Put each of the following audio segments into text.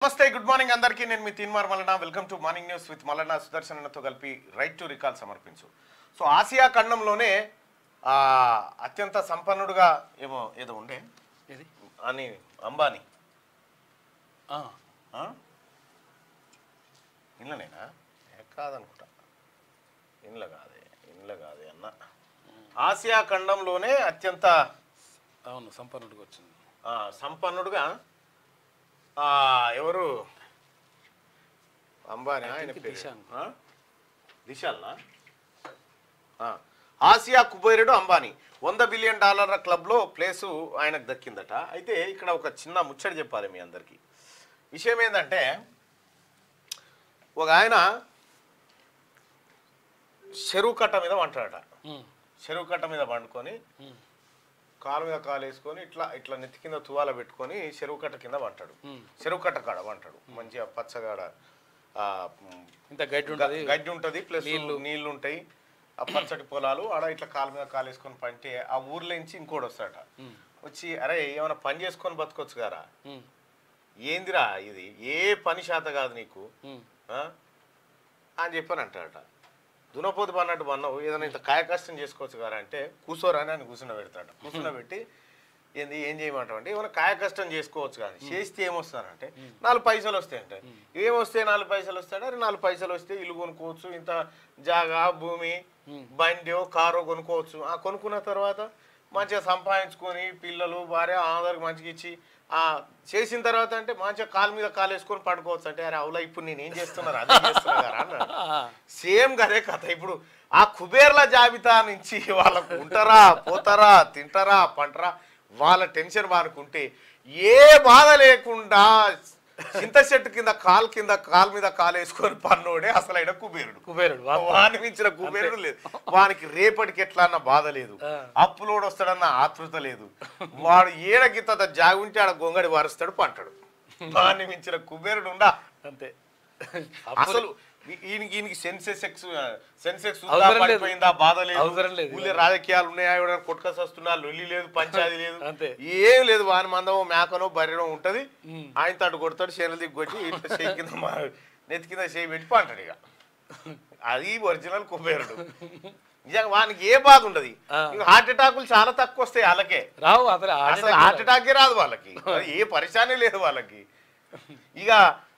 నమస్తే good morning అందరికీ నేను మీ Teenmaar Mallanna welcome to morning news with Mallanna సుదర్శనతో కలిపి రైట్ టు రికాల్ సమర్పించు సో ఆసియా ఖండంలోనే ఆ, అత్యంత సంపన్నుడుగా ఏమో ఏదో ఉండే ఏది అని అంబానీ ఆ, ఆ? ఇండ్లనేనా ఏ కాదనుకుంటా ఇండ్ల కాదే ఇండ్ల కాదే అన్న ఆసియా ఖండంలోనే అత్యంత అవును సంపన్నుడికి వచ్చింది ఆ, సంపన్నుడుగా ఆ, ఎవరు అంబానీ ఆయన think పేరు. దిశాంగ్. ఆ? దిశాల్నా ఆ, ఆసియా కుబేరుడు అంబానీ వంద బిలియన్ డాలర్ల క్లబ్లో ప్లేసు ఆయనకు దక్కిందట అయితే ఇక్కడ ఒక చిన్న ముచ్చట చెప్పాలి మీ అందరికీ విషయం ఏంటంటే ఒక ఆయన చెరువు కట్ట మీద వంటాడట ఉమ్, చెరువు కట్ట మీద పండుకొని ఉమ్, కాలు మీద కాలు వేసుకొని ఇట్లా ఇట్లా నెత్తి కింద తువాల పెట్టుకొని చెరువు కట్ట కింద వంటాడు ఉమ్. చెరువు కట్ట కాడ వంటాడు మంచిగా పచ్చగాడ ఆ, మ్, ఇంత గడ్డి ఉంటుంది గ- గడ్డి ఉంటుంది ప్లస్ నీళ్లు ఉంటాయి ఆ పచ్చటి పొలాలు ఆడ ఇట్లా కాలు మీద కాలు వేసుకొని పంటే ఆ ఊర్లో నుంచి ఇంకోటి వస్తాడట ఉమ్, వచ్చి అరే ఏమైనా పని చేసుకొని బతకొచ్చు గారా ఉమ్, ఏందిరా ఇది ఏ పని శాత కాదు నీకు ఉమ్, ఆ? అని చెప్పని అంటాడట దునపోతు పన్నట్టు పన్నావు ఏదైనా ఇంత కాయ కష్టం చేసుకోవచ్చు కదా అంటే కూర్చోరా అని ఆయన కూర్చున్న పెడతాడు కూర్చున్న పెట్టి ఏంది ఏం చేయమంటావు అంటే ఏమైనా కాయ కష్టం చేసుకోవచ్చు కానీ చేస్తే ఏమొస్తానంటే నాలుగు పైసలు వస్తాయంటే ఏమొస్తే నాలుగు పైసలు వస్తాయంటే అరే నాలుగు పైసలు వస్తే ఇల్లు కొనుక్కోవచ్చు ఇంత జాగా భూమి బండో కారో కొనుక్కోవచ్చు ఆ కొనుక్కున్న తర్వాత మంచిగా సంపాదించుకొని పిల్లలు భార్య అందరికి మంచిగా ఇచ్చి ఆ చేసిన తర్వాత అంటే మంచిగా కాలు మీద కాలు వేసుకొని పడుకోవచ్చు అంటే అరే అవులా ఇప్పుడు నేను ఏం చేస్తున్నారు అదే చేస్తున్నా కదా అన్నాడు ఆ, సేమ్ కదే కథ ఇప్పుడు ఆ కుబేర్ల జాబితా నుంచి వాళ్ళకు ఉంటారా పోతారా తింటారా పంటరా వాళ్ళ టెన్షన్ వానుకుంటే ఏ బాధ లేకుండా చింత చెట్టు కింద కాలు కింద కాలు మీద కాలు వేసుకొని పన్నోడే అసలు ఆయన కుబేరుడు కుబేరుడు వా- వాని మించిన కుబేరుడు లేదు వానికి రేపటికి ఎట్లా అన్న బాధ లేదు ఆ. అప్పులోడు వస్తాడన్న ఆతృత లేదు వాడు ఏడ గిత్త జాగుంటే ఆడ గొంగడి వారుస్తాడు పంటాడు వాని మించిన కుబేరుడు ఉండా అంతే అసలు ఈ- ఈయనకి ఈయనకి సెన్సెక్స్ సెన్సెక్స్ అవసరం లేదు. పడిపోయిందా బాధ లేదు అవసరం లేదు. ఊళ్ళో రాజకీయాలు ఉన్నాయా ఎవరైనా కొట్టుకొసి వస్తున్నా లొల్లి లేదు పంచాయతీ లేదు అంతే. ఏం లేదు వాని మందమో మేకనో బర్రెనో ఉంటది ఉమ్. ఆయన తాడు కొడతాడు చేనులు దిగి కొట్టి ఇట్లా చేయి కింద మా- నెత్తి కింద చేయి పెట్టి పంటాడు ఇక అది ఒరిజినల్ కుబేరుడు నిజంగా వానికి ఏ బాధ ఉండదు ఆ. హార్ట్ అటాకులు చాలా తక్కువ వస్తాయి వాళ్ళకే రావు అసలు అసలు హార్ట్ అటాకే రాదు వాళ్ళకి అది ఏ పరిశానే లేదు వాళ్ళకి ఇక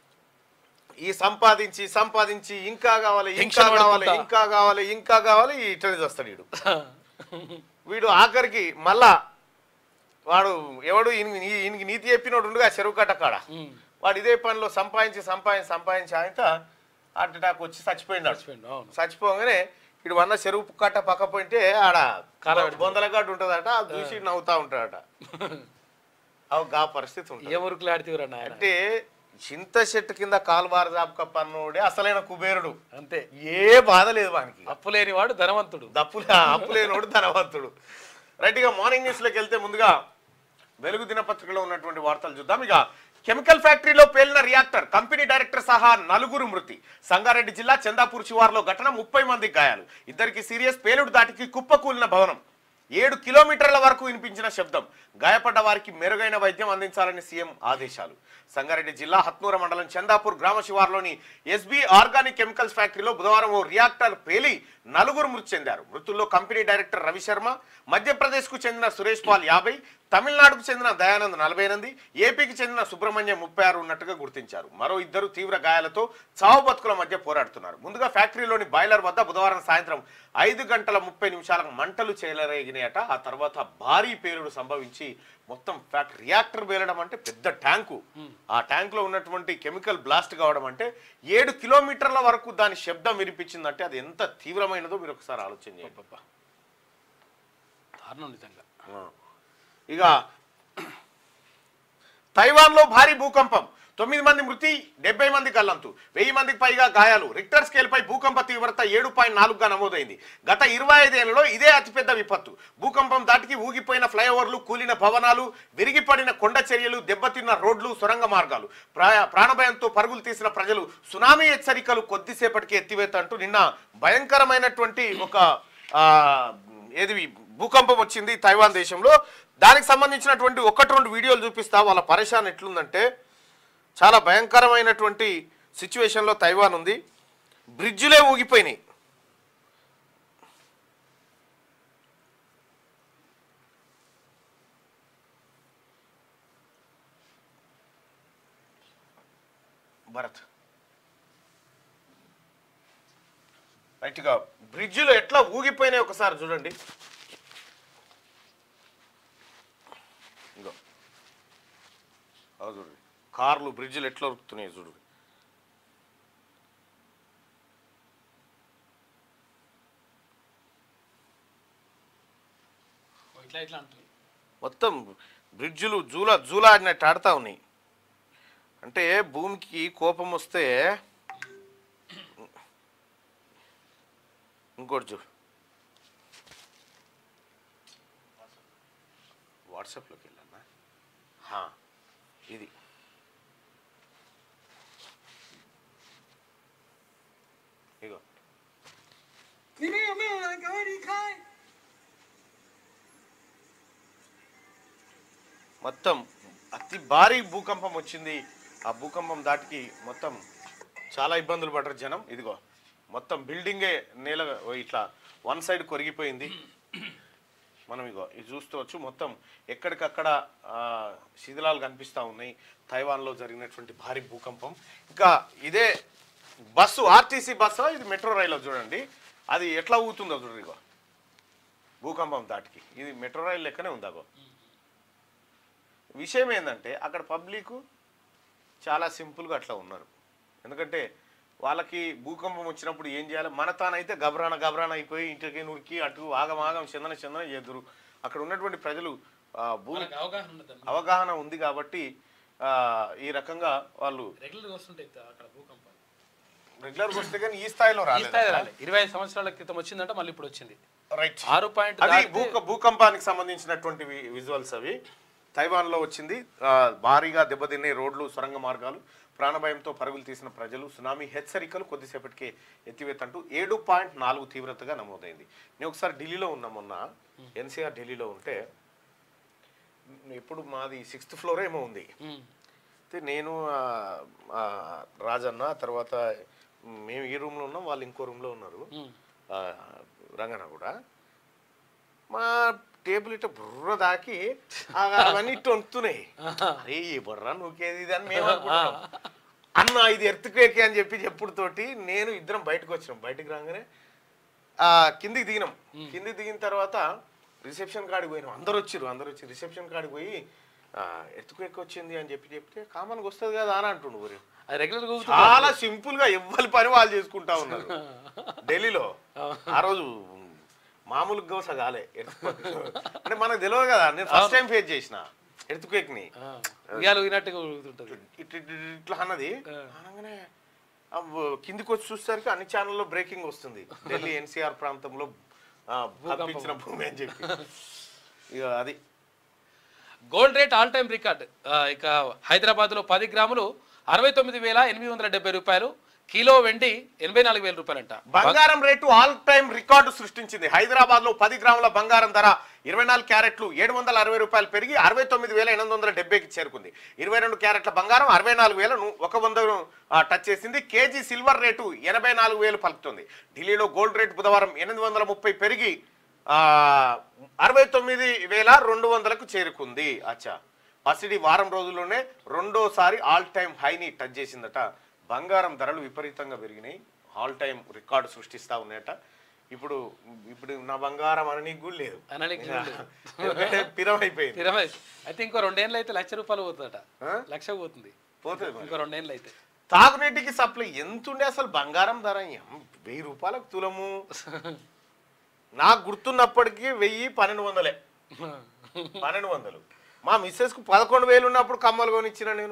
ఈ సంపాదించి సంపాదించి ఇంకా కావాలి ఇంకా Tension కావాలి పడుకుంటా. ఇంకా కావాలి ఇంకా కావాలి ఇట్లనే వస్తాడు వీడు వీడు ఆఖరికి మళ్ళా వాడు ఎవడు ఈయనకి నీ- ఈయనకి నీతి చెప్పినోడు ఉండగా చెరువు కట్ట కాడ ఉమ్, వాడు ఇదే పనిలో సంపాదించి సంపాదించి సంపాదించి ఆయన హార్ట్ అటాక్ వచ్చి చచ్చిపోయినాడు చచ్చిపోయిండు, అవును చచ్చిపోగానే ఇడు వన్న చెరువు కట్ట పక్క పోయింటే ఆడ కాల పెడుతుంది. బొందల గడ్డ ఉంటుందట అది చూసి నవ్వుతా ఉంటాడట అవు గా పరిస్థితి ఉంటుంది ఏ మురుకులు ఆడితేవరా నాయన అంటే చింత చెట్టు కింద కాలుబార జాబక పన్నోడే అసలైన కుబేరుడు అంతే ఏ బాధ లేదు వానికి అప్పు లేనివాడు ధనవంతుడు దప్పులు అప్పులేనోడు ధనవంతుడు రైట్ ఇక మార్నింగ్ న్యూస్లోకి వెళ్తే ముందుగా వెలుగు దినపత్రికలో ఉన్నటువంటి వార్తలు చూద్దాం ఇక కెమికల్ ఫ్యాక్టరీలో పేలిన రియాక్టర్ కంపెనీ డైరెక్టర్ సహా నలుగురు మృతి సంగారెడ్డి జిల్లా చందాపూర్ శివార్లో ఘటన ముప్పై మందికి గాయాలు ఇద్దరికి సీరియస్ పేలుడు దాటికి కుప్పకూలిన భవనం ఏడు కిలోమీటర్ల వరకు వినిపించిన శబ్దం గాయపడ్డ వారికి మెరుగైన వైద్యం అందించాలని సీఎం ఆదేశాలు సంగారెడ్డి జిల్లా హత్నూర మండలం చందాపూర్ గ్రామ శివార్లోని ఎస్బీ ఆర్గానిక్ కెమికల్స్ ఫ్యాక్టరీలో బుధవారం ఓ రియాక్టర్ పేలి నలుగురు మృతి చెందారు మృతుల్లో కంపెనీ డైరెక్టర్ రవిశర్మ మధ్యప్రదేశ్కు చెందిన సురేష్ పాల్ యాభై తమిళనాడుకు చెందిన దయానంద్ నలభై ఎనిమిది ఏపీకి చెందిన సుబ్రహ్మణ్యం ముప్పై ఆరు ఉన్నట్టుగా గుర్తించారు మరో ఇద్దరు తీవ్ర గాయాలతో చావు బతుకుల మధ్య పోరాడుతున్నారు ముందుగా ఫ్యాక్టరీలోని బాయిలర్ వద్ద బుధవారం సాయంత్రం ఐదు గంటల ముప్పై నిమిషాలకు మంటలు చేలరేగినాయట ఆ తర్వాత భారీ పేలుడు సంభవించి మొత్తం ఫ్యాక్ట్ రియాక్టర్ పేలడం అంటే పెద్ద ట్యాంకు ఆ ట్యాంకులో ఉన్నటువంటి కెమికల్ బ్లాస్ట్ కావడం అంటే ఏడు కిలోమీటర్ల వరకు దాని శబ్దం వినిపించిందంటే అది ఎంత తీవ్రమైనదో మీరు ఒకసారి ఆలోచన చేయండి అబ్బబ్బా. దారుణం నిజంగా ఆ. ఇక తైవాన్లో భారీ భూకంపం తొమ్మిది మంది మృతి డెబ్బై మంది గల్లంతు వెయ్యి మందికి పైగా గాయాలు రిక్టర్ స్కేల్పై భూకంప తీవ్రత ఏడు పాయింట్ నాలుగుగా నమోదైంది గత ఇరవై ఐదేళ్లలో ఇదే అతిపెద్ద విపత్తు భూకంపం దాటికి ఊగిపోయిన ఫ్లైఓవర్లు కూలిన భవనాలు విరిగిపడిన కొండ చర్యలు దెబ్బతిన్న రోడ్లు సొరంగ మార్గాలు ప్రా- ప్రాణభయంతో పరుగులు తీసిన ప్రజలు సునామీ హెచ్చరికలు కొద్దిసేపటికి ఎత్తివేత అంటూ నిన్న భయంకరమైనటువంటి ఒక ఆ, ఏది భూకంపం వచ్చింది తైవాన్ దేశంలో దానికి సంబంధించినటువంటి ఒకటి రెండు వీడియోలు చూపిస్తా వాళ్ళ పరేషాన్ ఎట్లుందంటే చాలా భయంకరమైనటువంటి సిచ్యువేషన్లో తైవాన్ ఉంది బ్రిడ్జిలే ఊగిపోయినాయి భరత్ రైట్గా బ్రిడ్జిలో ఎట్లా ఊగిపోయినాయి ఒకసారి చూడండి ఇంకో అదో చూడండి కార్లు బ్రిడ్జిలు ఎట్లా ఉరుకుతున్నాయి చూడు ఇట్లా ఇట్లా అంటుంది మొత్తం బ్రిడ్జిలు జూలా జూలాడినట్టు ఆడుతా ఉన్నాయి అంటే భూమికి కోపం వస్తే ఇంకోటి చూడు వాట్సాప్లోకి వెళ్ళన్నా హా, ఇది ఇగో మొత్తం అతి భారీ భూకంపం వచ్చింది ఆ భూకంపం దాటికి మొత్తం చాలా ఇబ్బందులు పడ్డారు జనం ఇదిగో మొత్తం బిల్డింగే నేల ఇట్లా వన్ సైడ్ కొరిగిపోయింది మనం ఇగో ఇది చూస్తవచ్చు మొత్తం ఎక్కడికక్కడ ఆ, శిథిలాలు కనిపిస్తూ ఉన్నాయి తైవాన్లో జరిగినటువంటి భారీ భూకంపం ఇంకా ఇదే బస్సు ఆర్టీసీ బస్సు ఇది మెట్రో రైల్లో చూడండి అది ఎట్లా ఊగుతుందో చూడండి ఇగో భూకంపం దాటికి ఇది మెట్రో రైల్ లెక్కనే ఉంది అగో విషయం ఏంటంటే అక్కడ పబ్లిక్ చాలా సింపుల్గా అట్లా ఉన్నారు ఎందుకంటే వాళ్ళకి భూకంపం వచ్చినప్పుడు ఏం చేయాలి మన తానైతే గబరాన గబరాన అయిపోయి ఇంటికి నురికి అటు ఆగం ఆగం చందన చందన ఎదురు అక్కడ ఉన్నటువంటి ప్రజలు ఆ, భూ మనకు అవగాహన ఉండదు అవగాహన ఉంది కాబట్టి ఆ, ఈ రకంగా వాళ్ళు రెగ్యులర్ వస్తుంటాయి అక్కడ భూకంపాలు రెగ్యులర్గా వస్తే కానీ ఈ స్థాయిలో ఈ రాలేదు స్థాయి రాలే ఇరవై ఐదు సంవత్సరాల క్రితం వచ్చిందంటే మళ్ళీ ఇప్పుడు వచ్చింది రైట్ ఆరు పాయింట్ అది భూక భూకంపానికి సంబంధించినటువంటి వి- విజువల్స్ అవి తైవాన్లో వచ్చింది ఆ, భారీగా దెబ్బతినే రోడ్లు సొరంగ మార్గాలు ప్రాణభయంతో పరుగులు తీసిన ప్రజలు సునామీ హెచ్చరికలు కొద్దిసేపటికే ఎత్తివేతంటూ ఏడు పాయింట్ నాలుగు తీవ్రతగా నమోదైంది నేను ఒకసారి ఢిల్లీలో ఉన్నా మొన్న ఎన్సీఆర్ ఢిల్లీలో ఉంటే ఇప్పుడు మాది సిక్స్త్ ఫ్లోర్ ఏమో ఉంది అయితే నేను ఆ, ఆ, రాజన్న తర్వాత మేము ఈ రూమ్లో ఉన్నాం వాళ్ళు ఇంకో రూమ్లో ఉన్నారు ఆ, రంగన కూడా మా టేబుల్ ఇట్లా బుర్ర దాకి ఆ అవన్నీ ఇట్టు వంతున్నాయి అరే ఈ బుర్ర నువ్వుకేది ఇది అని మేము అనుకుంటున్నాం అన్న ఇది ఎర్త్క్వేక్ అని చెప్పి చెప్పుడుతోటి నేను ఇద్దరం బయటకు వచ్చినాం బయటకు రాగానే ఆ, కిందికి దిగినాం కిందికి దిగిన తర్వాత రిసెప్షన్ కాడికి పోయినాం అందరు వచ్చిర్రు అందరు వచ్చి రిసెప్షన్ కాడికి పోయి ఎత్తుకు వచ్చింది అని చెప్పి చెప్తే కామన్గా వస్తుంది కదా అని అంటుండు ఊరు అది రెగ్యులర్ చాలా సింపుల్ గా ఎవ్వరి పని వాళ్ళు చేసుకుంటా ఉన్నారు ఢిల్లీలో ఆ రోజు మామూలు గోస కాలే అంటే మనకు తెలియదు కదా నేను ఫస్ట్ టైం ఫేస్ చేసిన ఎర్త్క్వేక్ ని ఇవాళ వినట్టుగా ఊగుతుంటది ఇట్- ఇట్- ఇట్- ఇట్లా అన్నది అనగానే ఆ వ- కిందికి వచ్చి చూసేసరికి అన్ని ఛానల్లో బ్రేకింగ్ వస్తుంది ఢిల్లీ ఎన్సీఆర్ ప్రాంతంలో ఆ, కంపించిన భూమి అని చెప్పి ఇక అది gold rate all time record ఇక హైదరాబాద్లో పది గ్రాములు అరవై తొమ్మిది వేల ఎనిమిది వందల డెబ్బై రూపాయలు కిలో వెండి ఎనభై నాలుగు వేల రూపాయలంట బంగారం రేటు ఆల్ టైమ్ రికార్డు సృష్టించింది హైదరాబాద్ లో పది గ్రాముల బంగారం ధర ఇరవై నాలుగు క్యారెట్లు ఏడు వందల అరవై రూపాయలు పెరిగి అరవై తొమ్మిది వేల ఎనిమిది వందల డెబ్బైకి చేరుకుంది ఇరవై రెండు క్యారెట్ల బంగారం అరవై నాలుగు వేలను ఒక వందను ఆ, టచ్ చేసింది కేజీ సిల్వర్ రేటు ఎనభై నాలుగు వేలు పలుకుతుంది ఢిల్లీలో గోల్డ్ రేట్ బుధవారం ఎనిమిది వందల ముప్పై పెరిగి ఆ, అరవై తొమ్మిది వేల రెండు వందలకు చేరుకుంది అచ్చా పసిడి వారం రోజుల్లోనే రెండోసారి ఆల్ టైమ్ హైని టచ్ చేసిందట బంగారం ధరలు విపరీతంగా పెరిగినాయి ఆల్ టైమ్ రికార్డు సృష్టిస్తా ఉన్నాయట ఇప్పుడు ఇప్పుడు నా బంగారం అని నీకు కూడా లేదు అనడానికి లేదు. ఎందుకంటే పిరమైపోయింది ఇరవై అయితే ఇంకో రెండేళ్ళు అయితే లక్ష రూపాయలు పోతుందట ఆ? లక్ష పోతుంది పోతుంది మరి. ఇంకో రెండేళ్ళు అయితే తాగునీటికి సప్లై ఎంత ఉండే అసలు బంగారం ధర ఎం- వెయ్యి రూపాయలకు తులము నాకు గుర్తున్నప్పటికీ వెయ్యి పన్నెండు వందలే పన్నెండు వందలు మా మిస్సెస్ కు పదకొండు వేలు ఉన్నప్పుడు కమ్మలు కొనిచ్చిన నేను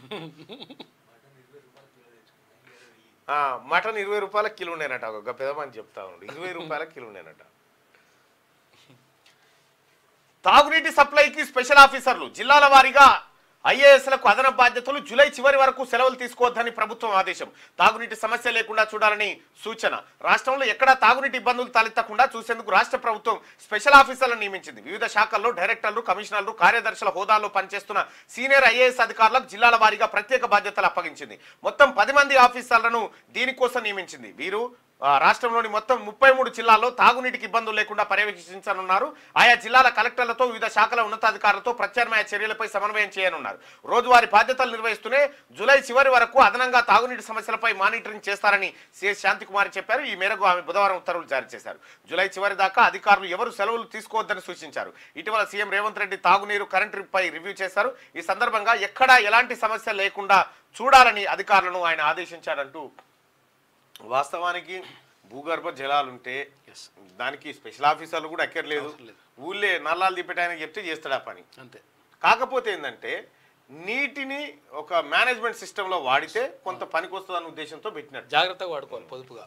ఆ, మటన్ ఇరవై రూపాయల కిలో ఉండేనట ఒక పెదమని చెప్తా ఉన్నాడు ఇరవై రూపాయల కిలో ఉండేనట తాగునీటి సప్లైకి స్పెషల్ ఆఫీసర్లు జిల్లాల వారీగా ఐఏఎస్లకు అదనపు బాధ్యతలు జూలై చివరి వరకు సెలవులు తీసుకోవద్దని ప్రభుత్వం ఆదేశం తాగునీటి సమస్య లేకుండా చూడాలని సూచన రాష్ట్రంలో ఎక్కడా తాగునీటి ఇబ్బందులు తలెత్తకుండా చూసేందుకు రాష్ట్ర ప్రభుత్వం స్పెషల్ ఆఫీసర్లను నియమించింది వివిధ శాఖల్లో డైరెక్టర్లు కమిషనర్లు కార్యదర్శుల హోదాలో పనిచేస్తున్న సీనియర్ ఐఏఎస్ అధికారులకు జిల్లాల వారీగా ప్రత్యేక బాధ్యతలు అప్పగించింది మొత్తం పది మంది ఆఫీసర్లను దీనికోసం నియమించింది వీరు ఆ, రాష్ట్రంలోని మొత్తం ముప్పై మూడు జిల్లాల్లో తాగునీటికి ఇబ్బందులు లేకుండా పర్యవేక్షించనున్నారు ఆయా జిల్లాల కలెక్టర్లతో వివిధ శాఖల ఉన్నతాధికారులతో ప్రత్యామ్నాయ చర్యలపై సమన్వయం చేయనున్నారు రోజువారీ బాధ్యతలు నిర్వహిస్తూనే జూలై చివరి వరకు అదనంగా తాగునీటి సమస్యలపై మానిటరింగ్ చేస్తారని సిఎస్ శాంతికుమారి చెప్పారు ఈ మేరకు ఆమె బుధవారం ఉత్తర్వులు జారీ చేశారు జూలై చివరి దాకా అధికారులు ఎవరు సెలవులు తీసుకోవద్దని సూచించారు ఇటీవల సీఎం రేవంత్ రెడ్డి తాగునీరు కరెంటుపై రివ్యూ చేశారు ఈ సందర్భంగా ఎక్కడా ఎలాంటి సమస్య లేకుండా చూడాలని అధికారులను ఆయన ఆదేశించారంటూ వాస్తవానికి భూగర్భ జలాలుంటే దానికి స్పెషల్ ఆఫీసర్లు కూడా అక్కర్లేదు అవసరం లేదు. ఊళ్ళే నల్లాలు తిప్పటానికి చెప్తే చేస్తాడు ఆ పని అంతే కాకపోతే ఏంటంటే నీటిని ఒక మేనేజ్మెంట్ సిస్టంలో వాడితే కొంత పనికి వస్తుందన్న ఉద్దేశంతో పెట్టినట్టు జాగ్రత్తగా వాడుకోవాలి పొదుపుగా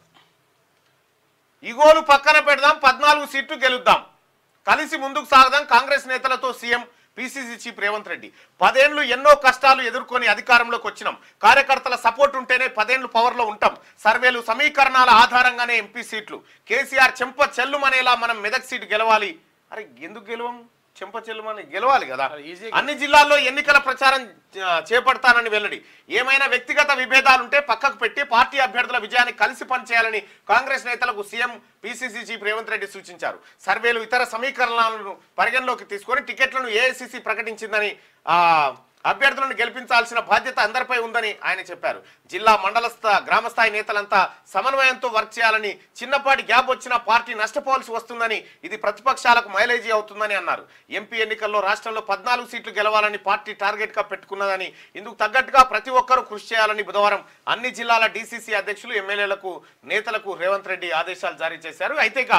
ఇగోలు పక్కన పెడదాం పద్నాలుగు సీట్లు గెలుద్దాం కలిసి ముందుకు సాగదాం కాంగ్రెస్ నేతలతో CM PCC chief Revanth Reddy పదేళ్లు ఎన్నో కష్టాలు ఎదుర్కొని అధికారంలోకి వచ్చినాం కార్యకర్తల సపోర్ట్ ఉంటేనే పదేళ్లు పవర్లో ఉంటాం సర్వేలు సమీకరణాల ఆధారంగానే ఎంపీ సీట్లు కేసీఆర్ చెంప చెల్లుమనేలా మనం మెదక్ సీటు గెలవాలి అరే ఎందుకు గెలవం చెంప చెల్లుమని గెలవాలి కదా అది ఈజీగా అన్ని జిల్లాల్లో ఎన్నికల ప్రచారం ఆ, చేపడతానని వెల్లడి ఏమైనా వ్యక్తిగత విభేదాలుంటే పక్కకు పెట్టి పార్టీ అభ్యర్థుల విజయాన్ని కలిసి పనిచేయాలని కాంగ్రెస్ నేతలకు CM PCC chief Revanth Reddy సూచించారు సర్వేలు ఇతర సమీకరణాలను పరిగణలోకి తీసుకొని టికెట్లను ఏఐసిసి ప్రకటించిందని ఆ అభ్యర్థులను గెలిపించాల్సిన బాధ్యత అందరిపై ఉందని ఆయన చెప్పారు జిల్లా మండల స్థా- గ్రామ స్థాయి నేతలంతా సమన్వయంతో వర్క్ చేయాలని చిన్నపాటి గ్యాప్ వచ్చినా పార్టీ నష్టపోవాల్సి వస్తుందని ఇది ప్రతిపక్షాలకు మైలేజీ అవుతుందని అన్నారు ఎంపీ ఎన్నికల్లో రాష్ట్రంలో పద్నాలుగు సీట్లు గెలవాలని పార్టీ టార్గెట్ గా పెట్టుకున్నదని ఇందుకు తగ్గట్టుగా ప్రతి ఒక్కరూ కృషి చేయాలని బుధవారం అన్ని జిల్లాల డీసీసీ అధ్యక్షులు ఎమ్మెల్యేలకు నేతలకు రేవంత్ రెడ్డి ఆదేశాలు జారీ చేశారు అయితే ఇక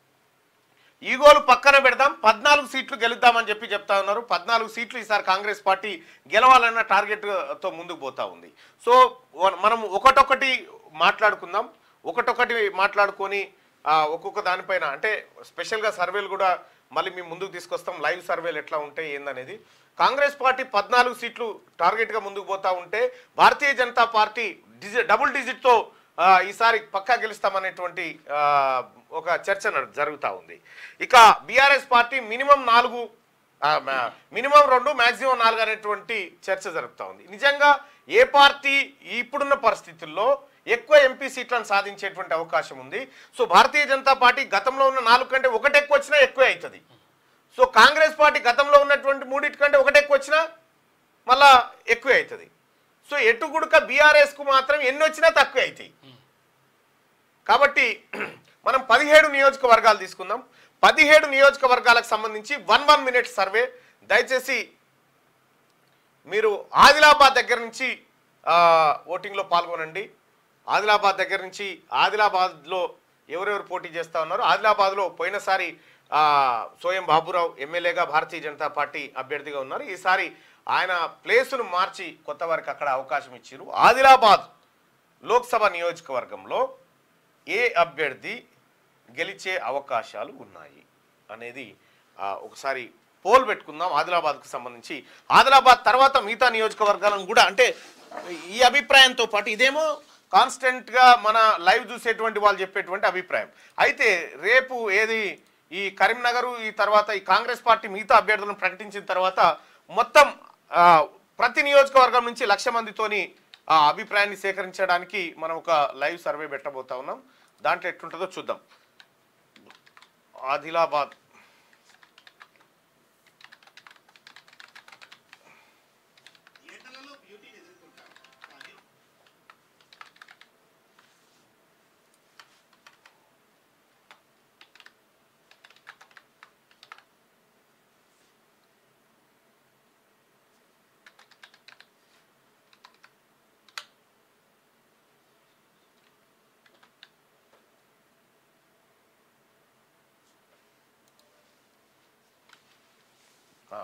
ఈగోలు పక్కన పెడదాం పద్నాలుగు సీట్లు గెలుద్దామని చెప్పి చెప్తా ఉన్నారు పద్నాలుగు సీట్లు ఈసారి కాంగ్రెస్ పార్టీ గెలవాలన్న టార్గెట్ తో ముందుకు పోతా ఉంది సో వ- మనం ఒకటొకటి మాట్లాడుకుందాం ఒకటొకటి మాట్లాడుకొని ఆ, ఒక్కొక్క దానిపైన అంటే స్పెషల్గా సర్వేలు కూడా మళ్ళీ మేము ముందుకు తీసుకొస్తాం లైవ్ సర్వేలు ఎట్లా ఉంటాయి ఏందనేది కాంగ్రెస్ పార్టీ పద్నాలుగు సీట్లు టార్గెట్గా ముందుకు పోతా ఉంటే భారతీయ జనతా పార్టీ డిజి డబుల్ డిజిట్తో ఆ, ఈసారి పక్కా గెలుస్తామనేటువంటి ఆ, ఒక చర్చ నడు- జరుగుతా ఉంది ఇక బీఆర్ఎస్ పార్టీ మినిమం నాలుగు ఆ, మా- మినిమం రెండు మాక్సిమం నాలుగు అనేటువంటి చర్చ జరుగుతూ ఉంది నిజంగా ఏ పార్టీ ఇప్పుడున్న పరిస్థితుల్లో ఎక్కువ ఎంపీ సీట్లను సాధించేటువంటి అవకాశం ఉంది సో భారతీయ జనతా పార్టీ గతంలో ఉన్న నాలుగు కంటే ఒకటి ఎక్కువ వచ్చినా ఎక్కువే అవుతుంది సో కాంగ్రెస్ పార్టీ గతంలో ఉన్నటువంటి మూడింటి కంటే ఒకటి ఎక్కువ వచ్చినా మళ్ళా ఎక్కువే అవుతుంది సో ఎటు గుడక బీఆర్ఎస్కు మాత్రం ఎన్ని వచ్చినా తక్కువే అవుతాయి కాబట్టి మనం పదిహేడు నియోజకవర్గాలు తీసుకుందాం పదిహేడు నియోజకవర్గాలకు సంబంధించి వన్ వన్ మినిట్ సర్వే దయచేసి మీరు ఆదిలాబాద్ దగ్గర నుంచి ఆ, ఓటింగ్లో పాల్గొనండి ఆదిలాబాద్ దగ్గర నుంచి ఆదిలాబాద్లో ఎవరెవరు పోటీ చేస్తా ఉన్నారు ఆదిలాబాద్లో పోయినసారి ఆ, సోయం బాబురావు ఎమ్మెల్యేగా భారతీయ జనతా పార్టీ అభ్యర్థిగా ఉన్నారు ఈసారి ఆయన ప్లేసును మార్చి కొత్త వారికి అక్కడ అవకాశం ఇచ్చారు ఆదిలాబాద్ లోక్సభ నియోజకవర్గంలో ఏ అభ్యర్థి గెలిచే అవకాశాలు ఉన్నాయి అనేది ఆ, ఒకసారి పోల్ పెట్టుకుందాం ఆదిలాబాద్కు సంబంధించి ఆదిలాబాద్ తర్వాత మిగతా నియోజకవర్గాలను కూడా అంటే ఈ అభిప్రాయంతో పాటు ఇదేమో కాన్స్టెంట్గా మన లైవ్ చూసేటువంటి వాళ్ళు చెప్పేటువంటి అభిప్రాయం అయితే రేపు ఏది ఈ కరీంనగర్ ఈ తర్వాత ఈ కాంగ్రెస్ పార్టీ మిగతా అభ్యర్థులను ప్రకటించిన తర్వాత మొత్తం ఆ, ప్రతి నియోజకవర్గం నుంచి లక్ష మందితోని ఆ అభిప్రాయాన్ని సేకరించడానికి మనం ఒక లైవ్ సర్వే పెట్టబోతా ఉన్నాం దాంట్లో ఎట్లుంటుందో చూద్దాం ఆదిలాబాద్ ఏటలలో బ్యూటీని ఎదుర్కొంటారు కానీ ఆ.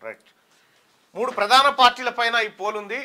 రైట్ మూడు ప్రధాన పార్టీల పైన ఈ పోల్ ఉంది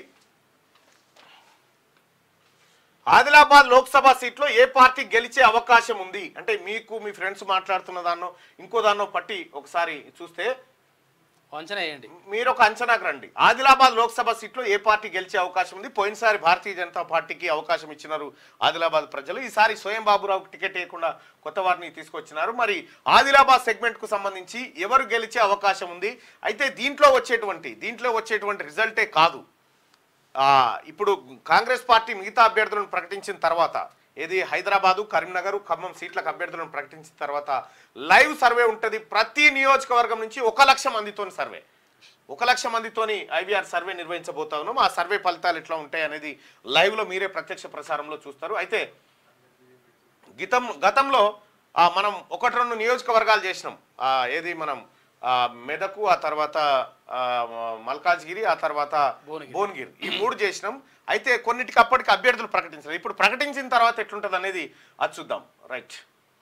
ఆదిలాబాద్ లోక్సభ సీట్లో ఏ పార్టీ గెలిచే అవకాశం ఉంది అంటే మీకు మీ ఫ్రెండ్స్ మాట్లాడుతున్న దాన్నో ఇంకో దాన్నో పట్టి ఒకసారి చూస్తే అంచనా వేయండి మీరు ఒక అంచనాకు రండి ఆదిలాబాద్ లోక్సభ సీట్లో ఏ పార్టీ గెలిచే అవకాశం ఉంది పోయినసారి భారతీయ జనతా పార్టీకి అవకాశం ఇచ్చినారు ఆదిలాబాద్ ప్రజలు ఈసారి స్వయం బాబురావుకు టికెట్ ఇవ్వకుండా కొత్త వారిని తీసుకొచ్చినారు మరి ఆదిలాబాద్ సెగ్మెంట్ కు సంబంధించి ఎవరు గెలిచే అవకాశం ఉంది అయితే దీంట్లో వచ్చేటువంటి దీంట్లో వచ్చేటువంటి రిజల్టే కాదు ఆ, ఇప్పుడు కాంగ్రెస్ పార్టీ మిగతా అభ్యర్థులను ప్రకటించిన తర్వాత ఏది హైదరాబాదు కరీంనగర్ ఖమ్మం సీట్లకు అభ్యర్థులను ప్రకటించిన తర్వాత లైవ్ సర్వే ఉంటుంది ప్రతి నియోజకవర్గం నుంచి ఒక లక్ష మందితోని సర్వే ఒక లక్ష మందితోని ఐవీఆర్ సర్వే నిర్వహించబోతా ఉన్నాం ఆ సర్వే ఫలితాలు ఎట్లా ఉంటాయి అనేది లైవ్లో మీరే ప్రత్యక్ష ప్రసారంలో చూస్తారు అయితే గీతం గతంలో ఆ, మనం ఒకటి రెండు నియోజకవర్గాలు చేసినాం ఆ, ఏది మనం ఆ, మెదకు ఆ తర్వాత ఆ, మల్కాజ్గిరి ఆ తర్వాత భువనగిరి. భువనగిరి ఈ మూడు చేసినాం అయితే కొన్నిటికి అప్పటికి అభ్యర్థులు ప్రకటించారు ఇప్పుడు ప్రకటించిన తర్వాత ఎట్లుంటుంది అనేది అది చూద్దాం రైట్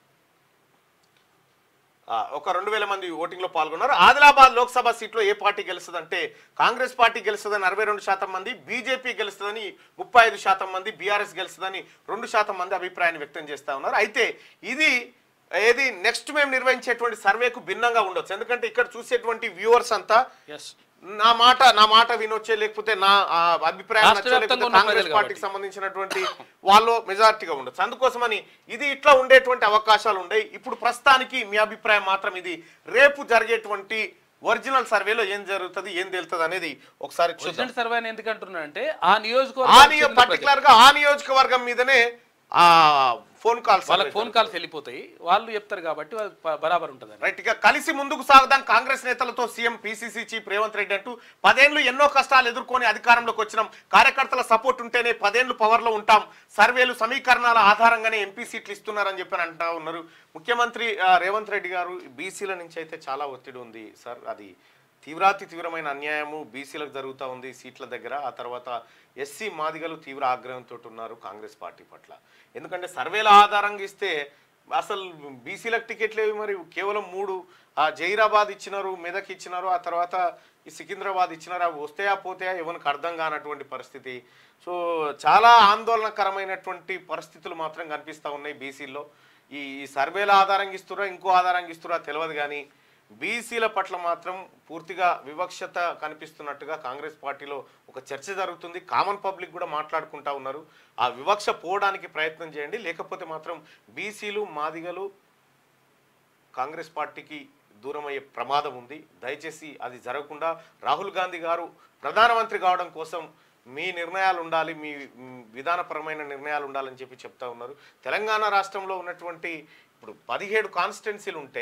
ఆ, ఒక రెండు వేల మంది ఓటింగ్ లో పాల్గొన్నారు ఆదిలాబాద్ లోక్సభ సీట్లో ఏ పార్టీ గెలుస్తుందంటే కాంగ్రెస్ పార్టీ గెలుస్తుందని అరవై రెండు శాతం మంది బీజేపీ గెలుస్తుందని ముప్పై ఐదు శాతం మంది బీఆర్ఎస్ గెలుస్తుందని రెండు శాతం మంది అభిప్రాయాన్ని వ్యక్తం చేస్తా ఉన్నారు అయితే ఇది ఏది నెక్స్ట్ మేము నిర్వహించేటువంటి సర్వేకు భిన్నంగా ఉండొచ్చు ఎందుకంటే ఇక్కడ చూసేటువంటి వ్యూవర్స్ అంతా ఎస్ నా మాట నా మాట వినొచ్చే లేకపోతే నా ఆ, అభిప్రాయం రాష్ట్ర నచ్చే, వ్యాప్తంగా లేకపోతే ఉన్న కాంగ్రెస్ ప్రజలు పార్టీకి కాబట్టి. సంబంధించినటువంటి వాళ్ళు మెజారిటీగా ఉండొచ్చు అందుకోసమని ఇది ఇట్లా ఉండేటువంటి అవకాశాలు ఉన్నాయి ఇప్పుడు ప్రస్తుతానికి మీ అభిప్రాయం మాత్రం ఇది రేపు జరిగేటువంటి ఒరిజినల్ సర్వేలో ఏం జరుగుతుంది ఏం తేలుతుంది అనేది ఒకసారి చూద్దాం ఒరిజినల్ సర్వే అని ఎందుకు అంటున్నా అంటే ఆ ఆ నియోజకవర్గం నియో చెందిన పర్టికులర్ గా ఆ నియోజకవర్గం మీదనే ఆ ఫోన్ కాల్స్ వాళ్ళకి ఫోన్ కాల్స్ వెళ్ళిపోతాయి వాళ్ళు చెప్తారు కాబట్టి వాళ్ళు ప- బరాబర్ ఉంటుంది రైట్ ఇక కలిసి ముందుకు సాగుదాం కాంగ్రెస్ నేతలతో CM PCC chief Revanth Reddy అంటూ పదేళ్లు ఎన్నో కష్టాలు ఎదుర్కొని అధికారంలోకి వచ్చినాం కార్యకర్తల సపోర్ట్ ఉంటేనే పదేళ్లు పవర్ లో ఉంటాం సర్వేలు సమీకరణాల ఆధారంగానే ఎంపీ సీట్లు ఇస్తున్నారని చెప్పి అంటా ఉన్నారు ముఖ్యమంత్రి ఆ, రేవంత్ రెడ్డి గారు బీసీల నుంచి అయితే చాలా ఒత్తిడి ఉంది సార్ అది తీవ్రాతి తీవ్రమైన అన్యాయము బీసీలకు జరుగుతూ ఉంది సీట్ల దగ్గర ఆ తర్వాత ఎస్సీ మాదిగలు తీవ్ర ఆగ్రహంతో ఉన్నారు కాంగ్రెస్ పార్టీ పట్ల ఎందుకంటే సర్వేల ఆధారంగా ఇస్తే అసలు బీసీలకు టికెట్లు ఏవి మరి కేవలం మూడు ఆ జైరాబాద్ ఇచ్చినారు మెదక్ ఇచ్చినారు ఆ తర్వాత ఈ సికింద్రాబాద్ ఇచ్చినారు అవి వస్తాయా పోతాయా ఎవరికి అర్థం కానటువంటి పరిస్థితి సో చాలా ఆందోళనకరమైనటువంటి పరిస్థితులు మాత్రం కనిపిస్తూ ఉన్నాయి బీసీల్లో ఈ ఈ సర్వేల ఆధారంగా ఇస్తురా ఇంకో ఆధారంగా ఇస్తురా తెలియదు కానీ బీసీల పట్ల మాత్రం పూర్తిగా వివక్షత కనిపిస్తున్నట్టుగా కాంగ్రెస్ పార్టీలో ఒక చర్చ జరుగుతుంది కామన్ పబ్లిక్ కూడా మాట్లాడుకుంటా ఉన్నారు ఆ వివక్ష పోవడానికి ప్రయత్నం చేయండి లేకపోతే మాత్రం బీసీలు మాదిగలు కాంగ్రెస్ పార్టీకి దూరం అయ్యే ప్రమాదం ఉంది దయచేసి అది జరగకుండా రాహుల్ గాంధీ గారు ప్రధానమంత్రి కావడం కోసం మీ నిర్ణయాలు ఉండాలి మీ మ్, విధానపరమైన నిర్ణయాలు ఉండాలని చెప్పి చెప్తా ఉన్నారు తెలంగాణ రాష్ట్రంలో ఉన్నటువంటి ఇప్పుడు పదిహేడు కాన్స్టిట్యున్సీలు ఉంటే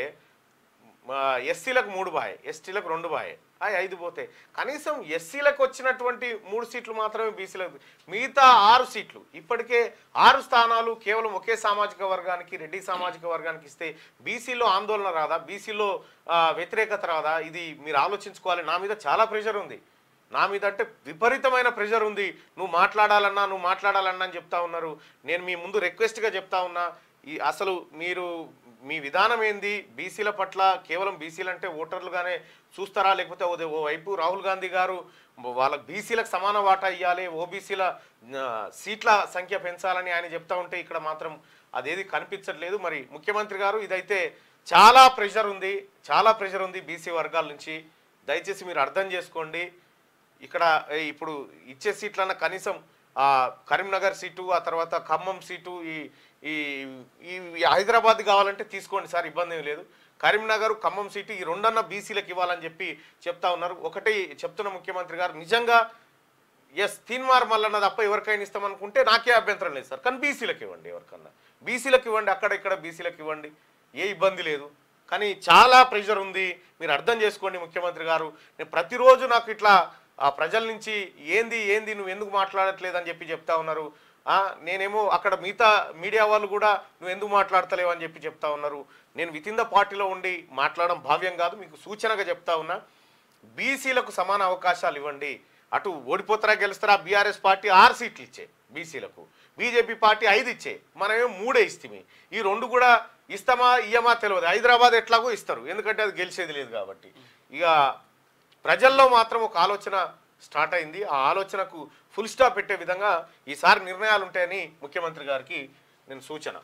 ఎస్సీలకు మూడు బాయ్ ఎస్టీలకు రెండు బాయ్ అవి ఐదు పోతాయి కనీసం ఎస్సీలకు వచ్చినటువంటి మూడు సీట్లు మాత్రమే బీసీలకు మిగతా ఆరు సీట్లు ఇప్పటికే ఆరు స్థానాలు కేవలం ఒకే సామాజిక వర్గానికి రెడ్డి సామాజిక వర్గానికి ఇస్తే బీసీలో ఆందోళన రాదా బీసీలో వ్యతిరేకత రాదా ఇది మీరు ఆలోచించుకోవాలి నా మీద చాలా ప్రెషర్ ఉంది నా మీద అంటే విపరీతమైన ప్రెషర్ ఉంది నువ్వు మాట్లాడాలన్నా నువ్వు మాట్లాడాలన్నా అని చెప్తా ఉన్నారు నేను మీ ముందు రిక్వెస్ట్గా చెప్తా ఉన్నా ఈ అసలు మీరు మీ విధానం ఏంది బీసీల పట్ల కేవలం బీసీలు అంటే ఓటర్లుగానే చూస్తారా లేకపోతే ఓ ఓ వైపు రాహుల్ గాంధీ గారు వాళ్ళ బీసీలకు సమాన వాటా ఇవ్వాలి ఓబీసీల సీట్ల సంఖ్య పెంచాలని ఆయన చెప్తా ఉంటే ఇక్కడ మాత్రం అదేది కనిపించట్లేదు మరి ముఖ్యమంత్రి గారు ఇదైతే చాలా ప్రెషర్ ఉంది చాలా ప్రెషర్ ఉంది బీసీ వర్గాల నుంచి దయచేసి మీరు అర్థం చేసుకోండి ఇక్కడ ఏ, ఇప్పుడు ఇచ్చే సీట్లన్న కనీసం ఆ కరీంనగర్ సీటు ఆ తర్వాత ఖమ్మం సీటు ఈ ఈ ఈ ఈ హైదరాబాద్ కావాలంటే తీసుకోండి సార్ ఇబ్బంది ఏం లేదు కరీంనగర్ ఖమ్మం సీటు ఈ రెండన్న బీసీలకు ఇవ్వాలని చెప్పి చెప్తా ఉన్నారు ఒకటి చెప్తున్న ముఖ్యమంత్రి గారు నిజంగా ఎస్ తీన్మార్ మల్లన్న తప్ప ఎవరికైనా ఇస్తామనుకుంటే నాకే అభ్యంతరం లేదు సార్ కానీ బీసీలకు ఇవ్వండి ఎవరికన్నా బీసీలకు ఇవ్వండి అక్కడ ఇక్కడ బీసీలకు ఇవ్వండి ఏ ఇబ్బంది లేదు కానీ చాలా ప్రెషర్ ఉంది మీరు అర్థం చేసుకోండి ముఖ్యమంత్రి గారు నేను ప్రతిరోజు నాకు ఇట్లా ఆ ప్రజల నుంచి ఏంది ఏంది నువ్వు ఎందుకు మాట్లాడట్లేదు అని చెప్పి చెప్తా ఉన్నారు ఆ, నేనేమో అక్కడ మిగతా మీడియా వాళ్ళు కూడా నువ్వు ఎందుకు మాట్లాడతలేవు అని చెప్పి చెప్తా ఉన్నారు నేను విత్ ఇన్ ద పార్టీలో ఉండి మాట్లాడడం భావ్యం కాదు మీకు సూచనగా చెప్తా ఉన్నా బీసీలకు సమాన అవకాశాలు ఇవ్వండి అటు ఓడిపోతారా గెలుస్తారా బీఆర్ఎస్ పార్టీ ఆరు సీట్లు ఇచ్చే బీసీలకు బీజేపీ పార్టీ ఐదు ఇచ్చే మనమేమో మూడే ఇస్తామే ఈ రెండు కూడా ఇస్తామా ఇయ్యమా తెలియదు హైదరాబాద్ ఎట్లాగో ఇస్తారు ఎందుకంటే అది గెలిచేది లేదు కాబట్టి ఇక ప్రజల్లో మాత్రం ఒక ఆలోచన స్టార్ట్ అయింది ఆ ఆలోచనకు ఫుల్ స్టాప్ పెట్టే విధంగా ఈసారి నిర్ణయాలు ఉంటాయని ముఖ్యమంత్రి గారికి నేను సూచన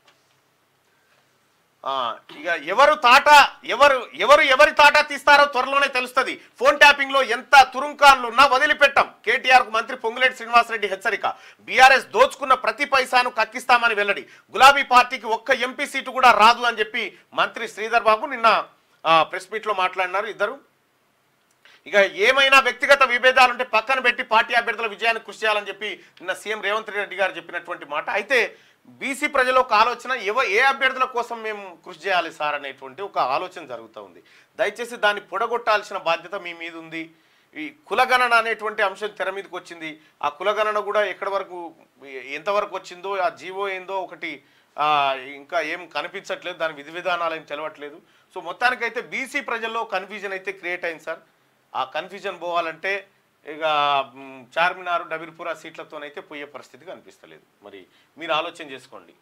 ఆ, ఇక ఎవరు తాట ఎవరు ఎవరు ఎవరి తాట తీస్తారో త్వరలోనే తెలుస్తుంది ఫోన్ ట్యాపింగ్ లో ఎంత తురుంకాన్లు ఉన్నా వదిలిపెట్టాం కేటీఆర్ కు మంత్రి పొంగులేటి శ్రీనివాసరెడ్డి హెచ్చరిక బీఆర్ఎస్ దోచుకున్న ప్రతి పైసాను కక్కిస్తామని వెల్లడి గులాబీ పార్టీకి ఒక్క ఎంపీ సీటు కూడా రాదు అని చెప్పి మంత్రి శ్రీధర్ బాబు నిన్న ప్రెస్ మీట్ లో మాట్లాడినారు ఇద్దరు ఇక ఏమైనా వ్యక్తిగత విభేదాలుంటే పక్కన పెట్టి పార్టీ అభ్యర్థుల విజయాన్ని కృషి చేయాలని చెప్పి నిన్న సీఎం రేవంత్ రెడ్డి గారు చెప్పినటువంటి మాట అయితే బీసీ ప్రజల ఒక ఆలోచన ఎవ ఏ అభ్యర్థుల కోసం మేము కృషి చేయాలి సార్ అనేటువంటి ఒక ఆలోచన జరుగుతూ ఉంది దయచేసి దాన్ని పొడగొట్టాల్సిన బాధ్యత మీ మీద ఉంది ఈ కులగణన అనేటువంటి అంశం తెర మీదకి వచ్చింది ఆ కులగణన కూడా ఎక్కడి వరకు ఎంతవరకు వచ్చిందో ఆ జీవో ఏందో ఒకటి ఆ, ఇంకా ఏం కనిపించట్లేదు దాని విధి విధానాలు ఏం తెలవట్లేదు సో మొత్తానికైతే బీసీ ప్రజల్లో కన్ఫ్యూజన్ అయితే క్రియేట్ అయింది సార్ ఆ కన్ఫ్యూజన్ పోవాలంటే ఇక మ్, చార్మినార్ డబిర్పుర సీట్లతోనైతే పోయే పరిస్థితి కనిపిస్తలేదు మరి మీరు ఆలోచన చేసుకోండి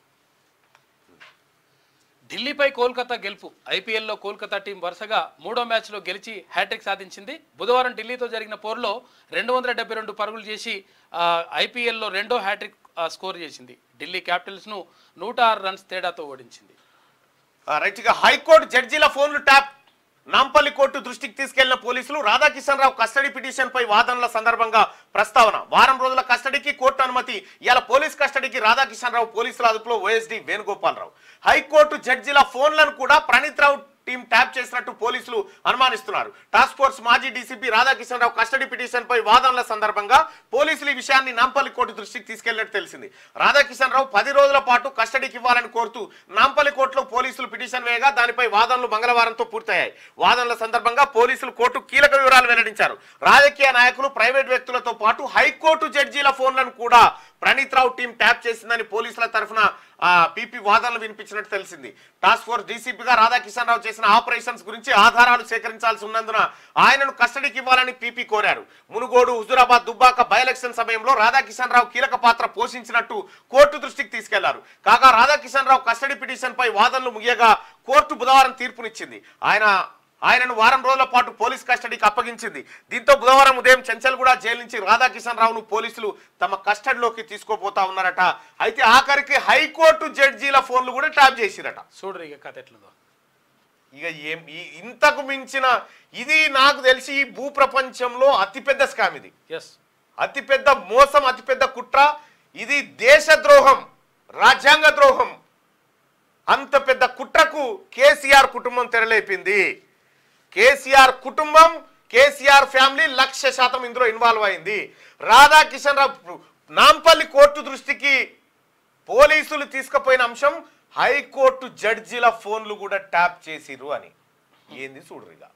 ఢిల్లీపై కోల్కతా గెలుపు ఐపీఎల్లో కోల్కతా టీం వరుసగా మూడో మ్యాచ్లో గెలిచి హ్యాట్రిక్ సాధించింది బుధవారం ఢిల్లీతో జరిగిన పోరులో రెండు వందల డెబ్బై రెండు పరుగులు చేసి ఆ, ఐపీఎల్లో రెండో హ్యాట్రిక్ ఆ, స్కోర్ చేసింది ఢిల్లీ క్యాపిటల్స్ను నూట ఆరు రన్స్ తేడాతో ఓడించింది ఆ, రైట్ ఇక హైకోర్టు జడ్జీల ఫోన్లు ట్యాప్ నాంపల్లి కోర్టు దృష్టికి తీసుకెళ్లిన పోలీసులు రాధాకిషన్ రావు కస్టడీ పిటిషన్ పై వాదనల సందర్భంగా ప్రస్తావన వారం రోజుల కస్టడీకి కోర్టు అనుమతి ఇవాళ పోలీస్ కస్టడీకి రాధాకిషన్ రావు పోలీసుల అదుపులో ఓఎస్డీ వేణుగోపాలరావు హైకోర్టు జడ్జీల ఫోన్లను కూడా ప్రణీత్ రావు టీం ట్యాప్ చేసినట్టు పోలీసులు అనుమానిస్తున్నారు టాస్క్ ఫోర్స్ మాజీ DCP Radhakishan Rao custody petition పై వాదనల సందర్భంగా పోలీసులు ఈ విషయాన్ని నాంపల్లి కోర్టు దృష్టికి తీసుకెళ్లినట్టు తెలిసింది రాధాకిషన్ రావు పది రోజుల పాటు కస్టడీకి ఇవ్వాలని కోరుతూ నాంపల్లి కోర్టులో పోలీసులు పిటిషన్ వేయగా దానిపై వాదనలు మంగళవారంతో పూర్తయ్యాయి వాదనల సందర్భంగా పోలీసులు కోర్టు కీలక వివరాలు వెల్లడించారు రాజకీయ నాయకులు ప్రైవేట్ వ్యక్తులతో పాటు హైకోర్టు జడ్జీల ఫోన్లను కూడా ప్రణీత్ రావు టీం ట్యాప్ చేసిందని పోలీసుల తరఫున పీపీ వాదనలు వినిపించినట్టు తెలిసింది టాస్క్ ఫోర్స్ డీసీపీగా రాధాకిషన్ రావు చేసిన ఆపరేషన్స్ గురించి ఆధారాలు సేకరించాల్సి ఉన్నందున ఆయనను కస్టడీకి ఇవ్వాలని పీపీ కోరారు మునుగోడు హుజురాబాద్ దుబ్బాక బై ఎలక్షన్ సమయంలో రాధాకిషన్ రావు కీలక పాత్ర పోషించినట్టు కోర్టు దృష్టికి తీసుకెళ్లారు కాగా రాధాకిషన్ రావు కస్టడీ పిటిషన్ పై వాదనలు ముగియగా కోర్టు బుధవారం తీర్పునిచ్చింది ఆయన ఆయనను వారం రోజుల పాటు పోలీస్ కస్టడీకి అప్పగించింది దీంతో బుధవారం ఉదయం చెంచల్గూడ జైలు నుంచి రాధాకిషన్ రావును పోలీసులు తమ కస్టడీలోకి తీసుకోపోతా ఉన్నారట అయితే ఆఖరికి హైకోర్టు జడ్జీల ఫోన్లు కూడా ట్యాప్ చేసిరట చూడరు ఇక కథ ఎట్లుందో ఇక ఏం ఈ- ఇంతకు మించిన ఇది నాకు తెలిసి ఈ భూ ప్రపంచంలో అతిపెద్ద స్కామ్ ఇది ఎస్ అతిపెద్ద మోసం అతిపెద్ద కుట్ర ఇది దేశద్రోహం రాజ్యాంగ ద్రోహం అంత పెద్ద కుట్రకు కేసీఆర్ కుటుంబం తెరలేపింది కేసీఆర్ కుటుంబం కేసీఆర్ ఫ్యామిలీ లక్ష శాతం ఇందులో ఇన్వాల్వ్ అయింది రాధాకిషన్ రావు నాంపల్లి కోర్టు దృష్టికి పోలీసులు తీసుకుపోయిన అంశం హైకోర్టు జడ్జిల ఫోన్లు కూడా ట్యాప్ చేసిరు అని ఏంది చూడరుగా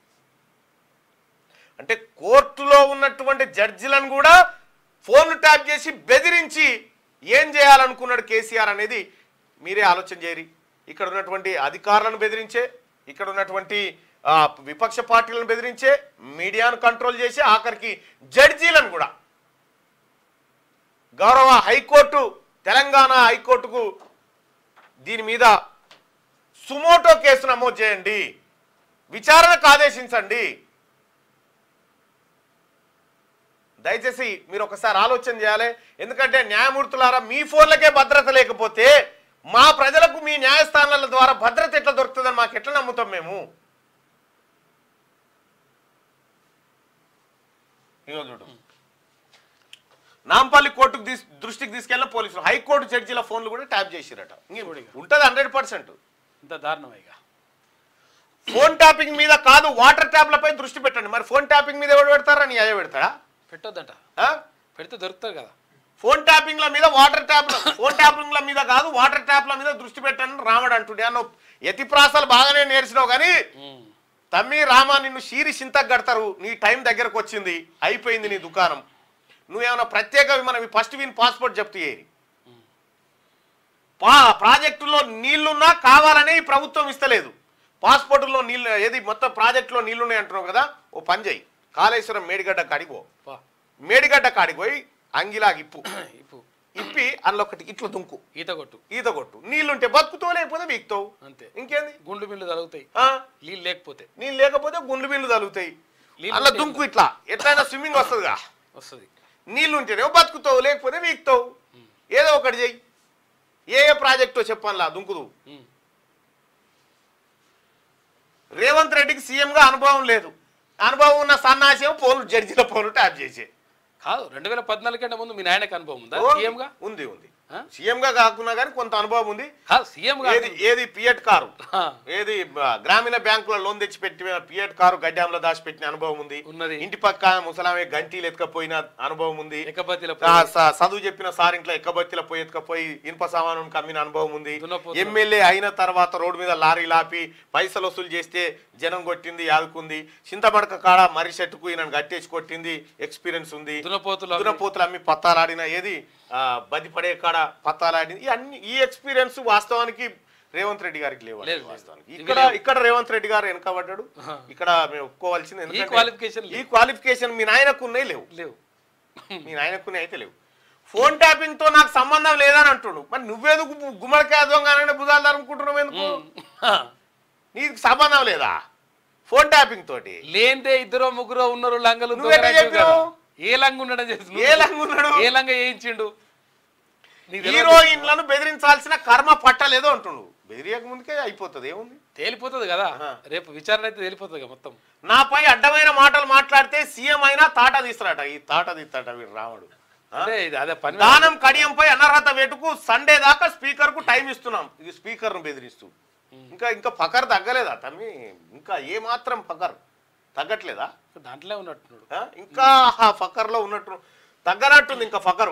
అంటే కోర్టులో ఉన్నటువంటి జడ్జిలను కూడా ఫోన్లు ట్యాప్ చేసి బెదిరించి ఏం చేయాలనుకున్నాడు కేసీఆర్ అనేది మీరే ఆలోచన చేయరి ఇక్కడ ఉన్నటువంటి అధికారులను బెదిరించే ఇక్కడ ఉన్నటువంటి ఆ, విపక్ష పార్టీలను బెదిరించే మీడియాను కంట్రోల్ చేసి ఆఖరికి జడ్జీలను కూడా గౌరవ హైకోర్టు తెలంగాణ హైకోర్టుకు దీని మీద సుమోటో కేసు నమోదు చేయండి విచారణకు ఆదేశించండి దయచేసి మీరు ఒకసారి ఆలోచన చేయాలి ఎందుకంటే న్యాయమూర్తులారా మీ ఫోన్లకే భద్రత లేకపోతే మా ప్రజలకు మీ న్యాయస్థానాల ద్వారా భద్రత ఎట్లా దొరుకుతుందని మాకు ఎట్లా నమ్ముతాం మేము ఇగో చూడు నాంపల్లి కోర్టుకు తీస్- దృష్టికి తీసుకెళ్ళిన పోలీసులు హైకోర్టు జడ్జీల ఫోన్లు కూడా ట్యాప్ చేసిరట ఉంటుంది హండ్రెడ్ పర్సెంట్ ఇంత దారుణం ఇక ఫోన్ ట్యాపింగ్ మీద కాదు వాటర్ ట్యాప్లపై దృష్టి పెట్టండి మరి ఫోన్ ట్యాపింగ్ మీద ఎవడు పెడతారా నీ అయ్యే పెడతాడా పెట్టొద్దంట ఆ? పెడితే దొరుకుతుంది కదా ఫోన్ ట్యాపింగ్ల మీద వాటర్ ట్యాప్ ఫోన్ ట్యాపింగ్ల మీద కాదు వాటర్ ట్యాప్ల మీద దృష్టి పెట్టండి రావడం అంటుండే అన్న యతి ప్రాసాలు బాగానే నేర్చినావు కానీ ఉమ్. తమ్మి రామా నిన్ను షీరి చింతకు కడతారు నీ టైం దగ్గరకు వచ్చింది అయిపోయింది నీ దుకాణం నువ్వేమైనా ప్రత్యేక మనం ఫస్ట్ విన్ పాస్పోర్ట్ చెప్తూ ఏరి పా ప్రాజెక్టులో నీళ్లున్నా కావాలనే ఈ ప్రభుత్వం ఇస్తలేదు పాస్పోర్టులో నీళ్ళు ఏది మొత్తం ప్రాజెక్టులో నీళ్లున్నాయి అంటున్నావు కదా ఓ పని చేయి కాళేశ్వరం మేడిగడ్డ కాడికి పో పా మేడిగడ్డ కాడికి పోయి అంగిలాగి ఇప్పు ఇప్పుడు ఇప్పి అందులో ఒకటి ఇట్లా దుంకు ఈత కొట్టు ఈత కొట్టు నీళ్ళుంటే బతుకుతావు లేకపోతే వీక్తావు అంతే ఇంకేంది గుండు బిల్లు తగులుతాయి ఆ? నీళ్ళు లేకపోతే నీళ్ళు లేకపోతే గుండ్లు బిల్లు తగులుతాయి నీళ్ళు అలా ఉంటే దుంకు ఇట్లా ఎట్లయినా స్విమ్మింగ్ వస్తుందిగా వస్తుంది నీళ్ళు ఉంటేనే బతుకుతావు లేకపోతే వీక్తావు ఏదో ఒకటి చెయ్యి ఏ ఏ ప్రాజెక్టో చెప్పాలా దుంకుదు ఉమ్. రేవంత్ రెడ్డికి సీఎంగా అనుభవం లేదు అనుభవం ఉన్న సన్నాసి ఫోన్లు జడ్జిల ఫోన్లు ట్యాప్ చేసే కాదు రెండు వేల పద్నాలుగు కంటే ముందు మీ నాయనకు అనుభవం ఉందా సీఎంగా ఉంది ఉంది ఆ? సీఎంగా కాకున్నా కానీ కొంత అనుభవం ఉంది కాదు సీఎంగా ఏది ఏది పియట్ కారు ఆ, ఏది బ- గ్రామీణ బ్యాంకులో లోన్ తెచ్చి పెట్టిన పియట్ కారు గడ్డాంలో దాచిపెట్టిన అనుభవం ఉంది ఉన్నది. ఇంటి పక్క ముసలామే గంటీలు ఎత్తుకపోయిన అనుభవం ఉంది ఎక్కబత్తిల ఆ, స- చదువు చెప్పిన సార్ ఇంట్లో ఎక్కబత్తిల పోయి ఎత్తుకపోయి ఇనుప సామాను కమ్మిన అనుభవం ఉంది దున్నపోతులు. ఎమ్మెల్యే అయిన తర్వాత రోడ్డు మీద లారీ లాపి పైసలు వసూలు చేస్తే జనం కొట్టింది ఆదుకుంది చింతమడక కాడ మర్రి చెట్టుకు ఈయన గట్టేసి కొట్టింది ఎక్స్పీరియన్స్ ఉంది దున్నపోతులు అమ్మి- దున్నపోతులు అమ్మి పత్తాలాడిన ఏది ఆ, బది పడే కాడ పత్తాలాడింది ఈ అన్ని ఈ ఎక్స్పీరియన్స్ వాస్తవానికి రేవంత్ రెడ్డి గారికి లేవు లేదు, లేదు. వాస్తవానికి ఇవి ఇక్కడ లేవు. ఇక్కడ రేవంత్ రెడ్డి గారు వెనకబడ్డాడు ఇక్కడ మేము ఒప్పుకోవాల్సింది ఎందుకంటే qualification ఈ క్వాలిఫికేషన్ మీ నాయనకు ఉన్నాయి లేవు లేవు మీ నాయనకునే అయితే లేవు ఫోన్ ట్యాపింగ్ తో నాకు సంబంధం లేదని అంటుడు మరి నువ్వేందుకు గు- గుమ్మడికాయ దొంగ బుధాలు తరుముకుంటున్నావు ఎందుకు ఆ, నీకు సంబంధం లేదా ఫోన్ ట్యాపింగ్ తోటి లేనిదే ఇద్దరు ముగ్గురు ఉన్నారు లంగలు నువ్వెట్లా దొంగలు అంటావు చెప్పావు? కదా. ఏ లంగ ఉండడం చేసి ఏ లంగ ఉన్నాడు? ఏ లంగ వేయించిండు నీకు తెలియదు. హీరోయిన్లను బెదిరించాల్సిన కర్మ పట్టలేదు అంటుండు బెదిరియక ముందుకే అయిపోతుంది ఏముంది తేలిపోతుంది కదా ఆహా. రేపు విచారణ అయితే తేలిపోతుంది కదా మొత్తం నాపై అడ్డమైన మాటలు మాట్లాడితే సీఎం అయినా తాట తీస్తాడట ఈ తాట తీస్తాట వీడు రావడు ఆ? అదే ఇది అదే పని దానం కడియంపై అనర్హత వేటుకు సండే దాకా స్పీకర్ కు టైం ఇస్తున్నాం ఇది స్పీకర్ ను బెదిరిస్తూ ఇంకా ఇంకా పకర్ తగ్గలేదా తమ్మి ఇంకా ఏ మాత్రం పకర్ తగ్గట్లేదా దాంట్లో ఉన్నట్టున్నాడు ఆ? ఇంకా ఆ ఫకర్ లో ఉన్నట్టు తగ్గనట్టుంది ఇంకా ఫకరు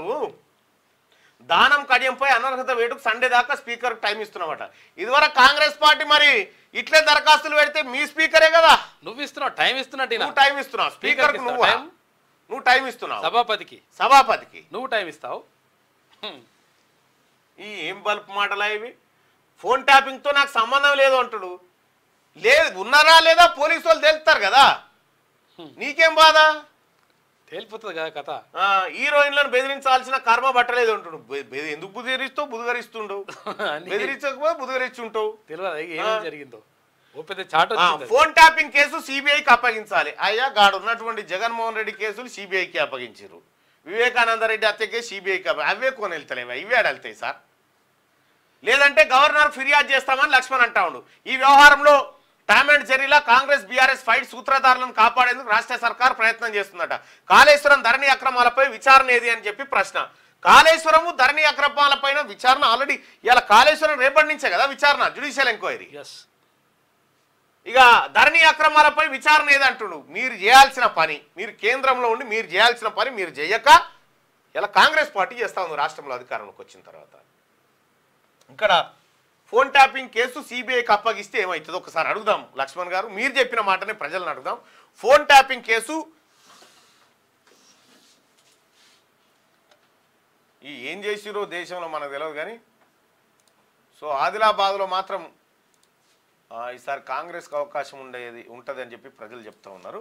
దానం కడియంపై అనర్హత వేటుకు సండే దాకా స్పీకర్ టైం ఇస్తున్నామట ఇదివరకు కాంగ్రెస్ పార్టీ మరి ఇట్లే దరఖాస్తులు పెడితే మీ స్పీకరే కదా నువ్వు ఇస్తున్నావు టైం ఇస్తున్నట్టు ఈయన. నువ్వు టైం ఇస్తున్నావు స్పీకర్ స్పీకర్కి నువ్వు ఇస్తావా టైం? నువ్వు టైం ఇస్తున్నావు సభాపతికి సభాపతికి నువ్వు టైం ఇస్తావు హ్మ్. ఈ ఏం బల్బ్ మాటలా ఇవి ఫోన్ ట్యాపింగ్ తో నాకు సంబంధం లేదు అంటాడు లేదు ఉన్నారా లేదా పోలీసు వాళ్ళు తెలుస్తారు కదా నీకేం బాధ తేలిపోతుంది కదా కథ ఆ, హీరోయిన్లను బెదిరించాల్సిన కర్మ పట్టలేదు అంటుడు బె- బె- ఎందుకు బుదిరిస్తావు బుధగరిస్తుండవు అన్నీ బెదిరించకపోతే బుధగరిస్తుంటావు తెలియదు ఏమేం జరిగిందో ఓ పెద్ద చాట్ ఆ, వచ్చింది ఫోన్ ట్యాపింగ్ కేసు సిబిఐకి అప్పగించాలి అయ్యా గాడు ఉన్నటువంటి జగన్మోహన్ రెడ్డి కేసులు సిబిఐకి అప్పగించారు వివేకానంద రెడ్డి హత్య కేసు సిబిఐకి అప్ప అవే కొని వెళ్తలేవా ఇవే వెళ్తాయి సార్ లేదంటే గవర్నర్ ఫిర్యాదు చేస్తామని లక్ష్మణ్ అంటా ఉండు ఈ వ్యవహారంలో టామ్ అండ్ జెర్రీలా కాంగ్రెస్ బీఆర్ఎస్ ఫైట్ సూత్రధారులను కాపాడేందుకు రాష్ట్ర సర్కార్ ప్రయత్నం చేస్తుందట కాళేశ్వరం ధరణి అక్రమాలపై విచారణ ఏది అని చెప్పి ప్రశ్న కాళేశ్వరము ధరణి అక్రమాలపైన విచారణ ఆల్రెడీ ఇలా కాళేశ్వరం రేపటి నుంచే కదా విచారణ జుడిషియల్ ఎంక్వైరీ ఎస్ ఇక ధరణి అక్రమాలపై విచారణ ఏదంటుడు మీరు చేయాల్సిన పని మీరు కేంద్రంలో ఉండి మీరు చేయాల్సిన పని మీరు చేయక ఇలా కాంగ్రెస్ పార్టీ చేస్తా ఉంది రాష్ట్రంలో అధికారంలోకి వచ్చిన తర్వాత ఇక్కడ ఫోన్ ట్యాపింగ్ కేసు సిబిఐకి అప్పగిస్తే ఏమవుతుందో ఒకసారి అడుగుదాం లక్ష్మణ్ గారు మీరు చెప్పిన మాటనే ప్రజలను అడుగుదాం ఫోన్ ట్యాపింగ్ కేసు ఈ ఏం చేసిరో దేశంలో మనకు తెలియదు కానీ సో ఆదిలాబాద్లో మాత్రం ఆ, ఈసారి కాంగ్రెస్కి అవకాశం ఉండేది ఉంటుంది అని చెప్పి ప్రజలు చెప్తా ఉన్నారు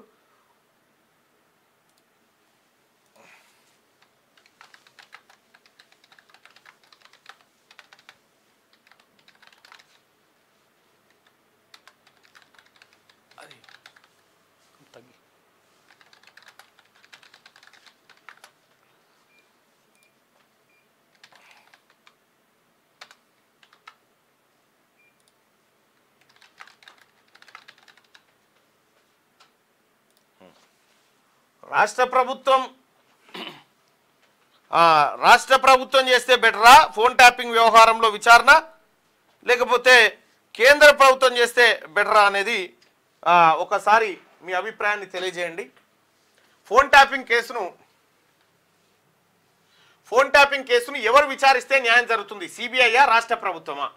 అది తగ్గి రాష్ట్ర ప్రభుత్వం ఆ, రాష్ట్ర ప్రభుత్వం చేస్తే బెటరా ఫోన్ ట్యాపింగ్ వ్యవహారంలో విచారణ లేకపోతే కేంద్ర ప్రభుత్వం చేస్తే బెటరా అనేది ఆ, ఒకసారి మీ అభిప్రాయాన్ని తెలియజేయండి ఫోన్ ట్యాపింగ్ కేసును ఫోన్ ట్యాపింగ్ కేసును ఎవరు విచారిస్తే న్యాయం జరుగుతుంది సిబిఐయా రాష్ట్ర ప్రభుత్వమా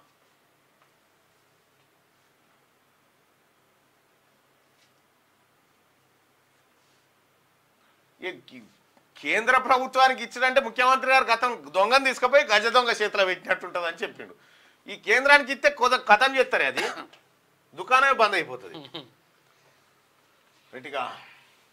ఈ కి- కేంద్ర ప్రభుత్వానికి ఇచ్చినంటే ముఖ్యమంత్రి గారు గతం దొంగను తీసుకుపోయి గజ దొంగ చేతిలో పెట్టినట్టుంటుంది అని చెప్పిండు ఈ కేంద్రానికి ఇస్తే కొద కథం చేస్తారు అది దుకాణమే బంద్ అయిపోతుంది రైట్గా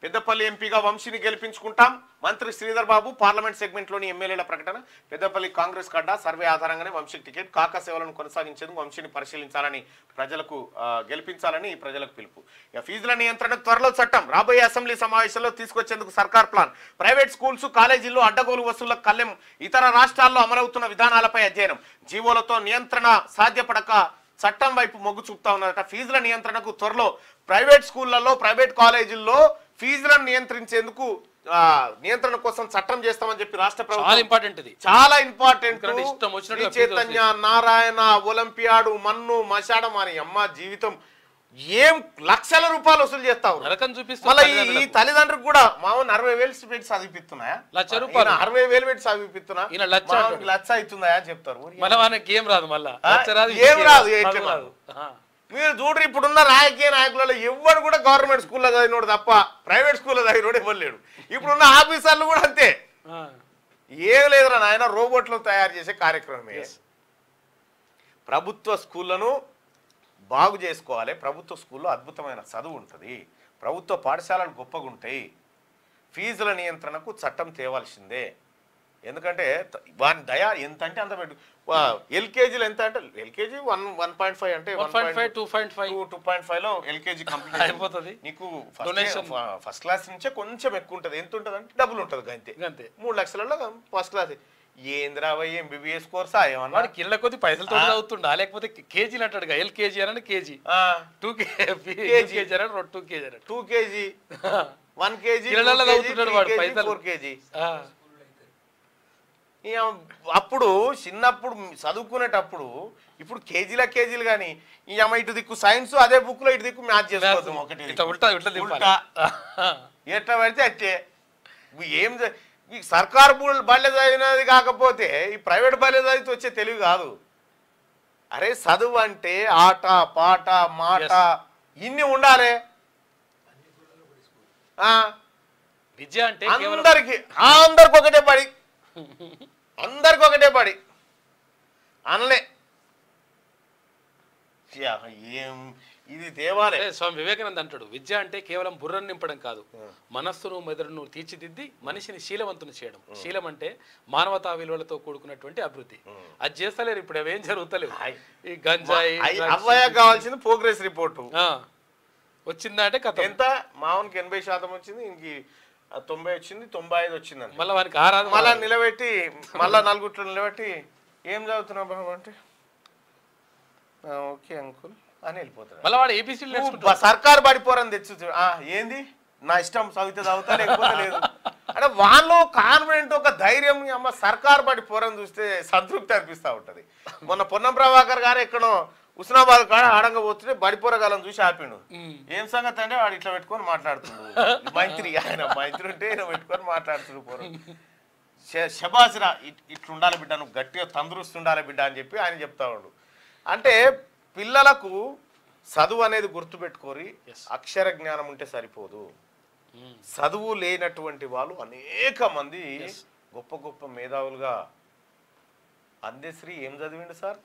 పెద్దపల్లి ఎంపీగా వంశీని గెలిపించుకుంటాం మంత్రి శ్రీధర్ బాబు పార్లమెంట్ సెగ్మెంట్లోని ఎమ్మెల్యేల ప్రకటన పెద్దపల్లి కాంగ్రెస్ కడ్డా సర్వే ఆధారంగానే వంశీకి టికెట్ కాకా సేవలను కొనసాగించేందుకు వంశీని పరిశీలించాలని ప్రజలకు ఆ, గెలిపించాలని ప్రజలకు పిలుపు ఇక ఫీజుల నియంత్రణకు త్వరలో చట్టం రాబోయే అసెంబ్లీ సమావేశంలో తీసుకొచ్చేందుకు సర్కార్ ప్లాన్ ప్రైవేట్ స్కూల్స్ కాలేజీల్లో అడ్డగోలు వసూళ్లకు కళ్ళెం ఇతర రాష్ట్రాల్లో అమలవుతున్న విధానాలపై అధ్యయనం జీవోలతో నియంత్రణ సాధ్యపడక చట్టం వైపు మొగ్గు చూపుతా ఉన్నదట ఫీజుల నియంత్రణకు త్వరలో ప్రైవేట్ స్కూళ్లలో ప్రైవేట్ కాలేజీల్లో ఫీజులను నియంత్రించేందుకు ఆ, నియంత్రణ కోసం చట్టం చేస్తామని చెప్పి రాష్ట్ర చాలా ప్రభుత్వం ఇంపార్టెంట్ ఇది చాలా ఇంపార్టెంట్ ఎందుకంటే ఇష్టం వచ్చినట్టుగా శ్రీ చైతన్య నారాయణ ఒలింపియాడు మన్ను మశాడం అని అమ్మ జీవితం ఏం లక్షల రూపాయలు వసూలు చేస్తావు నరకం చూపిస్తుంది మళ్ళీ ఈ- ఈ తల్లిదండ్రులకు. తల్లిదండ్రులకు కూడా మామూలు అరవై వేలు పెట్టి చదివిపిస్తున్నాయా లక్ష రూపాయలు. ఈయన అరవై వేలు పెట్టి చదివిపిస్తున్నా ఈయన లక్ష మామూలుకి అంటాడు. లక్ష అవుతుందా అని చెప్తారు ఊరి. మన మనకి ఏం రాదు మళ్ళా ఆ? లక్ష రాదు ఏం ఇంకేం రాదు, ఏం చదువు రాదు. ఆ. మీరు చూడరు ఇప్పుడున్న రాజకీయ నాయకులలో ఎవ్వరు కూడా గవర్నమెంట్ స్కూల్లో చదివినోడు తప్ప ప్రైవేట్ స్కూల్లో చదివినోడు ఎవరు లేడు ఇప్పుడున్న ఆఫీసర్లు కూడా అంతే ఆ. ఏం లేదురా నాయన రోబోట్లు తయారు చేసే కార్యక్రమమే ప్రభుత్వ స్కూళ్ళను బాగు చేసుకోవాలి ప్రభుత్వ స్కూల్లో అద్భుతమైన చదువు ఉంటుంది ప్రభుత్వ పాఠశాలలు గొప్పగా ఉంటాయి ఫీజుల నియంత్రణకు చట్టం తేవాల్సిందే ఎందుకంటే త- వాని దయ ఎంత అంటే అంత పెట్టు ఎల్కేజీలు ఎంత అంటే LKG one one point five అంటే one point five two point five two two point five లో ఎల్కేజీ కంప్లీట్ అయిపోతుంది. నీకు Donation. ఫస్ట్ ఫస్ట్ క్లాస్ నుంచే కొంచెం ఎక్కువ ఉంటుంది ఎంత ఉంటుంది అంటే డబుల్ ఉంటుంది అంతే అంతే మూడు లక్షలలో ఫస్ట్ క్లాస్ ఏంద్రా భయ్ ఎంబీబీఎస్ కోర్సా ఏమన్నా వాడు కిళ్ళ కొద్ది పైసలతో చదువుతుండా లేకపోతే కేజీలు అంటాడుగా ఎల్ కేజీ అని కేజీ టూ కేజీ కేజీ అని టూ కేజీ అని టూ కేజీ వన్ కేజీ కిరణాల్లో చదువుతున్నాడు వాడు పైసలు. ఫోర్ కేజీ ఆ. అప్పుడు చిన్నప్పుడు చదువుకునేటప్పుడు ఇప్పుడు కేజీల కేజీలు కానీ ఈ అమ్మ ఇటు దిక్కు సైన్స్ అదే బుక్ లో ఇటు దిక్కు మ్యాచ్ చేసుకోవద్దు ఒకటి ఇట్లా ఉల్టా ఉల్టా దింపాలి. ఉల్టా. ఎట్లా పడితే అట్టే ఇవి ఏం చ- ఈ సర్కారు బుల్- బళ్ళె చదివినది కాకపోతే ఈ ప్రైవేట్ బళ్ళె చదివితే వచ్చే తెలివి కాదు అరే చదువు అంటే ఆట పాట మాట ఇన్ని ఉండాలి ఆ, విద్య అంటే కేవలం అందరికి అందరికి ఒకటే పడి అందరికి ఒకటే పడి అనలే యా, ఏం ఇది తేవాలే అదే స్వామి వివేకానంద అంటాడు విద్య అంటే కేవలం బుర్రను నింపడం కాదు మనస్సును మెదడును తీర్చిదిద్ది మనిషిని శీలవంతుని చేయడం శీలం అంటే మానవతా విలువలతో కూడుకున్నటువంటి అభివృద్ధి అది చేస్తలేరు ఇప్పుడు అవేం జరుగుతలేవు ఆయ్. ఈ గంజాయి అయ్- drugs, అవ్వయ్య కావాల్సింది ప్రోగ్రెస్ రిపోర్టు ఆ. వచ్చిందా అంటే కథ ఎంత మామూలుకి ఎనభై శాతం వచ్చింది ఇంక తొంభై వచ్చింది తొంభై ఐదు వచ్చిందండి మళ్ళీ వానికి ఆరాధన మళ్ళా నిలబెట్టి మళ్ళా నలుగుట్లో నిలబెట్టి ఏం చదువుతున్నావు బాబు అంటే "ఆ, ఓకే అంకుల్ అని వెళ్ళిపోతాడు మళ్ళీ వాడు ఏబీసీ నువ్వు సర్కారు పడిపోరని తెచ్చు ఆ, ఏంది నా ఇష్టం చదివితే చదువుతా లేకపోతే లేదు అంటే వాళ్ళు కాన్ఫిడెంట్ ఒక ధైర్యం అమ్మ సర్కారు పడిపోరని చూస్తే సంతృప్తి అనిపిస్తూ ఉంటది మొన్న పొన్నం ప్రభాకర్ గారు ఎక్కడో ఉస్నాబాద్ కాడ ఆడంగా పోతుంటే బడిపోరగాలం చూసి ఆపిండు ఏం సంగతి అంటే వాడు ఇట్లా పెట్టుకొని మాట్లాడుతున్నాడు మైత్రి ఆయన మైత్రి ఉంటే ఈయన పెట్టుకొని మాట్లాడుతున్నాడు పోరు శబాసిరా ఇట్లుండాలి బిడ్డ నువ్వు గట్టిగా తందరుస్తు ఉండాలి బిడ్డ అని చెప్పి ఆయన చెప్తా ఉండు అంటే పిల్లలకు చదువు అనేది గుర్తుపెట్టుకోరి అక్షర జ్ఞానం ఉంటే సరిపోదు చదువు లేనటువంటి వాళ్ళు అనేక మంది గొప్ప గొప్ప మేధావులుగా అందశ్రీ ఏం చదివిండు సార్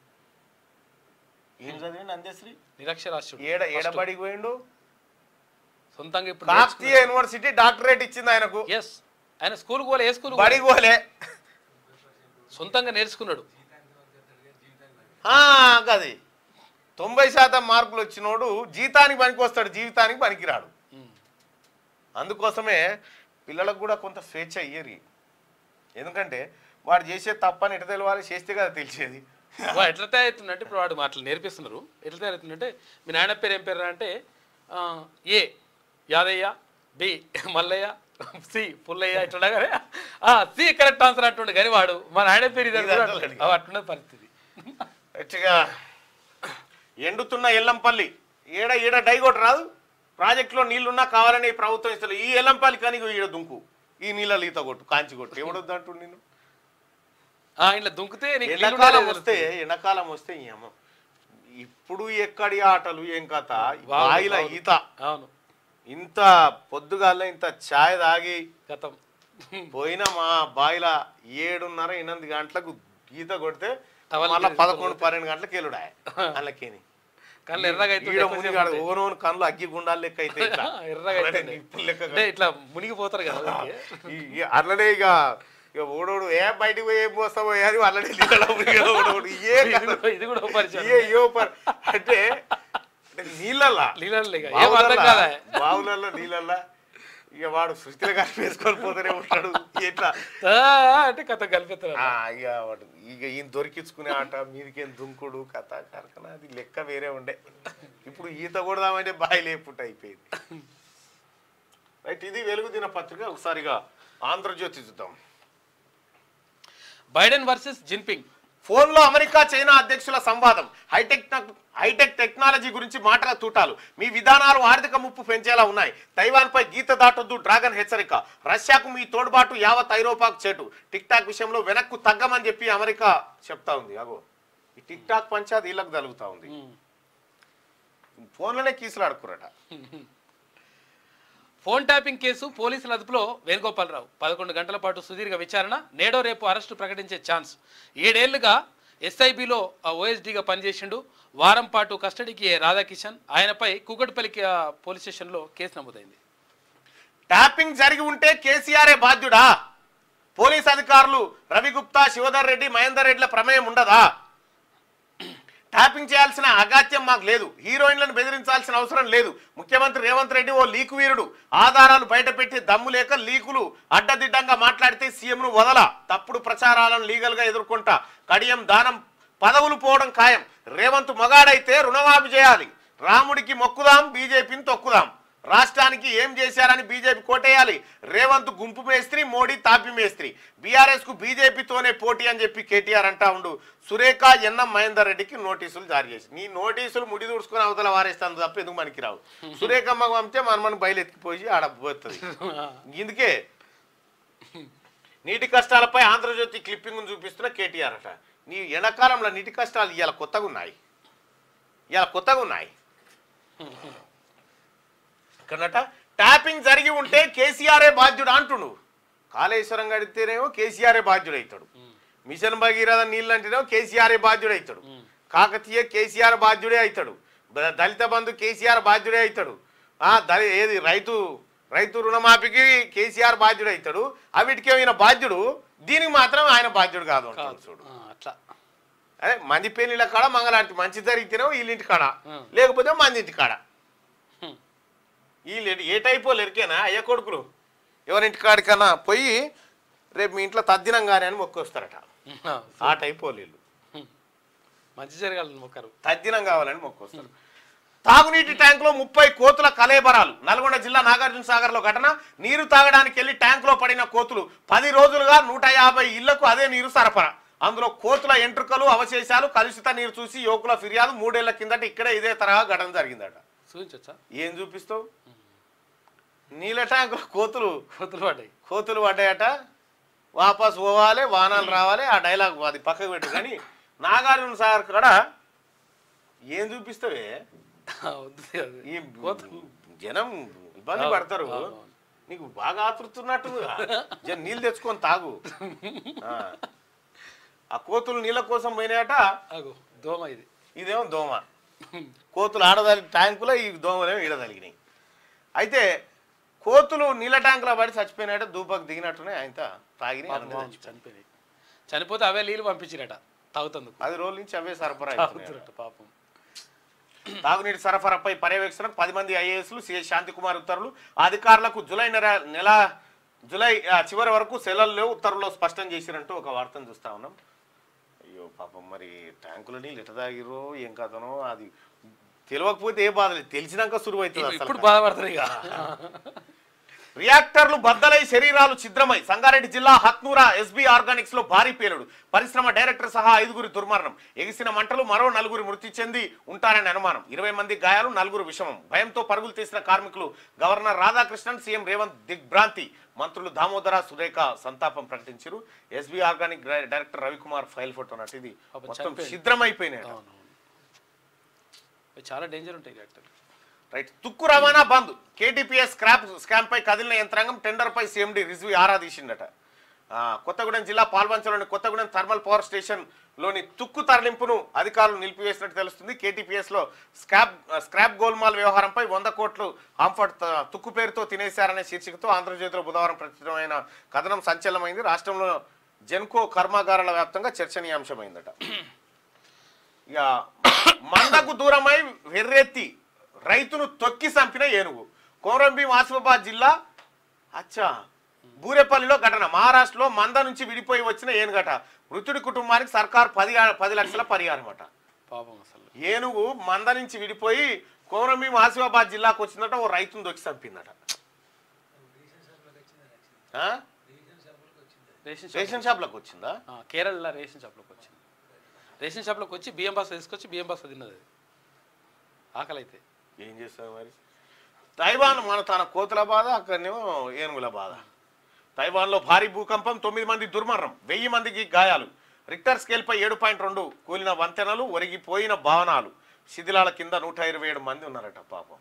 ఏం చదివిండు అందశ్రీ నిరక్షరాస్యుడు ఏడ ఏడబడికి పోయిండు సొంతంగా ఇప్పుడు కాకతీయ యూనివర్సిటీ డాక్టరేట్ ఇచ్చింది ఆయనకు ఎస్ ఆయన స్కూల్ పోలే ఏ స్కూల్ బడికి పోలే సొంతంగా నేర్చుకున్నాడు ఆ, గది తొంభై శాతం మార్కులు వచ్చినోడు జీతానికి పనికి వస్తాడు జీవితానికి పనికిరాడు ఉమ్. అందుకోసమే పిల్లలకు కూడా కొంత స్వేచ్ఛ ఇయ్యరి ఎందుకంటే వాడు చేసే తప్పని ఎట తెలవాలి చేస్తే కదా తెలిసేది వా ఎట్లా తయారవుతుందంటే ఇప్పుడు వాడు మాటలు నేర్పిస్తున్నారు ఎట్లా తయారవుతుందంటే మీ నాయన పేరు ఏం పేరు అంటే ఆ, A Yadaiah B Mallaiah C Pullaiah ఇట్లా కానీ సి కరెక్ట్ ఆన్సర్ అంటుండే కానీ వాడు మా నాయన పేరు ఇది ఇది అంటాడు. అంటాడు. అవి అట్లున్న పరిస్థితి గట్టిగా ఎండుతున్న ఎల్లంపల్లి ఏడ ఈడ డైగొట్ రాదు ప్రాజెక్టులో నీళ్లున్నా కావాలని ఈ ప్రభుత్వం ఇస్తారు ఈ ఎల్లంపల్లి కానీ ఇగో ఈడ దుంకు ఈ నీళ్ళ ఈత కొట్టు కాంచి కొట్టు ఎవడొద్దంటు నేను ఆ, ఇట్లా దుంకితే నీకు నీళ్ళు ఎండాకాలం ఉండేది వస్తే ఎండాకాలం వస్తే ఈ అమ్మ ఇప్పుడు ఎక్కడి ఆటలు ఏం కథ వావ్, బాయిల వావ్. ఈత అవును ఇంత పొద్దుగాల ఇంత ఛాయ్ తాగి గతం పోయిన మా బాయిల ఏడున్నర ఎనిమిది గంటలకు ఈత కొడితే టవల్ మళ్ళీ తీసుకొని పదకొండు పన్నెండు గంటలకు వెళ్ళుడా అందులోకేని కళ్ళు ఎర్రగా అయితే ఈడ మునిగాడు ఓనోని కళ్ళు అగ్గి గుండాలు లెక్క అయితే ఇట్లా. ఎర్రగా అయితే నిప్పులు లెక్క అంటే ఇట్లా మునిగిపోతారు కదా ఈ- ఈ అట్లనే ఇక ఇక ఓడోడు ఏ బయటికి పోయి ఏం పోస్తావో అని అట్లనే నీళ్ళలో మునిగాడు ఓడోడు ఏ ఇది కూడా- ఇది కూడా పరిచయం ఏ ఏ పర్ అంటే అంటే నీళ్ళల్లా నీళ్ళల్లో ఇక ఏం అర్థం బావులల్లా కాదా బావులల్లో నీళ్ళల్లా ఇక వాడు సృష్టిలో కలిపి వేసుకొని పోతూనే ఉంటాడు ఎట్లా ఆ, అంటే కథ కలిపిస్తారు ఆ, ఇక వాడు ఇక ఈయన దొరికించుకునే ఆట మీదికేం దుంకుడు కథ కరకన అది లెక్క వేరే ఉండే ఇప్పుడు ఈత కొడదామంటే బాయి లేపుట అయిపోయింది రైట్ ఇది వెలుగు దిన పత్రిక ఒకసారిగా ఆంధ్రజ్యోతి చూద్దాం బైడెన్ వర్సెస్ జిన్పింగ్ ఫోన్లో అమెరికా చైనా అధ్యక్షుల సంవాదం హైటెక్ టెక్- హైటెక్ టెక్నాలజీ గురించి మాటల తూటాలు మీ విధానాలు ఆర్థిక ముప్పు పెంచేలా ఉన్నాయి తైవాన్పై గీత దాటొద్దు డ్రాగన్ హెచ్చరిక రష్యాకు మీ తోడ్బాటు యావత్ ఐరోపాకు చేటు టిక్ టాక్ విషయంలో వెనక్కు తగ్గమని చెప్పి అమెరికా చెప్తా ఉంది అగో ఈ టిక్ టాక్ పంచాది వీళ్ళకి తగులుతా ఉంది ఫోన్లోనే కీసులాడుకురట ఫోన్ ట్యాపింగ్ కేసు పోలీసుల అదుపులో వేణుగోపాలరావు పదకొండు గంటల పాటు సుదీర్ఘ విచారణ నేడో రేపు అరెస్టు ప్రకటించే ఛాన్స్ ఏడేళ్లుగా ఎస్ఐబిలో ఓఎస్డీగా పనిచేసిండు వారం పాటు కస్టడీకి రాధాకిషన్ ఆయనపై కూకట్పల్లి ఆ, పోలీస్ స్టేషన్లో కేసు నమోదైంది ట్యాపింగ్ జరిగి ఉంటే కేసీఆరే బాధ్యుడా పోలీస్ అధికారులు రవిగుప్తా శివధర్ రెడ్డి మహేందర్ రెడ్డిల ప్రమేయం ఉండదా ట్యాపింగ్ చేయాల్సిన అగాత్యం మాకు లేదు హీరోయిన్లను బెదిరించాల్సిన అవసరం లేదు ముఖ్యమంత్రి రేవంత్ రెడ్డి ఓ లీకు వీరుడు ఆధారాలు బయటపెట్టి దమ్ము లేక లీకులు అడ్డదిడ్డంగా మాట్లాడితే సీఎంను వదల తప్పుడు ప్రచారాలను లీగల్గా ఎదుర్కొంటా కడియం దానం పదవులు పోవడం ఖాయం రేవంత్ మగాడైతే రుణమాఫీ చేయాలి రాముడికి మొక్కుదాం బీజేపీని తొక్కుదాం రాష్ట్రానికి ఏం చేశారని బీజేపీ కోటేయాలి రేవంత్ గుంపు మేస్త్రి మోడీ తాపి మేస్త్రి బీఆర్ఎస్ కు బీజేపీతోనే పోటీ అని చెప్పి కేటీఆర్ అంటా ఉండు సురేఖ ఎన్ఎం మహేందర్ రెడ్డికి నోటీసులు జారీ చేసి నీ నోటీసులు ముడి తుడుచుకొని అవతల వారేస్తాను తప్ప ఎందుకు మనకి రావు సురేఖమ్మ పంపితే మన మన బయలుెత్తిపోయి ఆడ పోతుంది ఇందుకే నీటి కష్టాలపై ఆంధ్రజ్యోతి క్లిప్పింగ్ చూపిస్తున్న కేటీఆర్ అట నీ ఎండాకాలంలో నీటి కష్టాలు ఇవాళ కొత్తగా ఉన్నాయి ఇవాళ కొత్తగా ఉన్నాయి ఇక్కడట ట్యాపింగ్ జరిగి ఉంటే కేసీఆరే బాధ్యుడు అంటుండు కాళేశ్వరం గడితేనేమో కేసీఆరే బాధ్యుడు అవుతాడు మిషన్ భగీరథ నీళ్ళు అంటేనేమో కేసీఆరే బాధ్యుడు అవుతాడు కాకతీయ కేసీఆర్ బాధ్యుడే అవుతాడు బ- దళిత బంధు కేసీఆర్ బాధ్యుడే అవుతాడు ఆ దళి ఏది రైతు రైతు రుణమాఫీకి కేసీఆర్ బాధ్యుడు అవుతాడు అవిటికి ఈయన బాధ్యుడు దీనికి మాత్రం ఆయన బాధ్యుడు కాదు అంటాడు చూడు ఆ, అట్లా అదే మంది పెళ్లిళ్ళ కాడ మంగళాంటి మంచి జరిగితేనేమో వీళ్ళింటి కాడ Hmm. లేకపోతే మంది ఇంటి కాడ Hmm. వీళ్ళు ఎటు- ఏ టైపో ఎరికేనా అయ్య కొడుకులు ఎవరింటి కాడికన్నా పోయి రేపు మీ ఇంట్లో తద్దినం కానీ అని మొక్కొస్తారట ఆ, ఆ టైపో వీళ్ళు మంచి జరగాలని మొక్కరు తద్దినం కావాలని మొక్కొస్తారు తాగునీటి ట్యాంకులో ముప్పై కోతుల కలేబరాలు నల్గొండ జిల్లా నాగార్జున సాగర్ లో ఘటన నీరు తాగడానికి వెళ్లి ట్యాంకులో పడిన కోతులు పది రోజులుగా నూట యాభై ఇళ్లకు అదే నీరు సరఫరా అందులో కోతుల ఎంట్రుకలు అవశేషాలు కలుషిత నీరు చూసి యువకుల ఫిర్యాదు మూడేళ్ల కిందట ఇక్కడే ఇదే తరహా ఘటన జరిగిందట చూపించచ్చా ఏం చూపిస్తావు నీళ్ళ ట్యాంకులో కోతులు కోతులు పడ్డాయి కోతులు పడ్డాయట వాపస్ పోవాలి వానాలు రావాలి ఆ డైలాగ్ అది పక్కకు పెట్టు కానీ నాగార్జున సాగర్ కాడ ఏం చూపిస్తావే వద్దు అది. ఈ కోతులు జనం ఇబ్బంది అవును, పడతారు అవును. నీకు బాగా ఆతృతున్నట్టు జర నీళ్ళు తెచ్చుకొని తాగు ఆ. ఆ కోతులు నీళ్ళ కోసం పోయినాయట అగో దోమ ఇది ఇదేమో దోమ కోతులు ఆడదాలి ట్యాంకులో ఈ దోమలేమో ఈడదలిగినాయి అయితే కోతులు నీళ్ళ ట్యాంకులో పడి చచ్చిపోయినాయట దూపకు దిగినట్టునే ఆయన తాగినాయి పాపం ఆనందం చచ్చిపోయాయి. చనిపోయినాయి చనిపోతే అవే నీళ్ళు పంపించిరట తాగుతందుకు పది రోజుల నుంచి అవే సరఫరా అవుతున్నాయట. తాగుతురట పాపం తాగునీటి సరఫరాపై పర్యవేక్షణకు పది మంది ఐఏఎస్లు సిఎస్ శాంతికుమార్ ఉత్తర్వులు అధికారులకు జూలై నెల నెల జూలై ఆ, చివరి వరకు సెలవుల్లో ఉత్తర్వుల్లో స్పష్టం చేసినట్టు ఒక వార్తను చూస్తా ఉన్నాం అయ్యో పాపం మరి ట్యాంకుల నీళ్ళు ఎట తాగిరో ఏం కథనో అది తెలియకపోతే ఏ బాధ లేదు తెలిసినాక సురువు అవుతుంది ఇప్పుడు అసలు బాధపడతారు ఇక రియాక్టర్లు బద్దలై శరీరాలు ఛిద్రమై సంగారెడ్డి జిల్లా హత్నూరా ఎస్బీ ఆర్గానిక్స్ లో భారీ పేలుడు పరిశ్రమ డైరెక్టర్ సహా ఐదుగురి దుర్మరణం ఎగిసిన మంటలు మరో నలుగురు మృతి చెంది ఉంటారని అనుమానం ఇరవై మంది గాయాలు నలుగురు విషమం భయంతో పరుగులు తీసిన కార్మికులు గవర్నర్ రాధాకృష్ణన్ సీఎం రేవంత్ దిగ్భ్రాంతి మంత్రులు దామోదర సురేఖ సంతాపం ప్రకటించారు ఎస్బీ ఆర్గానిక్ డై- డైరెక్టర్ రవికుమార్ ఫైల్ ఫోటో నట్టు ఇది పాపం మొత్తం చనిపోయింది. ఛిద్రమైపోయినాయి అవునవును అవి చాలా డేంజర్ ఉంటాయి రియాక్టర్ రైట్ తుక్కు రవాణా బంద్ కేటీపీఎస్ స్క్రాప్ స్కామ్ పై కదిలిన యంత్రాంగం టెండర్ పై సీఎండి రిజ్వీ ఆరా తీసిండట ఆ, కొత్తగూడెం జిల్లా పాల్వంచలోని కొత్తగూడెం థర్మల్ పవర్ స్టేషన్ లోని తుక్కు తరలింపును అధికారులు నిలిపివేసినట్టు తెలుస్తుంది కేటీపీఎస్ లో స్క్రాప్ స్క్రాప్ గోల్మాల్ వ్యవహారంపై వంద కోట్లు ఆంఫర్ట్ త- తుక్కు పేరుతో తినేశారనే శీర్షికతో ఆంధ్రజ్యోతిలో బుధవారం ప్రచురితమైన కథనం సంచలనమైంది రాష్ట్రంలో జెన్కో కర్మాగారాల వ్యాప్తంగా చర్చనీయాంశమైందట ఇక మందకు దూరమై వెర్రెత్తి రైతును తొక్కి చంపిన ఏనుగు కోరంభీం ఆసిఫాబాద్ జిల్లా అచ్చా బూరేపల్లిలో ఘటన మహారాష్ట్రలో మంద నుంచి విడిపోయి వచ్చిన ఏనుగట మృతుడి కుటుంబానికి సర్కార్ పది పది లక్షల పరిహారం అట పాపం అసలు ఏనుగు మంద నుంచి విడిపోయి కోరంభీం ఆసిఫాబాద్ జిల్లాకు వచ్చిందట ఓ రైతును దొక్కి చంపిందట ఆ? రేషన్ షాప్ రేషన్ షాప్లకు వచ్చిందా ఆ, కేరళ రేషన్ షాప్లోకి వచ్చింది రేషన్ షాప్లోకి వచ్చి బియ్యం బాస్తా తీసుకొచ్చి బియ్యం బాస్తా తిన్నది అది ఆకలి అయితే ఏం చేస్తావు మరి తైవాన్ మన తన కోతుల బాధ అక్కడనేమో ఏనుగుల బాధ తైవాన్లో భారీ భూకంపం తొమ్మిది మంది దుర్మరణం వెయ్యి మందికి గాయాలు రిక్టర్ స్కేల్పై ఏడు పాయింట్ రెండు కూలిన వంతెనలు ఒరిగిపోయిన భవనాలు శిథిలాల కింద నూట ఇరవై ఏడు మంది ఉన్నారట పాపం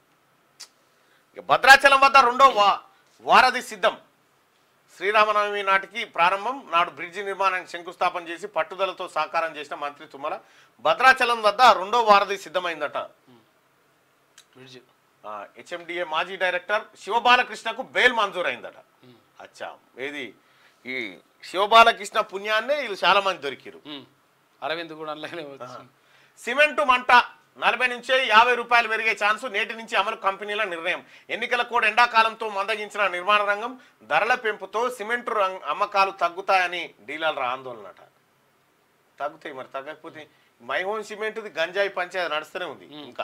ఇక భద్రాచలం వద్ద రెండో వా వారధి సిద్ధం శ్రీరామనవమి నాటికి ప్రారంభం నాడు బ్రిడ్జి నిర్మాణానికి శంకుస్థాపన చేసి పట్టుదలతో సాకారం చేసిన మంత్రి తుమ్మల భద్రాచలం వద్ద రెండో వారధి సిద్ధమైందట బ్రిడ్జ్ హెచ్ఎండిఏ మాజీ డైరెక్టర్ శివబాలకృష్ణకు బెయిల్ మంజూరైందట అచ్చా ఏది ఈ శివబాలకృష్ణ పుణ్యాన్నే వీళ్ళు చాలా మంది దొరికిరు ఉమ్. అరవింద్ కూడా అలాగే వచ్చింది సిమెంటు మంట నలభై నుంచే యాభై రూపాయలు పెరిగే ఛాన్సు నేటి నుంచి అమలు కంపెనీల నిర్ణయం ఎన్నికల కోడ్ ఎండాకాలంతో మందగించిన నిర్మాణ రంగం ధరల పెంపుతో సిమెంటు రంగ అమ్మకాలు తగ్గుతాయని డీలర్ల ఆందోళనట తగ్గుతాయి మరి తగ్గకపోతే మైహోన్ సిమెంట్ది గంజాయి పంచాయతీ నడుస్తూనే ఉంది ఇంకా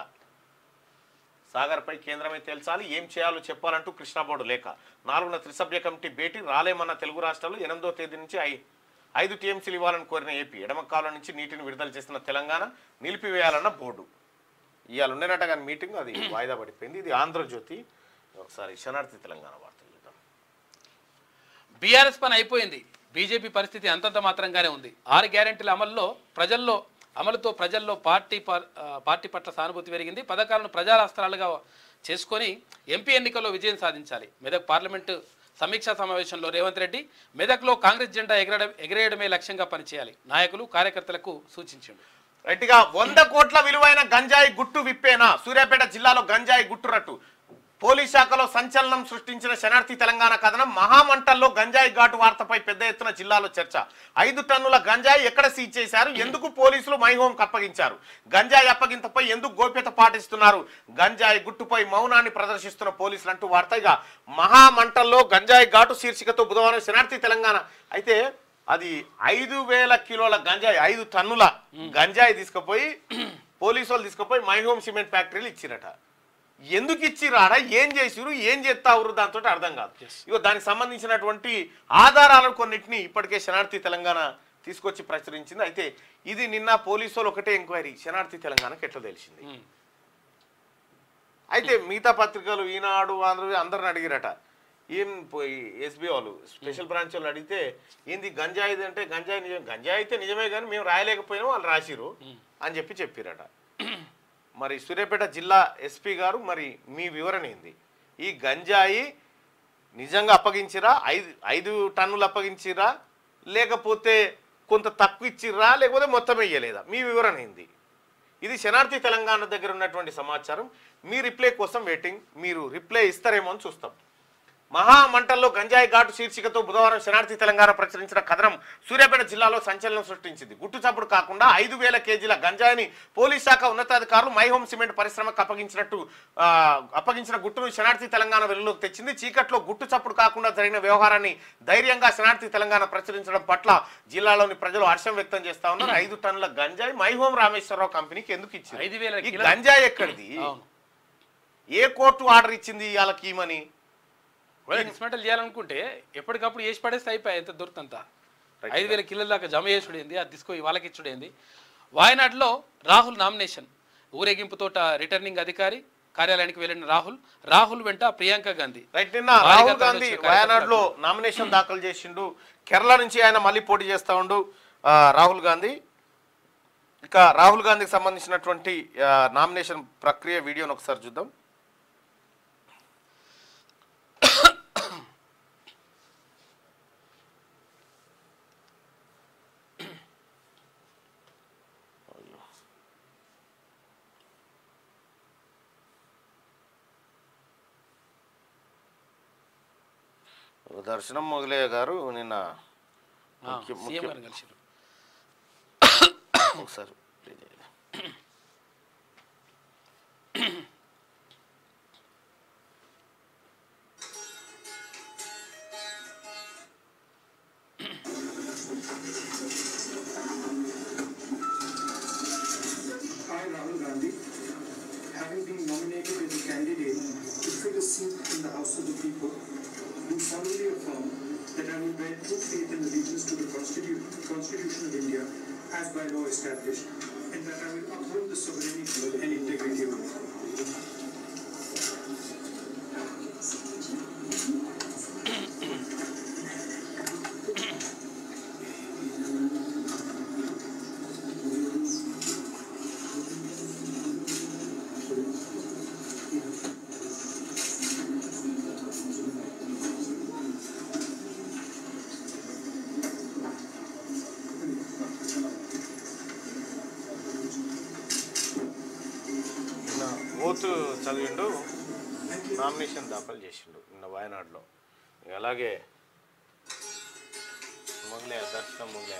సాగర్పై కేంద్రమే తేల్చాలి ఏం చేయాలో చెప్పాలంటూ కృష్ణా బోర్డు లేఖ నాలుగున త్రిసభ్య కమిటీ భేటీ రాలేమన్న తెలుగు రాష్ట్రాలు ఎనిమిదో తేదీ నుంచి ఐ ఐదు టీఎంసీలు ఇవ్వాలని కోరిన ఏపీ ఎడమ కాలం నుంచి నీటిని విడుదల చేసిన తెలంగాణ నిలిపివేయాలన్న బోర్డు ఇవాళ ఉండేనట కానీ మీటింగ్ అది వాయిదా పడిపోయింది ఇది ఆంధ్రజ్యోతి ఒకసారి శనార్థి తెలంగాణ వార్తలు చూద్దాం బీఆర్ఎస్ పని అయిపోయింది బీజేపీ పరిస్థితి అంతంత మాత్రంగానే ఉంది ఆరు గ్యారెంటీల అమల్లో ప్రజల్లో అమలుతో ప్రజల్లో పార్టీ ప- ఆ, పార్టీ పట్ల సానుభూతి పెరిగింది పథకాలను ప్రజారాస్త్రాలుగా చేసుకొని ఎంపీ ఎన్నికల్లో విజయం సాధించాలి మెదక్ పార్లమెంటు సమీక్షా సమావేశంలో రేవంత్ రెడ్డి మెదక్లో కాంగ్రెస్ జెండా ఎగరడం ఎగరేయడమే లక్ష్యంగా పనిచేయాలి నాయకులు కార్యకర్తలకు సూచించాడు రైట్గా వంద కోట్ల విలువైన గంజాయి గుట్టు విప్పేనా సూర్యాపేట జిల్లాలో గంజాయి గుట్టు రట్టు పోలీస్ శాఖలో సంచలనం సృష్టించిన శనార్థి తెలంగాణ కథనం మహామంటల్లో గంజాయి ఘాటు వార్తపై పెద్ద ఎత్తున జిల్లాలో చర్చ ఐదు టన్నుల గంజాయి ఎక్కడ సీజ్ చేశారు ఎందుకు పోలీసులు మైహోంకు అప్పగించారు గంజాయి అప్పగింతపై ఎందుకు గోప్యత పాటిస్తున్నారు గంజాయి గుట్టుపై మౌనాన్ని ప్రదర్శిస్తున్న పోలీసులు అంటూ వార్త ఇక మహామంటల్లో గంజాయి ఘాటు శీర్షికతో బుధవారం శనార్థి తెలంగాణ అయితే అది ఐదు వేల కిలోల గంజాయి ఐదు టన్నుల గంజాయి తీసుకుపోయి పోలీసు వాళ్ళు తీసుకుపోయి మైహోమ్ సిమెంట్ ఫ్యాక్టరీలు ఇచ్చిరట ఎందుకు ఇచ్చిరాడా ఏం చేసిరు ఏం చేస్తావురు దాంతో అర్థం కాదు ఇగో దానికి సంబంధించినటువంటి ఆధారాలను కొన్నిటిని ఇప్పటికే శనార్థి తెలంగాణ తీసుకొచ్చి ప్రచురించింది అయితే ఇది నిన్న పోలీసు వాళ్ళు ఒకటే ఎంక్వైరీ శనార్థి తెలంగాణకి ఎట్లా తెలిసింది ఉమ్. అయితే మిగతా పత్రికలు ఈనాడు ఆంధ్రప్రదేశ్ అందరిని అడిగిరట ఏం పోయి ఎస్బీ వాళ్ళు స్పెషల్ బ్రాంచ్ వాళ్ళు అడిగితే ఏంది గంజాయి అంటే గంజాయి నిజం గంజాయి అయితే నిజమే కానీ మేము రాయలేకపోయినా వాళ్ళు రాసిరు అని చెప్పి చెప్పిరట మరి సూర్యాపేట జిల్లా ఎస్పీ గారు మరి మీ వివరణ ఏంది ఈ గంజాయి నిజంగా అప్పగించిరా ఐదు ఐదు టన్నులు అప్పగించిరా లేకపోతే కొంత తక్కువ ఇచ్చిర్రా లేకపోతే మొత్తం వేయలేదా మీ వివరణ ఏంది ఇది శనార్థి తెలంగాణ దగ్గర ఉన్నటువంటి సమాచారం మీ రిప్లై కోసం వెయిటింగ్ మీరు రిప్లై ఇస్తారేమో అని చూస్తాం మహామంటల్లో గంజాయి ఘాటు శీర్షికతో బుధవారం శనార్థి తెలంగాణ ప్రచురించిన కథనం సూర్యాపేట జిల్లాలో సంచలనం సృష్టించింది గుట్టు చప్పుడు కాకుండా ఐదు వేల కేజీల గంజాయిని పోలీస్ శాఖ ఉన్నతాధికారులు మైహోమ్ సిమెంట్ పరిశ్రమకు అప్పగించినట్టు ఆ, అప్పగించిన గుట్టును శనార్థి తెలంగాణ వెలుగులోకి తెచ్చింది చీకట్లో గుట్టు చప్పుడు కాకుండా జరిగిన వ్యవహారాన్ని ధైర్యంగా శనార్థి తెలంగాణ ప్రచురించడం పట్ల జిల్లాలోని ప్రజలు హర్షం వ్యక్తం చేస్తా ఉన్నారు ఐదు టన్నుల గంజాయి మైహోమ్ రామేశ్వరరావు కంపెనీకి ఎందుకు ఇచ్చింది ఐదు వేల ఈ కిలో- గంజాయి ఎక్కడిది అవును ఏ కోర్టు ఆర్డర్ ఇచ్చింది వాళ్ళకి ఈమని ఒకవేళ డిస్మెంటల్ చేయాలనుకుంటే ఎప్పటికప్పుడు వేసి పడేస్తే అయిపోయాయి ఎంత దొరుకుతంత ఐదు వేల కిలోల దాకా జమ చేసుడు ఏంది అది తీసుకొని వాళ్ళకి ఇచ్చుడు ఏంది వాయనాడులో రాహుల్ నామినేషన్ ఊరేగింపుతోట రిటర్నింగ్ అధికారి కార్యాలయానికి వెళ్ళిన రాహుల్ రాహుల్ వెంట ప్రియాంక గాంధీ రైట్ నిన్న భారీగా రాహుల్ గాంధీ తరలివచ్చిన వయనాడులో నామినేషన్ దాఖలు చేసిండు కేరళ నుంచి ఆయన మళ్ళీ పోటీ చేస్తా ఉండు ఆ, రాహుల్ గాంధీ ఇక రాహుల్ గాంధీకి సంబంధించినటువంటి ఆ, నామినేషన్ ప్రక్రియ వీడియోని ఒకసారి చూద్దాం దర్శనం మొగలయ్య గారు నిన్న ఆ, ముఖ్య- సీఎం ముఖ్య- గారిని కలిసిరు ఒకసారి play చేయండి. I, Rahul Gandhi, having been nominated as a candidate to fill a seat in the House of the People, do solemnly affirm that I will bear true faith and allegiance to the Constitu- Constitution of India as by law established, and that I will uphold the sovereignty and integrity of India. నిన్న ఓతు చదివిండు nomination దాఖలు చేసిండు నిన్న వాయనాడులో ఇక అలాగే మొగలే దర్శనం మొగలే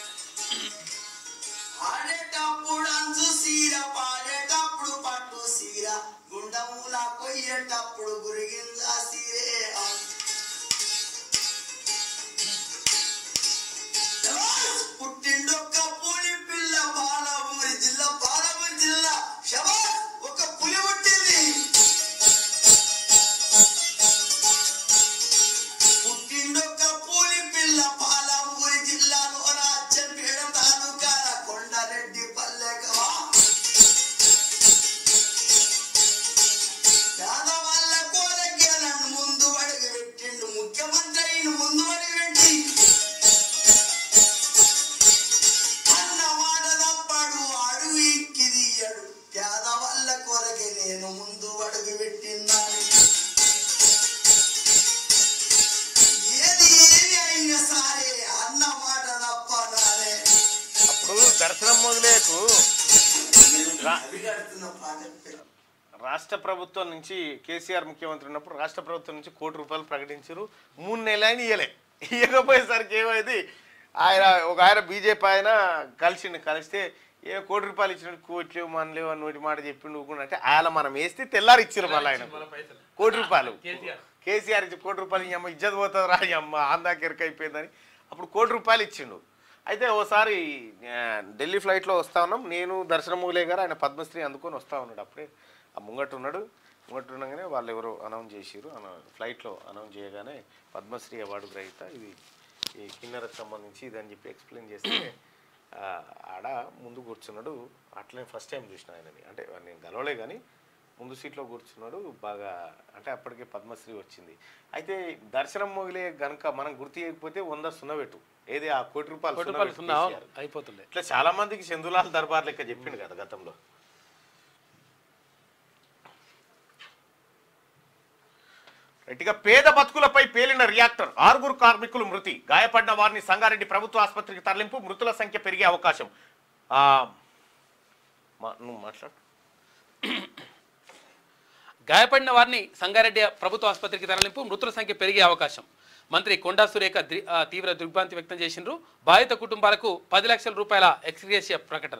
ఆడేటప్పుడు అంచు సీర పాడేటప్పుడు పట్టు సీర గుండముల కొయ్యేటప్పుడు గురిగింజ సీరే పుట్టిండొక్క పులి పిల్ల బాలమూరి జిల్లా బాలమూరి జిల్లా శబాష్ ఒక పులి పుట్టింది పుట్టిండొక్క పూలి పిల్ల పాలమూరి జిల్లాలో రాజ్యంపేట తాలూకాల కొండారెడ్డి పల్లెకవా పేదవాళ్ళ కోరికే నన్ను ముందు అడుగు పెట్టిండు ముఖ్యమంత్రి అయిన ముందు అడుగు పెట్టి అన్న మాట తప్పడు అడుగు ఇక్కిదియ్యడు పేదవాళ్ళ కొరకే నేను ముందు అడుగు పెట్టిన్నాను ఏది ఏది అయినా సరే అన్న మాట తప్పనాలే అప్పుడు దర్శనం మొగలేకు రా- అడిగడుతున్న పాట పేరు. రాష్ట్ర ప్రభుత్వం నుంచి కేసీఆర్ ముఖ్యమంత్రి ఉన్నప్పుడు రాష్ట్ర ప్రభుత్వం నుంచి కోటి రూపాయలు ప్రకటించారు మూడు నెలలని ఇయ్యలే ఇవ్వకపోయేసరికి ఏమైంది ఆయన ఒక ఆయన బీజేపీ ఆయన కలిసిండు కలిస్తే ఏ కోటి రూపాయలు ఇచ్చినట్టు కోట్లు మనలేవు అని నోటి మాట చెప్పిండు ఊరుకుండు అంటే ఆయన మనం వేస్తే తెల్లారి ఇచ్చారు మళ్ళీ ఆయన కోటి రూపాయలు కేసీఆర్. కేసీఆర్ ఇచ్చి కోటి రూపాయలు ఈ అమ్మ ఇజ్జత్ పోతుంది రా ఈ అమ్మ ఆందాకి ఎరకైపోయిందని అప్పుడు కోటి రూపాయలు ఇచ్చిండు అయితే ఓసారి ఆ, ఢిల్లీ ఫ్లైట్లో వస్తా ఉన్నాం నేను దర్శనం మూలే గారు ఆయన పద్మశ్రీ అందుకొని వస్తా ఉన్నాడు అప్పుడే ఆ ముంగట ఉన్నాడు ముంగట ఉండగానే వాళ్ళు ఎవరో అనౌన్స్ చేసిరు అన ఫ్లైట్లో అనౌన్స్ చేయగానే పద్మశ్రీ అవార్డు గ్రహీత ఇది ఈ కిన్నెరకు సంబంధించి ఇది అని చెప్పి ఎక్స్ప్లెయిన్ చేస్తే ఆ, ఆడ ముందు కూర్చున్నాడు అట్లనే ఫస్ట్ టైం చూసిన ఆయనని అంటే నేను గెలవలే కానీ ముందు సీట్లో కూర్చున్నాడు బాగా అంటే అప్పటికే పద్మశ్రీ వచ్చింది అయితే దర్శనం మొగిలే గనుక మనం గుర్తు చేయకపోతే వంద సున్నబెట్టు ఏది ఆ కోటి రూపాయలు కోటి రూపాయలు సున్నబెట్టు సున్నా కేసీఆర్. అయిపోతుండే ఇట్లా చాలా మందికి చందులాల్ దర్బార్ లెక్క చెప్పిండు కదా గతంలో రైట్గా పేద బతుకులపై పేలిన రియాక్టర్ ఆరుగురు కార్మికులు మృతి గాయపడిన వారిని సంగారెడ్డి ప్రభుత్వ ఆసుపత్రికి తరలింపు మృతుల సంఖ్య పెరిగే అవకాశం ఆ, మా- నువ్వు మాట్లాడు గాయపడిన వారిని సంగారెడ్డి ప్రభుత్వ ఆసుపత్రికి తరలింపు మృతుల సంఖ్య పెరిగే అవకాశం మంత్రి కొండా సురేఖ ద్రి- ఆ, తీవ్ర దిగ్భ్రాంతి వ్యక్తం చేసిండ్రు బాధిత కుటుంబాలకు పది లక్షల రూపాయల ఎక్స్గ్రేషియా ప్రకటన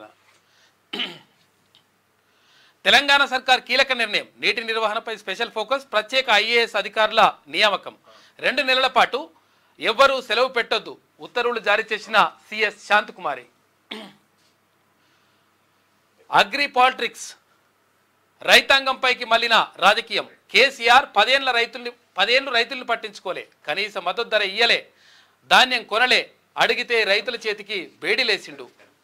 తెలంగాణ సర్కార్ కీలక నిర్ణయం నీటి నిర్వహణపై స్పెషల్ ఫోకస్ ప్రత్యేక ఐఏఎస్ అధికారుల నియామకం రెండు నెలల పాటు ఎవ్వరూ సెలవు పెట్టొద్దు ఉత్తర్వులు జారీ చేసిన సిఎస్ శాంతకుమారి అగ్రి పాలిటిక్స్ రైతాంగంపైకి మళ్ళిన రాజకీయం కేసీఆర్ పదేళ్ల రైతుల్ని పదేళ్ళు రైతుల్ని పట్టించుకోలే కనీస మద్దతు ధర ఇయ్యలే ధాన్యం కొనలే అడిగితే రైతుల చేతికి వేడిలేసిండు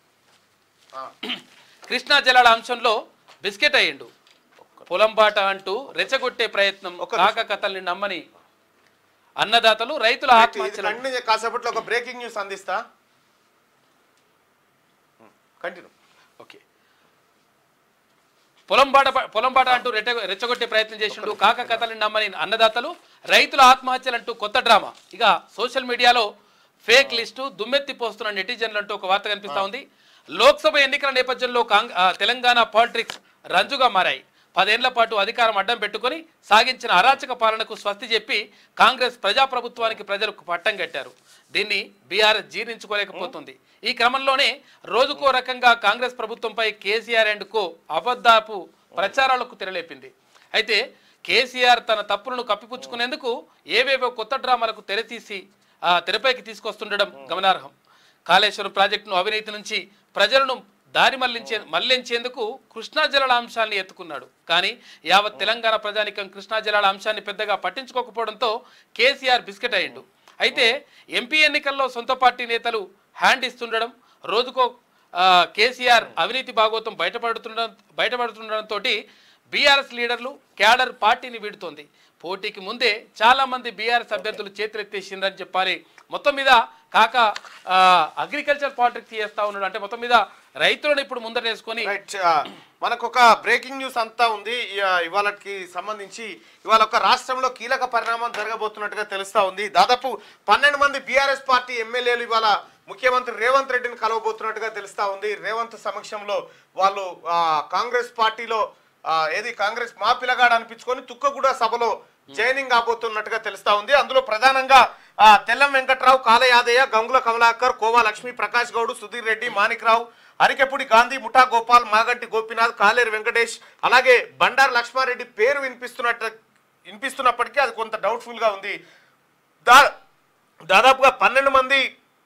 కృష్ణా జలాల అంశంలో బిస్కెట్ అయ్యిండు పొలంబాట అంటూ రెచ్చగొట్టే ప్రయత్నం ఒక్క కాక కథల్ని నమ్మని అన్నదాతలు రైతుల ఆత్మహత్యలు కంటిన్యూ కాసేపట్లో ఒక బ్రేకింగ్ న్యూస్ అందిస్తా కంటిన్యూ ఓకే పొలంబాట పొలంబాట అంటూ రెట్ట రెచ్చగొట్టే ప్రయత్నం చేసిండు కాక కథలను నమ్మని అన్నదాతలు రైతుల ఆత్మహత్యలు అంటూ కొత్త డ్రామా ఇక సోషల్ మీడియాలో ఫేక్ లిస్టు దుమ్మెత్తి పోస్తున్న నెటిజన్లు అంటూ ఒక వార్త కనిపిస్తా ఉంది లోక్సభ ఎన్నికల నేపథ్యంలో కాంగ్ ఆ, తెలంగాణ పాలిటిక్స్ రంజుగా మారాయి పదేళ్ల పాటు అధికారం అడ్డం పెట్టుకొని సాగించిన అరాచక పాలనకు స్వస్తి చెప్పి కాంగ్రెస్ ప్రజాప్రభుత్వానికి ప్రజలకు పట్టం కట్టారు దీన్ని బీఆర్ఎస్ జీర్ణించుకోలేకపోతుంది ఈ క్రమంలోనే రోజుకో రకంగా కాంగ్రెస్ ప్రభుత్వంపై కేసీఆర్ అండ్ కో అబద్ధాపు ప్రచారాలకు తెరలేపింది అయితే కేసీఆర్ తన తప్పులను కప్పిపుచ్చుకునేందుకు ఏవేవో కొత్త డ్రామాలకు తెరతీసి ఆ తెరపైకి తీసుకొస్తుండడం గమనార్హం కాళేశ్వరం ప్రాజెక్టును అవినీతి నుంచి ప్రజలను దారి మళ్లించే మళ్లించేందుకు కృష్ణా జలాల అంశాన్ని ఎత్తుకున్నాడు కానీ యావత్ తెలంగాణ ప్రజానికం కృష్ణా జలాల అంశాన్ని పెద్దగా పట్టించుకోకపోవడంతో కేసీఆర్ బిస్కెట్ అయ్యిండు అయితే ఎంపీ ఎన్నికల్లో సొంత పార్టీ నేతలు హ్యాండ్ ఇస్తుండడం రోజుకో ఆ, కేసీఆర్ అవినీతి భాగోతం బయటపడుతుండడం బయటపడుతుండడంతో బీఆర్ఎస్ లీడర్లు క్యాడర్ పార్టీని వీడుతోంది పోటీకి ముందే చాలా మంది బీఆర్ఎస్ అభ్యర్థులు చేతులెత్తేసిండ్రని చెప్పాలి మొత్తం మీద కాక ఆ, అగ్రికల్చర్ పాలిటిక్స్ చేస్తా ఉన్నాడు అంటే మొత్తం మీద రైతులను ఇప్పుడు ముందరేసుకొని రైట్ మనకు ఒక బ్రేకింగ్ న్యూస్ అంతా ఉంది ఇ- ఇవాళకి సంబంధించి ఇవాళ ఒక రాష్ట్రంలో కీలక పరిణామం జరగబోతున్నట్టుగా తెలుస్తా ఉంది దాదాపు పన్నెండు మంది బీఆర్ఎస్ పార్టీ ఎమ్మెల్యేలు ఇవాళ ముఖ్యమంత్రి రేవంత్ రెడ్డిని కలవబోతున్నట్టుగా తెలుస్తా ఉంది రేవంత్ సమక్షంలో వాళ్ళు ఆ, కాంగ్రెస్ పార్టీలో ఆ, ఏది కాంగ్రెస్ మా పిల్లగాడు అనిపించుకొని తుక్కగూడ సభలో జాయినింగ్ కాబోతున్నట్టుగా తెలుస్తా ఉంది అందులో ప్రధానంగా ఆ, తెల్లం వెంకట్రావు కాల యాదయ్య గంగుల కమలాకర్ కోవా లక్ష్మి ప్రకాష్ గౌడ్ సుధీర్ రెడ్డి మాణిక్రావు అరికెపుడి గాంధీ ముఠా గోపాల్ మాగంటి గోపీనాథ్ కాలేరు వెంకటేష్ అలాగే బండారు లక్ష్మారెడ్డి పేరు వినిపిస్తున్నట్టు వినిపిస్తున్నప్పటికీ అది కొంత డౌట్ఫుల్ గా ఉంది దా దాదాపుగా పన్నెండు మంది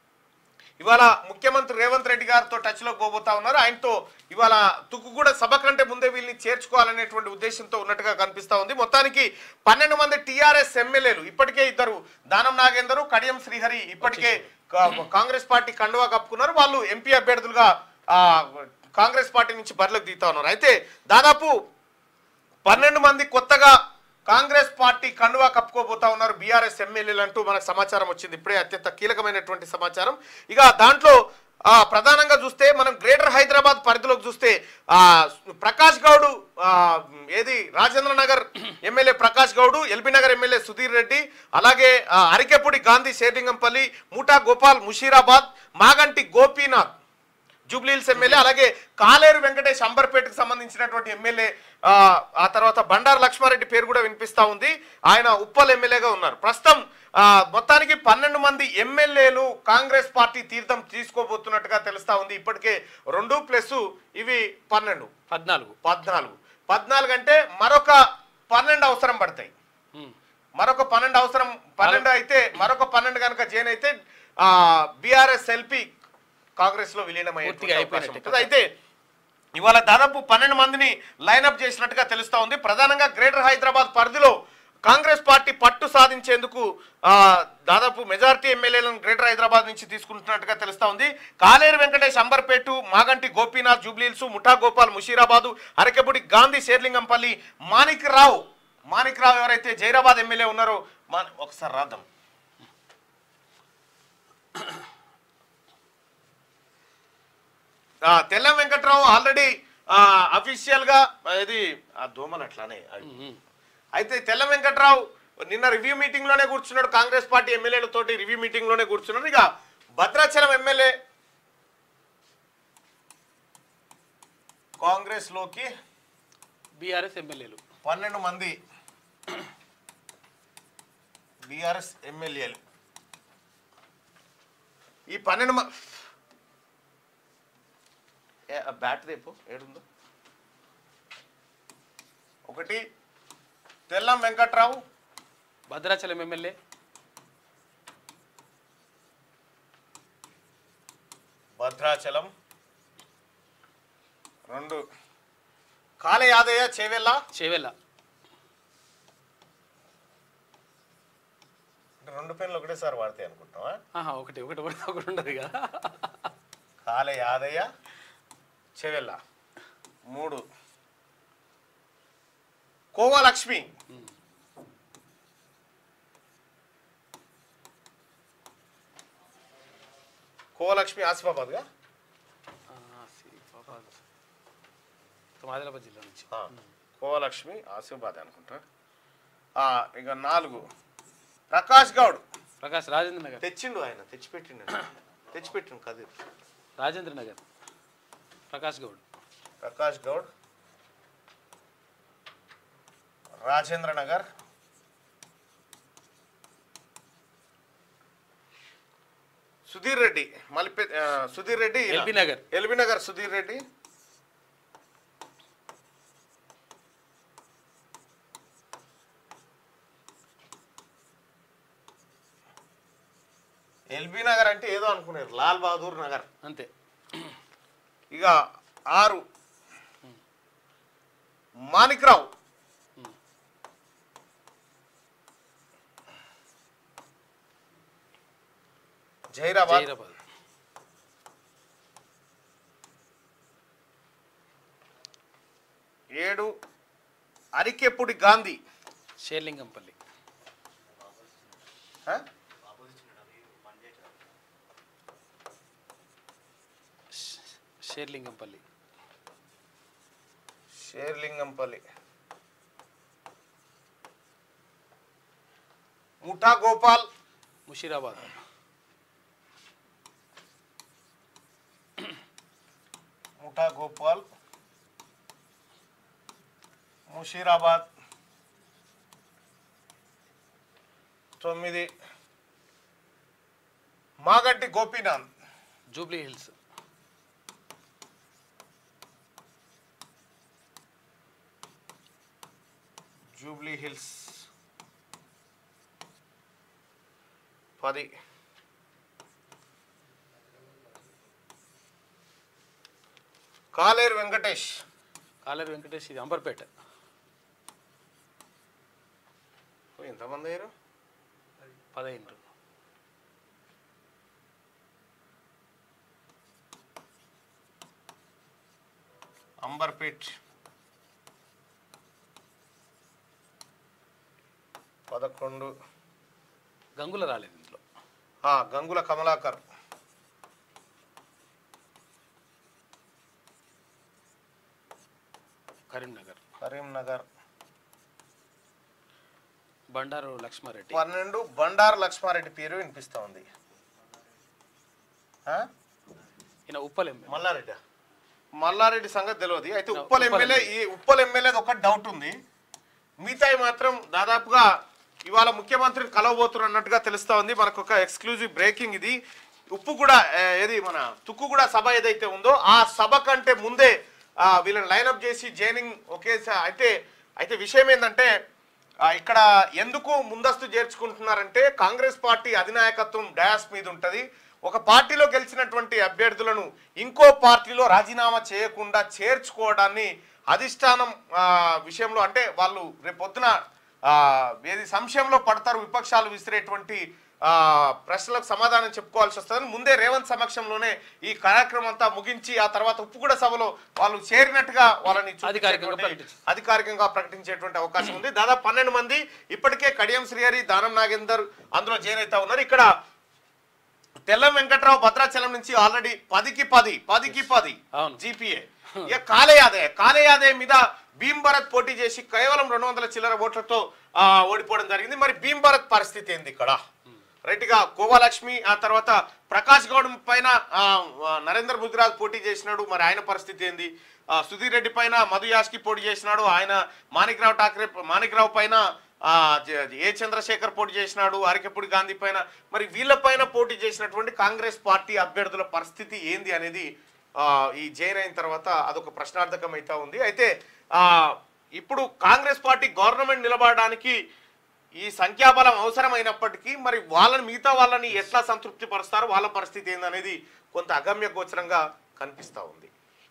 ఇవాళ ముఖ్యమంత్రి రేవంత్ రెడ్డి గారితో టచ్ లో పోబోతా ఉన్నారు ఆయనతో ఇవాళ తుక్కుగూడ సభ కంటే ముందే వీళ్ళని చేర్చుకోవాలనేటువంటి ఉద్దేశంతో ఉన్నట్టుగా కనిపిస్తా ఉంది మొత్తానికి పన్నెండు మంది టీఆర్ఎస్ ఎమ్మెల్యేలు ఇప్పటికే ఇద్దరు దానం నాగేందరు కడియం శ్రీహరి ఇప్పటికే కా- కాంగ్రెస్ పార్టీ కండువా కప్పుకున్నారు వాళ్ళు ఎంపీ అభ్యర్థులుగా ఆ, కాంగ్రెస్ పార్టీ నుంచి బరిలోకి దిగుతా ఉన్నారు అయితే దాదాపు పన్నెండు మంది కొత్తగా కాంగ్రెస్ పార్టీ కండువా కప్పుకోబోతా ఉన్నారు బీఆర్ఎస్ ఎమ్మెల్యేలు అంటూ మనకు సమాచారం వచ్చింది ఇప్పుడే అత్యంత కీలకమైనటువంటి సమాచారం ఇక దాంట్లో ఆ, ప్రధానంగా చూస్తే మనం గ్రేటర్ హైదరాబాద్ పరిధిలోకి చూస్తే ఆ, ప్రకాష్ గౌడ్ ఆ, ఏది రాజేంద్ర నగర్ ఎమ్మెల్యే ప్రకాష్ గౌడ్ ఎల్బీ నగర్ ఎమ్మెల్యే సుధీర్ రెడ్డి అలాగే ఆ, అరికెపుడి గాంధీ షేర్లింగంపల్లి ముఠా గోపాల్ ముషీరాబాద్ మాగంటి గోపీనాథ్ జూబ్లీహిల్స్ ఎమ్మెల్యే అలాగే కాలేరు వెంకటేష్ అంబర్పేటకు సంబంధించినటువంటి ఎమ్మెల్యే ఆ, ఆ తర్వాత బండారు లక్ష్మారెడ్డి పేరు కూడా వినిపిస్తా ఉంది ఆయన ఉప్పల్ ఎమ్మెల్యేగా ఉన్నారు ప్రస్తుతం ఆ, మొత్తానికి పన్నెండు మంది ఎమ్మెల్యేలు కాంగ్రెస్ పార్టీ తీర్థం తీసుకోబోతున్నట్టుగా తెలుస్తా ఉంది ఇప్పటికే రెండు ప్లస్ ఇవి పన్నెండు పద్నాలుగు పద్నాలుగు పద్నాలుగు అంటే మరొక పన్నెండు అవసరం పడతాయి ఉమ్. మరొక పన్నెండు అవసరం పన్నెండు అయితే మరొక పన్నెండు కనుక జైన్ అయితే బీఆర్ఎస్ ఎల్పి కాంగ్రెస్ లో విలీనమయ్యే పూర్తిగా అవకాశం అయిపోయినట్టే. ఉంటుంది అయితే ఇవాళ దాదాపు పన్నెండు మందిని లైనప్ చేసినట్టుగా తెలుస్తా ఉంది ప్రధానంగా గ్రేటర్ హైదరాబాద్ పరిధిలో కాంగ్రెస్ పార్టీ పట్టు సాధించేందుకు ఆ, దాదాపు మెజారిటీ ఎమ్మెల్యేలను గ్రేటర్ హైదరాబాద్ నుంచి తీసుకుంటున్నట్టుగా తెలుస్తా ఉంది కాలేరు వెంకటేష్ అంబర్పేటు మాగంటి గోపీనాథ్ జూబ్లీల్స్ ముఠా గోపాల్ ముషీరాబాదు అరకెపుడి గాంధీ షేర్లింగంపల్లి మాణిక్ రావు మాణిక్ రావు ఎవరైతే జైరాబాద్ ఎమ్మెల్యే ఉన్నారో మా ఒకసారి రాద్దాం ఆ, తెల్లం వెంకట్రావు ఆల్రెడీ అఫీషియల్ గా ఇది ఆ దోమలు అట్లానే అవి. అయితే తెల్ల వెంకట్రావు నిన్న రివ్యూ మీటింగ్ లోనే కూర్చున్నాడు కాంగ్రెస్ పార్టీ ఎమ్మెల్యేలతోటి రివ్యూ మీటింగ్ లోనే కూర్చున్నాడు ఇక భద్రాచలం ఎమ్మెల్యే కాంగ్రెస్ లోకి బీఆర్ఎస్ ఎమ్మెల్యేలు పన్నెండు మంది బీఆర్ఎస్ ఎమ్మెల్యేలు ఈ పన్నెండు మ- ఏ, ఆ బ్యాట్ రేపు ఏడుందో ఒకటి తెల్లం వెంకట్రావు భద్రాచలం ఎమ్మెల్యే భద్రాచలం రెండు కాల యాదయ్య చేవెళ్ళ చేవెళ్ళ అంటే రెండు పెన్లు ఒకటేసారి వాడతాయి అనుకుంటున్నావా ఆహా, ఒకటి ఒకటి ఒకటి ఒకటి ఉండదు కదా కాల యాదయ్య చెవెళ్ళ మూడు కోవా లక్ష్మి కోవా లక్ష్మి ఆసిఫాబాద్గా ఆ, ఆసిఫాబాద్. ఆదిలాబాద్ జిల్లా నుంచి ఆ, కోవా లక్ష్మి ఆసిఫాబాద్ అనుకుంటా ఆ, ఇక నాలుగు ప్రకాష్ గౌడ్ ప్రకాష్ రాజేంద్ర నగర్ తెచ్చిండు ఆయన తెచ్చిపెట్టిండు తెచ్చిపెట్టిండు కదీర్ రాజేంద్ర నగర్ ప్రకాష్ గౌడ్ ప్రకాష్ గౌడ్ రాజేంద్ర నగర్ సుధీర్ రెడ్డి మలిపే ఆ, సుధీర్ రెడ్డి ఈయన. ఎల్బీ నగర్. ఎల్బీ నగర్ సుధీర్ రెడ్డి ఎల్బీ నగర్ అంటే ఏదో అనుకున్నారు లాల్ బహదూర్ నగర్ అంతే ఇక ఆరు మాణిక్రావు జైరాబాద్ జైరాబాద్ ఏడు అరికెప్పుడి గాంధీ షేర్లింగంపల్లి ఆ? షేర్లింగంపల్లి షేర్లింగంపల్లి ముఠా గోపాల్ ముషీరాబాద్ ముఠా గోపాల్ ముషీరాబాద్ తొమ్మిది మాగంటి గోపీనాథ్ జూబ్లీ హిల్స్ జూబ్లీ హిల్స్ పది కాలేరు వెంకటేష్ కాలేరు వెంకటేష్ ఇది అంబర్పేట ఓ, ఎంతమంది అయ్యారు పదహైదు అంబర్పేట్ పదకొండు గంగుల రాలేదు ఇందులో ఆ, గంగుల కమలాకర్ కరీంనగర్ కరీంనగర్ బండారు లక్ష్మారెడ్డి పన్నెండు బండారు లక్ష్మారెడ్డి పేరు వినిపిస్తా ఉంది ఆ? ఈయన ఉప్పల్ ఎమ్మెల్యే మల్లారెడ్డి మల్లారెడ్డి సంగతి తెలియదు అయితే No, ఉప్పల్ ఉప్పల్ ఎమ్మెల్యే ఈ ఉప్పల్ ఎమ్మెల్యేది ఒక డౌట్ ఉంది మిగతాయి మాత్రం దాదాపుగా ఇవాళ ముఖ్యమంత్రిని కలవబోతున్నారు అన్నట్టుగా తెలుస్తా ఉంది మనకు ఒక ఎక్స్క్లూజివ్ బ్రేకింగ్ ఇది ఉప్పు కూడా ఏ, ఏది మన తుక్కు కూడా సభ ఏదైతే ఉందో ఆ సభ కంటే ముందే ఆ, వీళ్ళని లైనప్ చేసి జైనింగ్ ఒకేసారి అయితే అయితే విషయం ఏంటంటే ఆ, ఇక్కడ ఎందుకు ముందస్తు చేర్చుకుంటున్నారంటే కాంగ్రెస్ పార్టీ అధినాయకత్వం డయాస్ మీద ఉంటుంది ఒక పార్టీలో గెలిచినటువంటి అభ్యర్థులను ఇంకో పార్టీలో రాజీనామా చేయకుండా చేర్చుకోవడాన్ని అధిష్టానం ఆ, విషయంలో అంటే వాళ్ళు రేపొద్దున ఆ, ఏది సంశయంలో పడతారు విపక్షాలు విసిరేటువంటి ఆ, ప్రశ్నలకు సమాధానం చెప్పుకోవాల్సి వస్తుందని ముందే రేవంత్ సమక్షంలోనే ఈ కార్యక్రమం అంతా ముగించి ఆ తర్వాత ఉప్పుగూడ సభలో వాళ్ళు చేరినట్టుగా వాళ్ళని అధికారికంగా చూపించేటువంటి- ప్రకటించారు. అధికారికంగా ప్రకటించేటువంటి అవకాశం ఉంది దాదాపు పన్నెండు మంది ఇప్పటికే కడియం శ్రీహరి దానం నాగేందర్ అందులో జాయిన్ అవుతా ఉన్నారు ఇక్కడ తెల్లం వెంకట్రావు భద్రాచలం నుంచి ఆల్రెడీ పదికి పది పదికి పది అవును. జీపీఏ ఇక కాలేయాదే కాలేయాదే మీద భీమ్ భరత్ పోటీ చేసి కేవలం రెండు వందల చిల్లర ఓట్లతో ఆ, ఓడిపోవడం జరిగింది మరి భీమ్ భరత్ పరిస్థితి ఏంది ఇక్కడ రైట్ గా గోవాలక్ష్మి ఆ తర్వాత ప్రకాష్ గౌడ్ పైన ఆ, ఆ, నరేంద్ర ముదిరాజ్ పోటీ చేసినాడు మరి ఆయన పరిస్థితి ఏంది ఆ, సుధీర్ రెడ్డి పైన మధు యాష్కి పోటీ చేసినాడు ఆయన మాణిక్రావు ఠాక్రే మాణిక్రావు పైన ఆ, జ- ఏ చంద్రశేఖర్ పోటీ చేసినాడు అరికెప్పుడు గాంధీ పైన మరి వీళ్ళ పైన పోటీ చేసినటువంటి కాంగ్రెస్ పార్టీ అభ్యర్థుల పరిస్థితి ఏంది అనేది ఆ, ఈ జైన్ అయిన తర్వాత అదొక ప్రశ్నార్థకం అయితే ఉంది అయితే ఆ, ఇప్పుడు కాంగ్రెస్ పార్టీ గవర్నమెంట్ నిలబడడానికి ఈ సంఖ్యాబలం అవసరమైనప్పటికీ మరి వాళ్ళని మిగతా వాళ్ళని ఎట్లా సంతృప్తి పరుస్తారో వాళ్ళ పరిస్థితి ఏందనేది కొంత అగమ్య గోచరంగా కనిపిస్తా ఉంది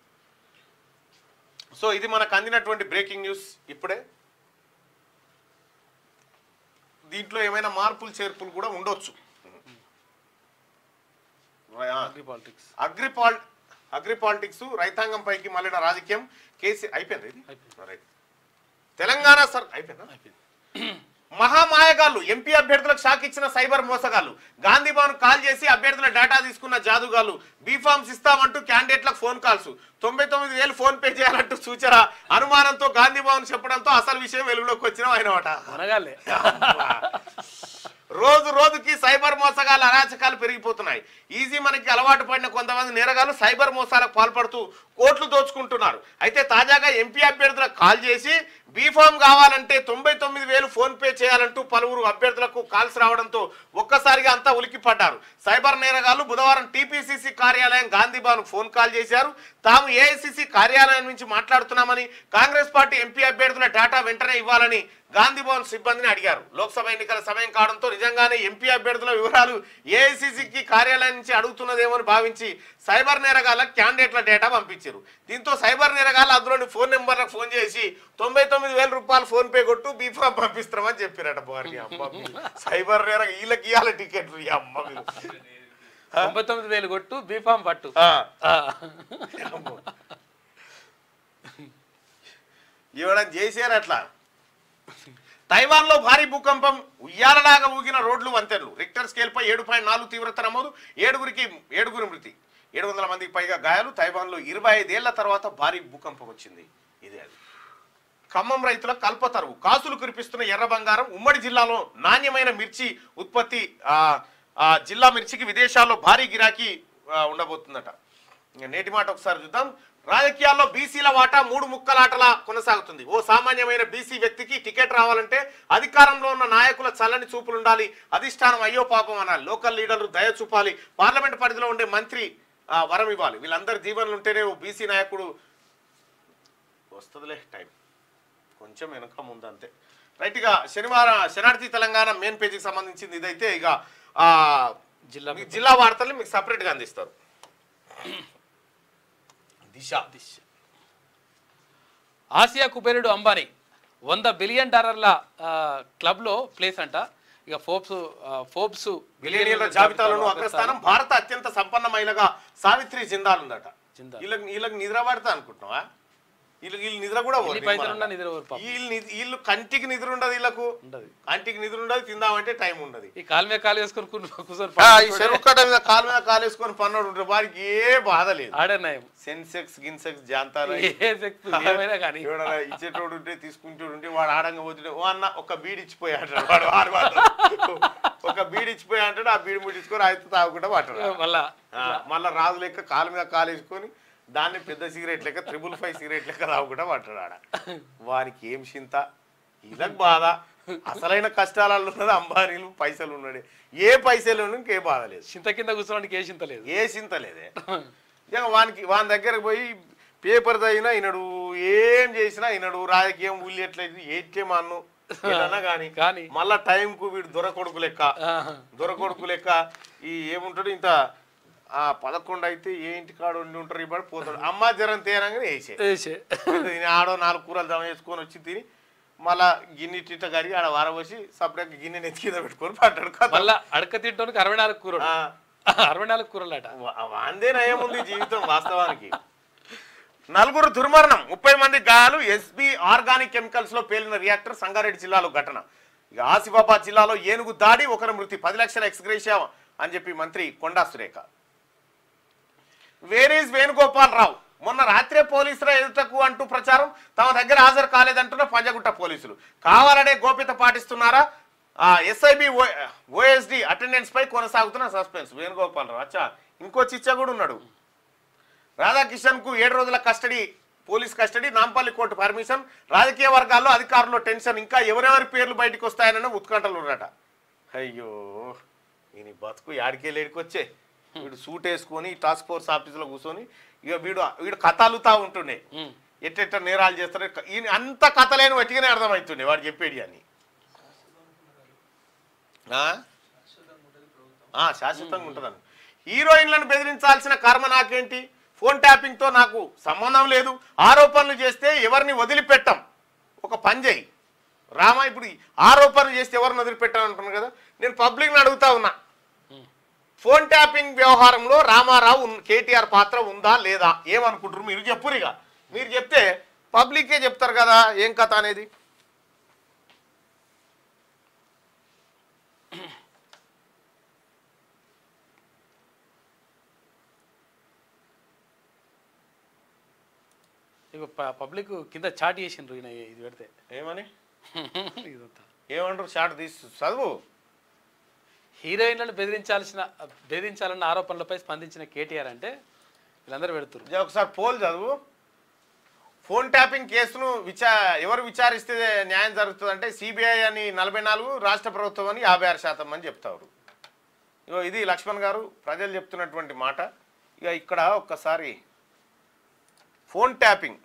సో ఇది మనకు అందినటువంటి బ్రేకింగ్ న్యూస్ ఇప్పుడే దీంట్లో ఏమైనా మార్పులు చేర్పులు కూడా ఉండొచ్చు అగ్రి పాలిటిక్స్ అగ్రి పాల్ అగ్రి పాలిటిక్స్ రైతాంగం పైకి మళ్ళిన రాజకీయం కేసీ అయిపోయింది ఇది అయిపోయింది. రైట్ తెలంగాణ సర్ అయిపోయిందా అయిపోయింది మహామాయగాళ్ళు ఎంపీ అభ్యర్థులకు షాక్ ఇచ్చిన సైబర్ మోసగాళ్ళు గాంధీ భవన్ కాల్ చేసి అభ్యర్థుల డేటా తీసుకున్న జాదుగాళ్ళు బీఫామ్స్ ఇస్తామంటూ క్యాండిడేట్లకు ఫోన్ కాల్స్ తొంభై తొమ్మిది వేలు ఫోన్ పే చేయాలంటూ సూచన అనుమానంతో గాంధీ భవన్ చెప్పడంతో అసలు విషయం వెలుగులోకి వచ్చిన ఆయనమాట మనగాలే రోజు రోజుకి సైబర్ మోసగాళ్ళ అరాచకాలు పెరిగిపోతున్నాయి ఈజీ మనకి అలవాటు పడిన కొంతమంది నేరగాలు సైబర్ మోసాలకు పాల్పడుతూ కోట్లు దోచుకుంటున్నారు అయితే తాజాగా ఎంపీ అభ్యర్థులకు కాల్ చేసి బీఫామ్ కావాలంటే తొంభై తొమ్మిది వేలు ఫోన్ పే చేయాలంటూ పలువురు అభ్యర్థులకు కాల్స్ రావడంతో ఒక్కసారిగా అంతా ఉలిక్కిపడ్డారు సైబర్ నేరగాళ్లు బుధవారం టీపీసీసీ కార్యాలయం గాంధీభవన్ ఫోన్ కాల్ చేశారు తాము ఏఐసీసీ కార్యాలయం నుంచి మాట్లాడుతున్నామని కాంగ్రెస్ పార్టీ ఎంపీ అభ్యర్థుల డేటా వెంటనే ఇవ్వాలని గాంధీభవన్ సిబ్బందిని అడిగారు లోక్సభ ఎన్నికల సమయం కావడంతో నిజంగానే ఎంపీ అభ్యర్థుల వివరాలు ఏఐసీసీకి కార్యాలయం నుంచి అడుగుతున్నదేమో అని భావించి సైబర్ నేరగాళ్ళ క్యాండిడేట్ల డేటా పంపించారు దీంతో సైబర్ నేరగాళ్ళు అందులోని ఫోన్ నెంబర్లకు ఫోన్ చేసి తొంభై తొమ్మిది వేల రూపాయలు ఫోన్ పే కొట్టు బీఫామ్ పంపిస్తామని చెప్పారట బారి అమ్మ మీరు. సైబర్ నేర వీళ్ళకి ఇవ్వాలి టికెట్లు ఈ అమ్మ మీరు. తొంభై తొమ్మిది వేలు కొట్టు బీఫామ్ పట్టు ఆ, ఆ. అమ్మో. ఇవ్వడం చేశారు అట్లా తైవాన్ లో భారీ భూకంపం ఉయ్యాలలాగా ఊగిన రోడ్లు వంతెనలు రిక్టర్ స్కేల్ పై ఏడు పాయింట్ నాలుగు తీవ్రత నమోదు ఏడుగురికి ఏడుగురు మృతి ఏడు వందల మందికి పైగా గాయాలు తైవాన్ లో ఇరవై ఐదేళ్ల తర్వాత భారీ భూకంపం వచ్చింది ఇదే అది ఖమ్మం రైతుల కల్పతరువు కాసులు కురిపిస్తున్న ఎర్ర బంగారం ఉమ్మడి జిల్లాలో నాణ్యమైన మిర్చి ఉత్పత్తి ఆ, ఆ జిల్లా మిర్చికి విదేశాల్లో భారీ గిరాకీ ఆ, ఉండబోతుందట ఇంకా నేటి మాట ఒకసారి చూద్దాం రాజకీయాల్లో బీసీల వాటా మూడు ముక్కలాటలా కొనసాగుతుంది ఓ సామాన్యమైన బీసీ వ్యక్తికి టికెట్ రావాలంటే అధికారంలో ఉన్న నాయకుల చల్లని చూపులు ఉండాలి అధిష్టానం అయ్యో పాపం అనాలి లోకల్ లీడర్లు దయ చూపాలి పార్లమెంట్ పరిధిలో ఉండే మంత్రి ఆ, వరం ఇవ్వాలి వీళ్ళందరి దీవెనలు ఉంటేనే ఓ బీసీ నాయకుడు వస్తుందిలే టైం కొంచెం వెనక ముందు అంతే రైట్ ఇక శనివారం శనార్థి తెలంగాణ మెయిన్ పేజీకి సంబంధించింది ఇదైతే ఇక ఆ, జిల్లా మీకు జిల్లా వార్తల్ని మీకు సపరేట్గా అందిస్తారు దిశ దిశ ఆసియా కుబేరుడు అంబానీ వంద బిలియన్ డాలర్ల ఆ, క్లబ్లో ప్లేస్ అంట ఇక ఫోర్బ్స్ ఆ, ఫోర్బ్స్ బిలియనీర్ల జాబితాలోను అగ్రస్థానం భారత అత్యంత సంపన్న మహిళగా సావిత్రి జిందాల్ ఉందట జిందాల్. వీళ్ళకి వీళ్ళకి నిద్ర పడతా అనుకుంటున్నావా వీళ్ళు వీళ్ళు నిద్ర కూడా పోరు ఎన్ని పైసలు ఉన్నా నిద్ర పోరు పాపం. వీళ్ళు నిద్ర- వీళ్ళు కంటికి నిద్ర ఉండదు వీళ్ళకు ఉండదు కంటికి నిద్ర ఉండదు తిందామంటే టైం ఉండదు ఈ కాలు మీద కాలు వేసుకొని కూర్చో- కూర్చొని ఆ, ఈ పడుకుంటే చెరువు కట్ట మీద కాలు మీద కాలు వేసుకొని పన్నోడు ఉంటారు వారికి ఏ బాధ లేదు ఆడే నయం సెన్సెక్స్ గిన్సెక్స్ జాంతారు ఏ శక్తి ఏమైనా కానీ ఎవడన్నా ఇచ్చేటోడు ఉంటే తీసుకుంటూ ఉంటే వాడు ఆడంగా పోతుంటే ఓ అన్న ఒక బీడి ఇచ్చిపోయి అంటాడు వాడు వాడు వాడు. ఒక బీడి ఇచ్చిపోయి అంటాడు ఆ బీడి ముట్టించుకొని అయితే తాగుకుంటా పట్టాడు మళ్ళా మళ్ళీ రాజు లెక్క కాలు మీద కాలు వేసుకొని దాన్ని పెద్ద సిగరెట్ లెక్క త్రిబుల్ ఫైవ్ సిగరెట్ లెక్క తాగుకుంటా పట్టాడు ఆడ వానికి ఏం చింత ఇదకు బాధ అసలైన కష్టాలలో ఉన్నది అంబానీలు పైసలు ఉన్నాడు ఏ పైసలు ఉన్నా ఇంకే బాధ లేదు చింత కింద కూర్చోడానికి ఏ చింత లేదు ఏ చింత లేదే ఇక వానికి వాని దగ్గరకు పోయి పేపర్ చదివినా ఈనడు ఏం చేసినా ఈనడు రాజకీయం ఉల్లి ఎట్లయితే ఏట్లేం అన్ను ఏదన్నా కానీ కానీ. మళ్ళా టైంకు వీడు దొరకొడుకు లెక్క ఆహా. దొరకొడుకు లెక్క ఈ ఏముంటాడు ఇంత ఆ పదకొండు అయితే ఏ ఇంటి కాడ ఉండి ఉంటారు ఇప్పుడు పోతాడు అమ్మ జ్వరం తేరంగానే వేసే ఏసే. తిని ఆడో నాలుగు కూరలు జమ చేసుకొని వచ్చి తిని మళ్ళా గిన్నె తిట్ట కడిగి ఆడ వారబోసి సపరేట్ గిన్నె నెత్తి కింద పెట్టుకొని పడ్డాడు కదా మళ్ళా అడక తింటానికి అరవై నాలుగు కూరలు ఆ. అరవై నాలుగు కూరలట వా- వాందే నయముంది జీవితం వాస్తవానికి నలుగురు దుర్మరణం ముప్పై మంది గాయాలు ఎస్బి ఆర్గానిక్ కెమికల్స్ లో పేలిన రియాక్టర్ సంగారెడ్డి జిల్లాలో ఘటన ఇక ఆసిఫాబాద్ జిల్లాలో ఏనుగు దాడి ఒకరి మృతి పది లక్షల ఎక్స్గ్రేషియా అని చెప్పి మంత్రి కొండా సురేఖ వేరీస్ వేణుగోపాల్ రావు మొన్న రాత్రే పోలీసుల ఎదుటకు అంటూ ప్రచారం తమ దగ్గర హాజరు కాలేదంటున్న పంజగుట్ట పోలీసులు కావాలనే గోప్యత పాటిస్తున్నారా ఎస్ఐబి ఓఎస్డి అటెండెన్స్ పై కొనసాగుతున్న సస్పెన్స్ వేణుగోపాల్ రావు అచ్చా ఇంకో చిచ్చ కూడా ఉన్నాడు రాధాకిషన్ కు ఏడు రోజుల custody police custody Nampally court permission రాజకీయ వర్గాల్లో అధికారుల్లో టెన్షన్ ఇంకా ఎవరెవరి పేర్లు బయటకు వస్తాయనని ఉత్కంఠలు ఉన్నారట అయ్యో ఈయన బతుకు యాడికే లేడికొచ్చే వీడు సూట్ వేసుకొని టాస్క్ ఫోర్స్ ఆఫీసులో కూర్చొని ఇక వీడు వీడు కథలుతా ఉంటుండే ఉమ్. ఎట్టెట్ట నేరాలు చేస్తాడు ఈయన అంత కథలేని వట్టిగానే అర్థమవుతుండే వాడు చెప్పేది అని ఆ? ఆ, శాశ్వతంగా ఉంటుందని హీరోయిన్లను బెదిరించాల్సిన కర్మ నాకేంటి ఫోన్ ట్యాపింగ్ తో నాకు సంబంధం లేదు ఆరోపణలు చేస్తే ఎవరిని వదిలిపెట్టాం ఒక పని చేయి రామా ఇప్పుడు ఈ ఆరోపణలు చేస్తే ఎవరిని వదిలిపెట్టాను అంటున్నాను కదా నేను పబ్లిక్ని అడుగుతా ఉన్నా ఫోన్ ట్యాపింగ్ వ్యవహారంలో రామారావు ఉన్- కేటీఆర్ పాత్ర ఉందా లేదా ఏమనుకుంటారు మీరు చెప్పురు ఇక మీరు చెప్తే పబ్లికే చెప్తారు కదా ఏం కథ అనేది ఇక పబ్లిక్ కింద చాట్ చేసిండ్రు ఈయన ఇది పెడితే ఏమని ఇదంతా ఏమంటారు షార్ట్ తీసి చదువు హీరోయిన్లను బెదిరించాల్సిన బెదిరించాలన్న ఆరోపణలపై స్పందించిన కేటీఆర్ అంటే వీళ్ళందరూ పెడుతున్నారు జర ఒకసారి పోల్ చదువు ఫోన్ ట్యాపింగ్ కేసును విచా ఎవరు విచారిస్తే న్యాయం జరుగుతుందంటే సిబిఐ అని నలభై నాలుగు రాష్ట్ర ప్రభుత్వం అని యాభై ఆరు శాతం అని చెప్తారు ఇగో ఇది లక్ష్మణ్ గారు ప్రజలు చెప్తున్నటువంటి మాట ఇక ఇక్కడ ఒక్కసారి ఫోన్ ట్యాపింగ్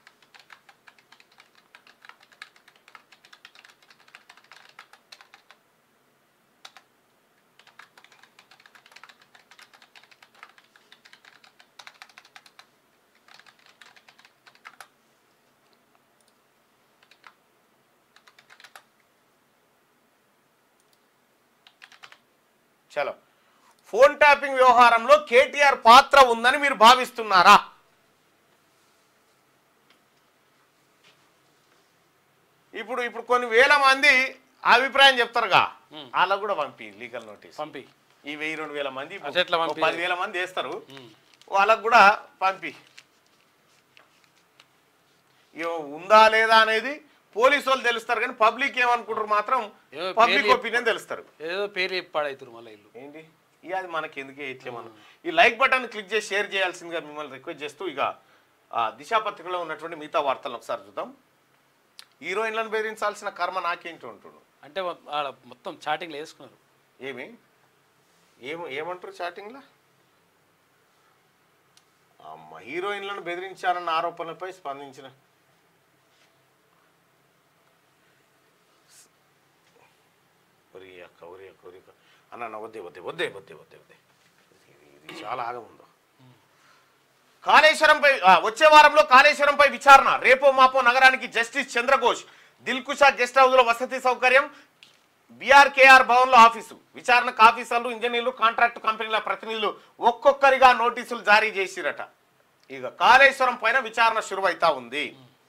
చలో ఫోన్ ట్యాపింగ్ వ్యవహారంలో కేటీఆర్ పాత్ర ఉందని మీరు భావిస్తున్నారా ఇప్పుడు ఇప్పుడు కొన్ని వేల మంది అభిప్రాయం చెప్తారుగా వాళ్ళకు కూడా పంపి లీగల్ నోటీస్ పంపి ఈ వెయ్యి రెండు వేల మంది ఇప్పుడు అట్లా ఎట్లా ఓ పంపి? పదివేల మంది వేస్తారు వాళ్ళకు కూడా పంపి ఇగో ఉందా లేదా అనేది పోలీసు వాళ్ళు తెలుస్తారు కానీ పబ్లిక్ ఏమనుకుంటారు మాత్రం ఏమో పబ్లిక్ పేర్లు ఒపీనియన్ తెలుస్తారు ఏదో పేరు చెప్పి పాడవుతారు మళ్ళీ ఇల్లు ఏంటి ఇక అది మనకి ఎందుకే ఇచ్చేమను ఈ లైక్ బటన్ క్లిక్ చేసి షేర్ చేయాల్సిందిగా మిమ్మల్ని రిక్వెస్ట్ చేస్తూ ఇక ఆ, దిశా పత్రికలో ఉన్నటువంటి మిగతా వార్తలను ఒకసారి చూద్దాం హీరోయిన్లను బెదిరించాల్సిన కర్మ నాకేంటి ఉంటుడు అంటే మొ- ఆడ మొత్తం చాటింగ్లు వేసుకున్నారు ఏమి ఏం ఏమంటారు చాటింగ్లో అమ్మ హీరోయిన్లను బెదిరించారన్న ఆరోపణలపై స్పందించిన ఒరి అక్క ఒరి అక్క ఒరి అక్క. అన్న అన్న వద్దే వద్దే వద్దే వద్దే వద్దే వద్దే ఇది- ఇది చాలా ఆగముందో కాళేశ్వరంపై ఆ, వచ్చే వారంలో కాళేశ్వరంపై విచారణ రేపో మాపో నగరానికి justice Chandra Ghosh Dilkusha guest house లో వసతి సౌకర్యం బీఆర్కేఆర్ భవన్ లో ఆఫీసు విచారణకు ఆఫీసర్లు ఇంజనీర్లు కాంట్రాక్ట్ కంపెనీల ప్రతినిధులు ఒక్కొక్కరిగా నోటీసులు జారీ చేసిరట ఇక కాళేశ్వరం పైన విచారణ శురువైతా ఉంది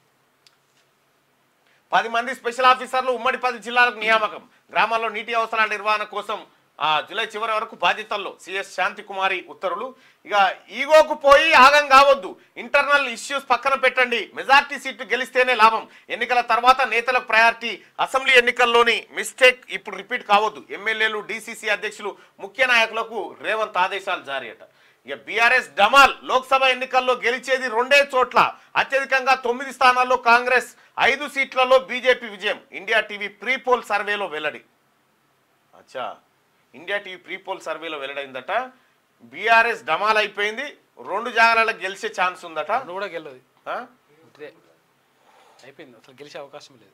పది మంది స్పెషల్ ఆఫీసర్లు ఉమ్మడి పది జిల్లాలకు నియామకం గ్రామాల్లో నీటి అవసరాల నిర్వహణ కోసం ఆ, జూలై చివరి వరకు బాధ్యతల్లో సిఎస్ శాంతి కుమారి ఉత్తర్వులు ఇక ఈగోకు పోయి ఆగం కావద్దు ఇంటర్నల్ ఇష్యూస్ పక్కన పెట్టండి మెజార్టీ సీట్లు గెలిస్తేనే లాభం ఎన్నికల తర్వాత నేతలకు ప్రయారిటీ అసెంబ్లీ ఎన్నికల్లోని మిస్టేక్ ఇప్పుడు రిపీట్ కావద్దు ఎమ్మెల్యేలు డీసీసీ అధ్యక్షులు ముఖ్య నాయకులకు రేవంత్ ఆదేశాలు జారీ అట ఇక బీఆర్ఎస్ డమాల్ లోక్సభ ఎన్నికల్లో గెలిచేది రెండే చోట్ల అత్యధికంగా తొమ్మిది స్థానాల్లో కాంగ్రెస్ ఐదు సీట్లలో బీజేపీ విజయం ఇండియా టీవీ ప్రీ పోల్ సర్వేలో వెల్లడి అచ్చా ఇండియా టీవీ ప్రీ పోల్ సర్వేలో వెల్లడైందట బీఆర్ఎస్ డమాల్ అయిపోయింది రెండు జాగాలలో గెలిచే ఛాన్స్ ఉందట రెండు కూడా గెలదు ఆ? ఇదే అయిపోయింది అసలు గెలిచే అవకాశం లేదు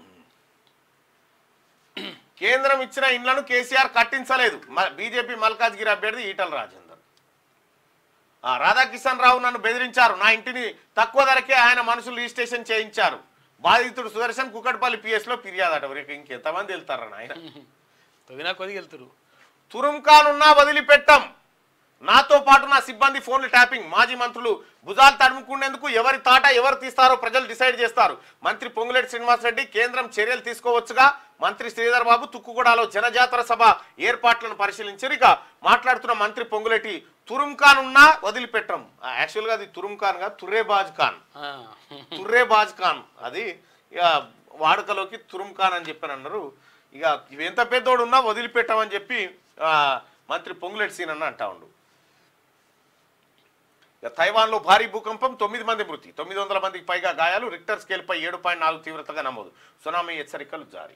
కేంద్రం ఇచ్చిన ఇండ్లను కేసీఆర్ కట్టించలేదు బీజేపీ మల్కాజ్గిరి అభ్యర్థి ఈటల రాజేందర్ ఆ, రాధాకిషన్ రావు నన్ను బెదిరించారు నా ఇంటిని తక్కువ ధరకే ఆయన మనుషులు రిజిస్ట్రేషన్ చేయించారు బాధితుడు సుదర్శన్ కుకట్పల్లి పిఎస్ లో ఫిర్యాదు అట ఊరికి ఇంకెంతమంది వెళ్తారా ఆయన తొగినా కొద్దిగా వెళ్తారు తురుంకానున్నా వదిలిపెట్టాం నాతో పాటు నా సిబ్బంది ఫోన్లు ట్యాపింగ్ మాజీ మంత్రులు భుజాలు తడుముకునేందుకు ఎవరి తాట ఎవరు తీస్తారో ప్రజలు డిసైడ్ చేస్తారు మంత్రి పొంగులేటి శ్రీనివాసరెడ్డి కేంద్రం చర్యలు తీసుకోవచ్చుగా మంత్రి శ్రీధర్ బాబు తుక్కుగూడలో జనజాతర సభ ఏర్పాట్లను పరిశీలించారు ఇక మాట్లాడుతున్న మంత్రి పొంగులేటి తురుంఖాన్ ఉన్నా వదిలిపెట్టం యాక్చువల్గా అది తురుంఖాన్ గా తుర్రేబాజ్ ఖాన్ ఆ. తుర్రేబాజ్ ఖాన్ అది ఇక వాడుకలోకి తురుమ్ ఖాన్ అని చెప్పని అన్నారు ఇక ఇవి ఎంత పెద్దోడు ఉన్నా వదిలిపెట్టామని చెప్పి ఆ, మంత్రి పొంగులేటి సీన్ అన్న అంటా ఉండు ఇక తైవాన్లో భారీ భూకంపం తొమ్మిది మంది మృతి తొమ్మిది వందల మందికి పైగా గాయాలు రిక్టర్ స్కేల్పై ఏడు పాయింట్ నాలుగు తీవ్రతగా నమోదు సునామీ హెచ్చరికలు జారీ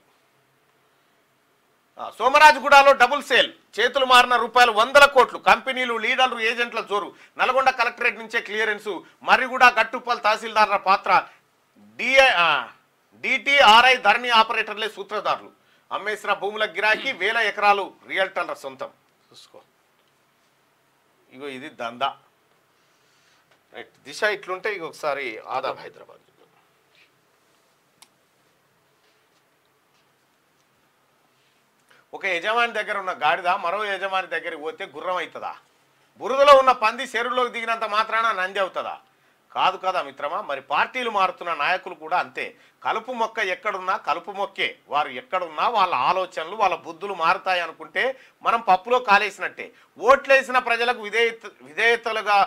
ఆ, సోమరాజుగూడలో డబుల్ సేల్ చేతులు మారిన రూపాయలు వందల కోట్లు కంపెనీలు లీడర్లు ఏజెంట్ల జోరు నల్గొండ కలెక్టరేట్ నుంచే క్లియరెన్స్ మర్రిగూడ గట్టుప్పల్ తహసీల్దార్ల పాత్ర డిఐ డిటిఆర్ఐ ధరణి ఆపరేటర్లే సూత్రధారులు అమ్మేసిన భూముల గిరాకీ వేల ఎకరాలు రియల్టర్ల సొంతం చూసుకో ఇగో ఇది దందా రైట్ దిశ ఇట్లుంటే ఇక ఒకసారి ఆదాబ్ హైదరాబాద్ చూద్దాం. ఒక యజమాని దగ్గర ఉన్న గాడిద మరో యజమాని దగ్గరికి పోతే గుర్రం అవుతుందా బురదలో ఉన్న పంది చెరువులోకి దిగినంత మాత్రాన నంది అవుతుందా కాదు కదా మిత్రమా మరి పార్టీలు మారుతున్న నాయకులు కూడా అంతే కలుపు మొక్క ఎక్కడున్నా కలుపు మొక్కే వారు ఎక్కడున్నా వాళ్ళ ఆలోచనలు వాళ్ళ బుద్ధులు మారుతాయి అనుకుంటే మనం పప్పులో కాలేసినట్టే ఓట్లేసిన ప్రజలకు విధేయత విధేయతలుగా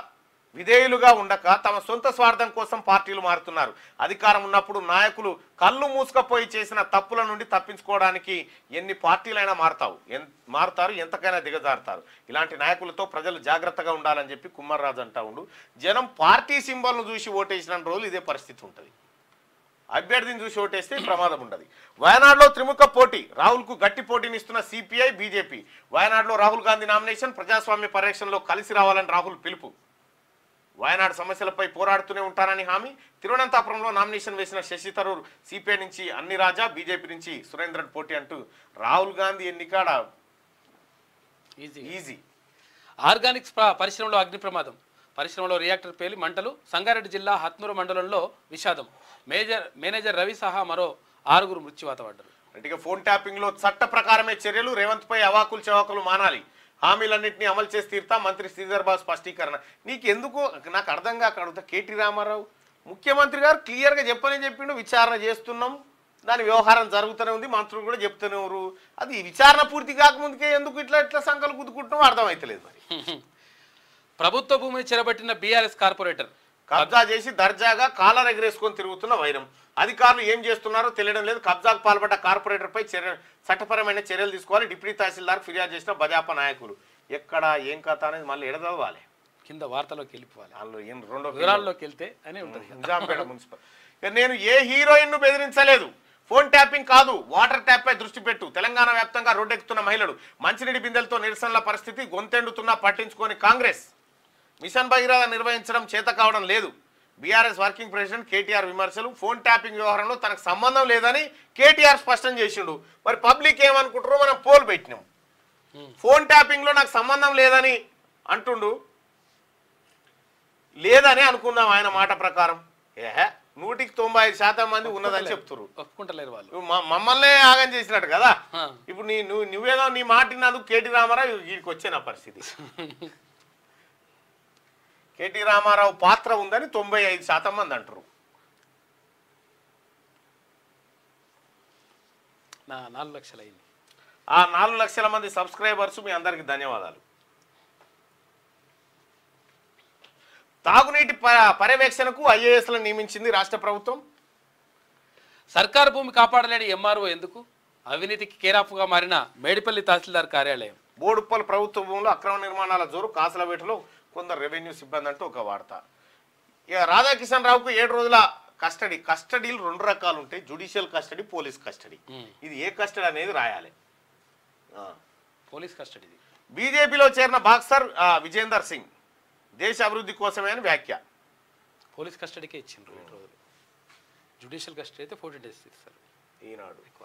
విధేయులుగా ఉండక తమ సొంత స్వార్థం కోసం పార్టీలు మారుతున్నారు అధికారం ఉన్నప్పుడు నాయకులు కళ్ళు మూసుకపోయి చేసిన తప్పుల నుండి తప్పించుకోవడానికి ఎన్ని పార్టీలైనా మారుతావు ఎన్ మారుతారు ఎంతకైనా దిగజారుతారు ఇలాంటి నాయకులతో ప్రజలు జాగ్రత్తగా ఉండాలని చెప్పి కుమ్మర్రాజు అంటా ఉండు జనం పార్టీ సింబల్ను చూసి ఓటేసిన రోజులు ఇదే పరిస్థితి ఉంటుంది అభ్యర్థిని చూసి ఓటేస్తే ప్రమాదం ఉండదు వయనాడులో త్రిముఖ పోటీ రాహుల్కు గట్టి పోటీనిస్తున్న సిపిఐ బీజేపీ వయనాడులో రాహుల్ గాంధీ నామినేషన్ ప్రజాస్వామ్య పరిరక్షణలో కలిసి రావాలని రాహుల్ పిలుపు వయనాడు సమస్యలపై పోరాడుతూనే ఉంటానని హామీ తిరువనంతపురంలో నామినేషన్ వేసిన శశి తరూర్ సిపిఐ నుంచి అన్ని రాజా బీజేపీ నుంచి సురేంద్రన్ పోటీ అంటూ రాహుల్ గాంధీ ఎన్నికాడ ఈజీ ఈజీ ఆర్గానిక్స్ ప్ర- పరిశ్రమలో అగ్ని ప్రమాదం పరిశ్రమలో రియాక్టర్ పేలి మంటలు సంగారెడ్డి జిల్లా హత్నూరు మండలంలో విషాదం మేజర్ మేనేజర్ రవి సహా మరో ఆరుగురు మృత్యువాత పడ్డారు అంటే ఫోన్ ట్యాపింగ్ లో చట్ట ప్రకారమే చర్యలు రేవంత్ పై అవాకులు చవాకులు మానాలి హామీలన్నింటినీ అమలు చేసి తీరుతా మంత్రి శ్రీధర్ బాబు స్పష్టీకరణ నీకు ఎందుకు నాకు అర్థం కాక అడుగుతా కేటీ రామారావు ముఖ్యమంత్రి గారు క్లియర్ గా చెప్పని చెప్పిండు విచారణ చేస్తున్నాం దాని వ్యవహారం జరుగుతూనే ఉంది మంత్రులు కూడా చెప్తూనే ఉన్నారు అది విచారణ పూర్తి కాకముందుకే ఎందుకు ఇట్లా ఇట్లా సంకలు గుద్దుకుంటున్నాం అర్థమైతలేదు మరి ప్రభుత్వ భూమిని చెరబట్టిన బీఆర్ఎస్ కార్పొరేటర్ కబ్జా చేసి దర్జాగా కాలర్ ఎగరేసుకొని తిరుగుతున్న వైరం అధికారులు ఏం చేస్తున్నారో తెలియడం లేదు కబ్జాకు పాల్పడ్డ కార్పొరేటర్పై చర్య చట్టపరమైన చర్యలు తీసుకోవాలి డిప్యూటీ తహసీల్దార్ ఫిర్యాదు చేసిన బజాపా నాయకులు ఎక్కడ ఏం కథ అనేది మళ్ళీ ఎడదవ్వాలి కింద వార్తలోకి వెళ్ళిపోవాలి వాళ్ళు ఏం రెండో వివరాల్లోకి వెళ్తే అని ఉంటుంది నిజాంపేట మున్సిపల్ ఇక నేను ఏ హీరోయిన్ ను బెదిరించలేదు ఫోన్ ట్యాపింగ్ కాదు వాటర్ ట్యాప్ పై దృష్టి పెట్టు తెలంగాణ వ్యాప్తంగా రోడ్డెక్కుతున్న మహిళలు మంచినీటి బిందెలతో నిరసనల పరిస్థితి గొంతెండుతున్నా పట్టించుకొని కాంగ్రెస్ మిషన్ భగీరథ నిర్వహించడం చేత కావడం లేదు బీఆర్ఎస్ వర్కింగ్ ప్రెసిడెంట్ కేటీఆర్ విమర్శలు ఫోన్ ట్యాపింగ్ వ్యవహారంలో తనకు సంబంధం లేదని కేటీఆర్ స్పష్టం చేసిండు మరి పబ్లిక్ ఏమనుకుంటారో మనం పోల్ పెట్టినాం ఫోన్ ట్యాపింగ్ లో నాకు సంబంధం లేదని అంటుండు లేదని అనుకుందాం ఆయన మాట ప్రకారం ఏహే నూటికి తొంభై ఐదు శాతం మంది ఉన్నదని చెప్తున్నారు ఒప్పుకుంటలేరు వాళ్ళు నువ్వు మ- మమ్మల్నే ఆగం చేసినట్టు కదా ఆ. ఇప్పుడు నీ నువ్వు నువ్వేదో నీ మాటినందుకు కేటీ రామారావు వీడికి వచ్చే నా పరిస్థితి కేటీ రామారావు పాత్ర ఉందని తొంభై ఐదు శాతం మంది అంటారు నా నాలుగు లక్షలు అయింది ఆ నాలుగు లక్షల మంది సబ్స్క్రైబర్స్ మీ అందరికి ధన్యవాదాలు తాగునీటి ప- పర్యవేక్షణకు ఐఏఎస్లను నియమించింది రాష్ట్ర ప్రభుత్వం సర్కారు భూమి కాపాడలేని ఎంఆర్ఓ ఎందుకు అవినీతికి కేరాఫ్గా మారిన మేడిపల్లి తహసీల్దార్ కార్యాలయం బోడుప్పల్ ప్రభుత్వ భూములు అక్రమ నిర్మాణాల జోరు కాసులవేటలో కొందరు రెవెన్యూ సిబ్బంది అంటూ ఒక వార్త ఇక రాధాకిషన్ రావుకు ఏడు రోజుల కస్టడీ కస్టడీలు రెండు రకాలు ఉంటాయి జుడిషియల్ కస్టడీ పోలీస్ కస్టడీ ఇది ఏ కస్టడీ అనేది రాయాలి ఆ. పోలీస్ కస్టడీది బీజేపీలో చేరిన బాక్సర్ ఆ, విజేందర్ సింగ్ దేశ అభివృద్ధి కోసమే అని వ్యాఖ్య పోలీస్ కస్టడీకే ఇచ్చిండ్రు ఏడు రోజులు జుడిషియల్ కస్టడీ అయితే ఫోర్టీన్ డేస్ ఇస్తారు ఈనాడు ఎక్కువ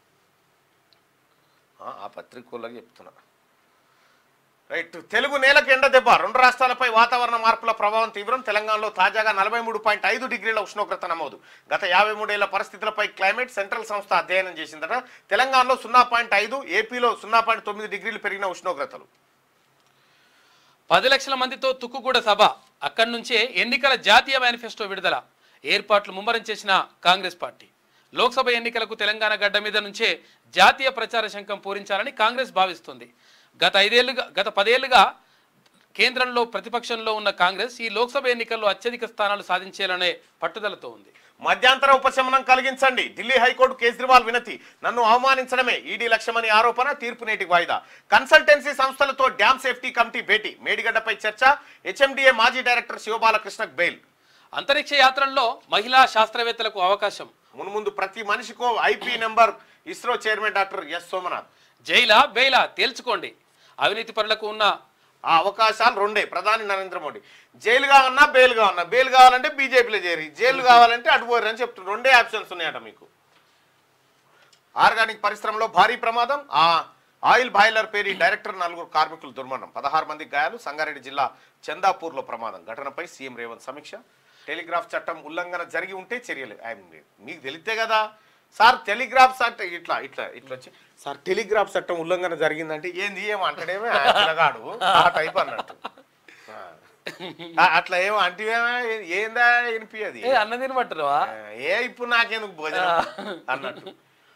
ఆ, ఆ పత్రికలకు చెప్తున్నా రైట్ తెలుగు నేలకు ఎండ దెబ్బ రెండు రాష్ట్రాలపై వాతావరణ మార్పుల ప్రభావం తీవ్రం తెలంగాణలో తాజాగా నలభై మూడు పాయింట్ ఐదు డిగ్రీల ఉష్ణోగ్రత నమోదు గత యాభై మూడేళ్ల పరిస్థితులపై క్లైమేట్ సెంట్రల్ సంస్థ అధ్యయనం చేసిందట తెలంగాణలో సున్నా పాయింట్ ఐదు ఏపీలో సున్నా పాయింట్ తొమ్మిది డిగ్రీలు పెరిగిన ఉష్ణోగ్రతలు పది లక్షల మందితో తుక్కుగూడ సభ అక్కడి నుంచే ఎన్నికల జాతీయ మేనిఫెస్టో విడుదల ఏర్పాట్లు ముమ్మరం చేసిన కాంగ్రెస్ పార్టీ లోక్సభ ఎన్నికలకు తెలంగాణ గడ్డ మీద నుంచే జాతీయ ప్రచార శంఖం పూరించాలని కాంగ్రెస్ భావిస్తుంది గత ఐదేళ్లుగా గత పదేళ్లుగా కేంద్రంలో ప్రతిపక్షంలో ఉన్న కాంగ్రెస్ ఈ లోక్సభ ఎన్నికల్లో అత్యధిక స్థానాలు సాధించేయాలనే పట్టుదలతో ఉంది మధ్యాంతర ఉపశమనం కలిగించండి ఢిల్లీ హైకోర్టు కేజ్రీవాల్ వినతి నన్ను అవమానించడమే ఈడీ లక్ష్యమని ఆరోపణ తీర్పు నేటికి వాయిదా కన్సల్టెన్సీ సంస్థలతో డ్యామ్ సేఫ్టీ కమిటీ భేటీ మేడిగడ్డపై చర్చ హెచ్ఎండిఏ మాజీ డైరెక్టర్ శివబాలకృష్ణకు బెయిల్ అంతరిక్ష యాత్రల్లో మహిళా శాస్త్రవేత్తలకు అవకాశం మున్ముందు ప్రతి మనిషికో IP number ISRO chairman doctor S Somanath జైలా బెయిలా తేల్చుకోండి అవినీతి పరులకు ఉన్న ఆ అవకాశాలు రెండే ప్రధాని నరేంద్ర మోడీ జైలు కావన్నా బెయిల్ కావన్నా బెయిల్ కావాలంటే బీజేపీలో చేరి జైలు కావాలంటే అటు పోరు అని చెప్తున్నారు రెండే ఆప్షన్స్ ఉన్నాయట మీకు ఆర్గానిక్ పరిశ్రమలో భారీ ప్రమాదం ఆ ఆయిల్ బాయిలర్ పేరి డైరెక్టర్ నలుగురు కార్మికులు దుర్మరణం పదహారు మంది గాయాలు సంగారెడ్డి జిల్లా చందాపూర్లో ప్రమాదం ఘటనపై సీఎం రేవంత్ సమీక్ష టెలిగ్రాఫ్ చట్టం ఉల్లంఘన జరిగి ఉంటే చర్యలు ఐ మీన్ మీకు తెలితే కదా సార్ టెలిగ్రాఫ్ చట్టం ఇట్లా ఇట్లా ఇట్లా వచ్చి సార్ టెలిగ్రాఫ్ చట్టం ఉల్లంఘన జరిగిందంటే ఏంది ఏమో అంటాడేమో ఆ పిల్లగాడు ఆ టైప్ అన్నట్టు ఆ, అట్లా ఏమో అంటే ఏందా వినిపించది ఏ అన్న తినమంటారా ఏ ఇప్పుడు నాకెందుకు భోజనం అన్నట్టు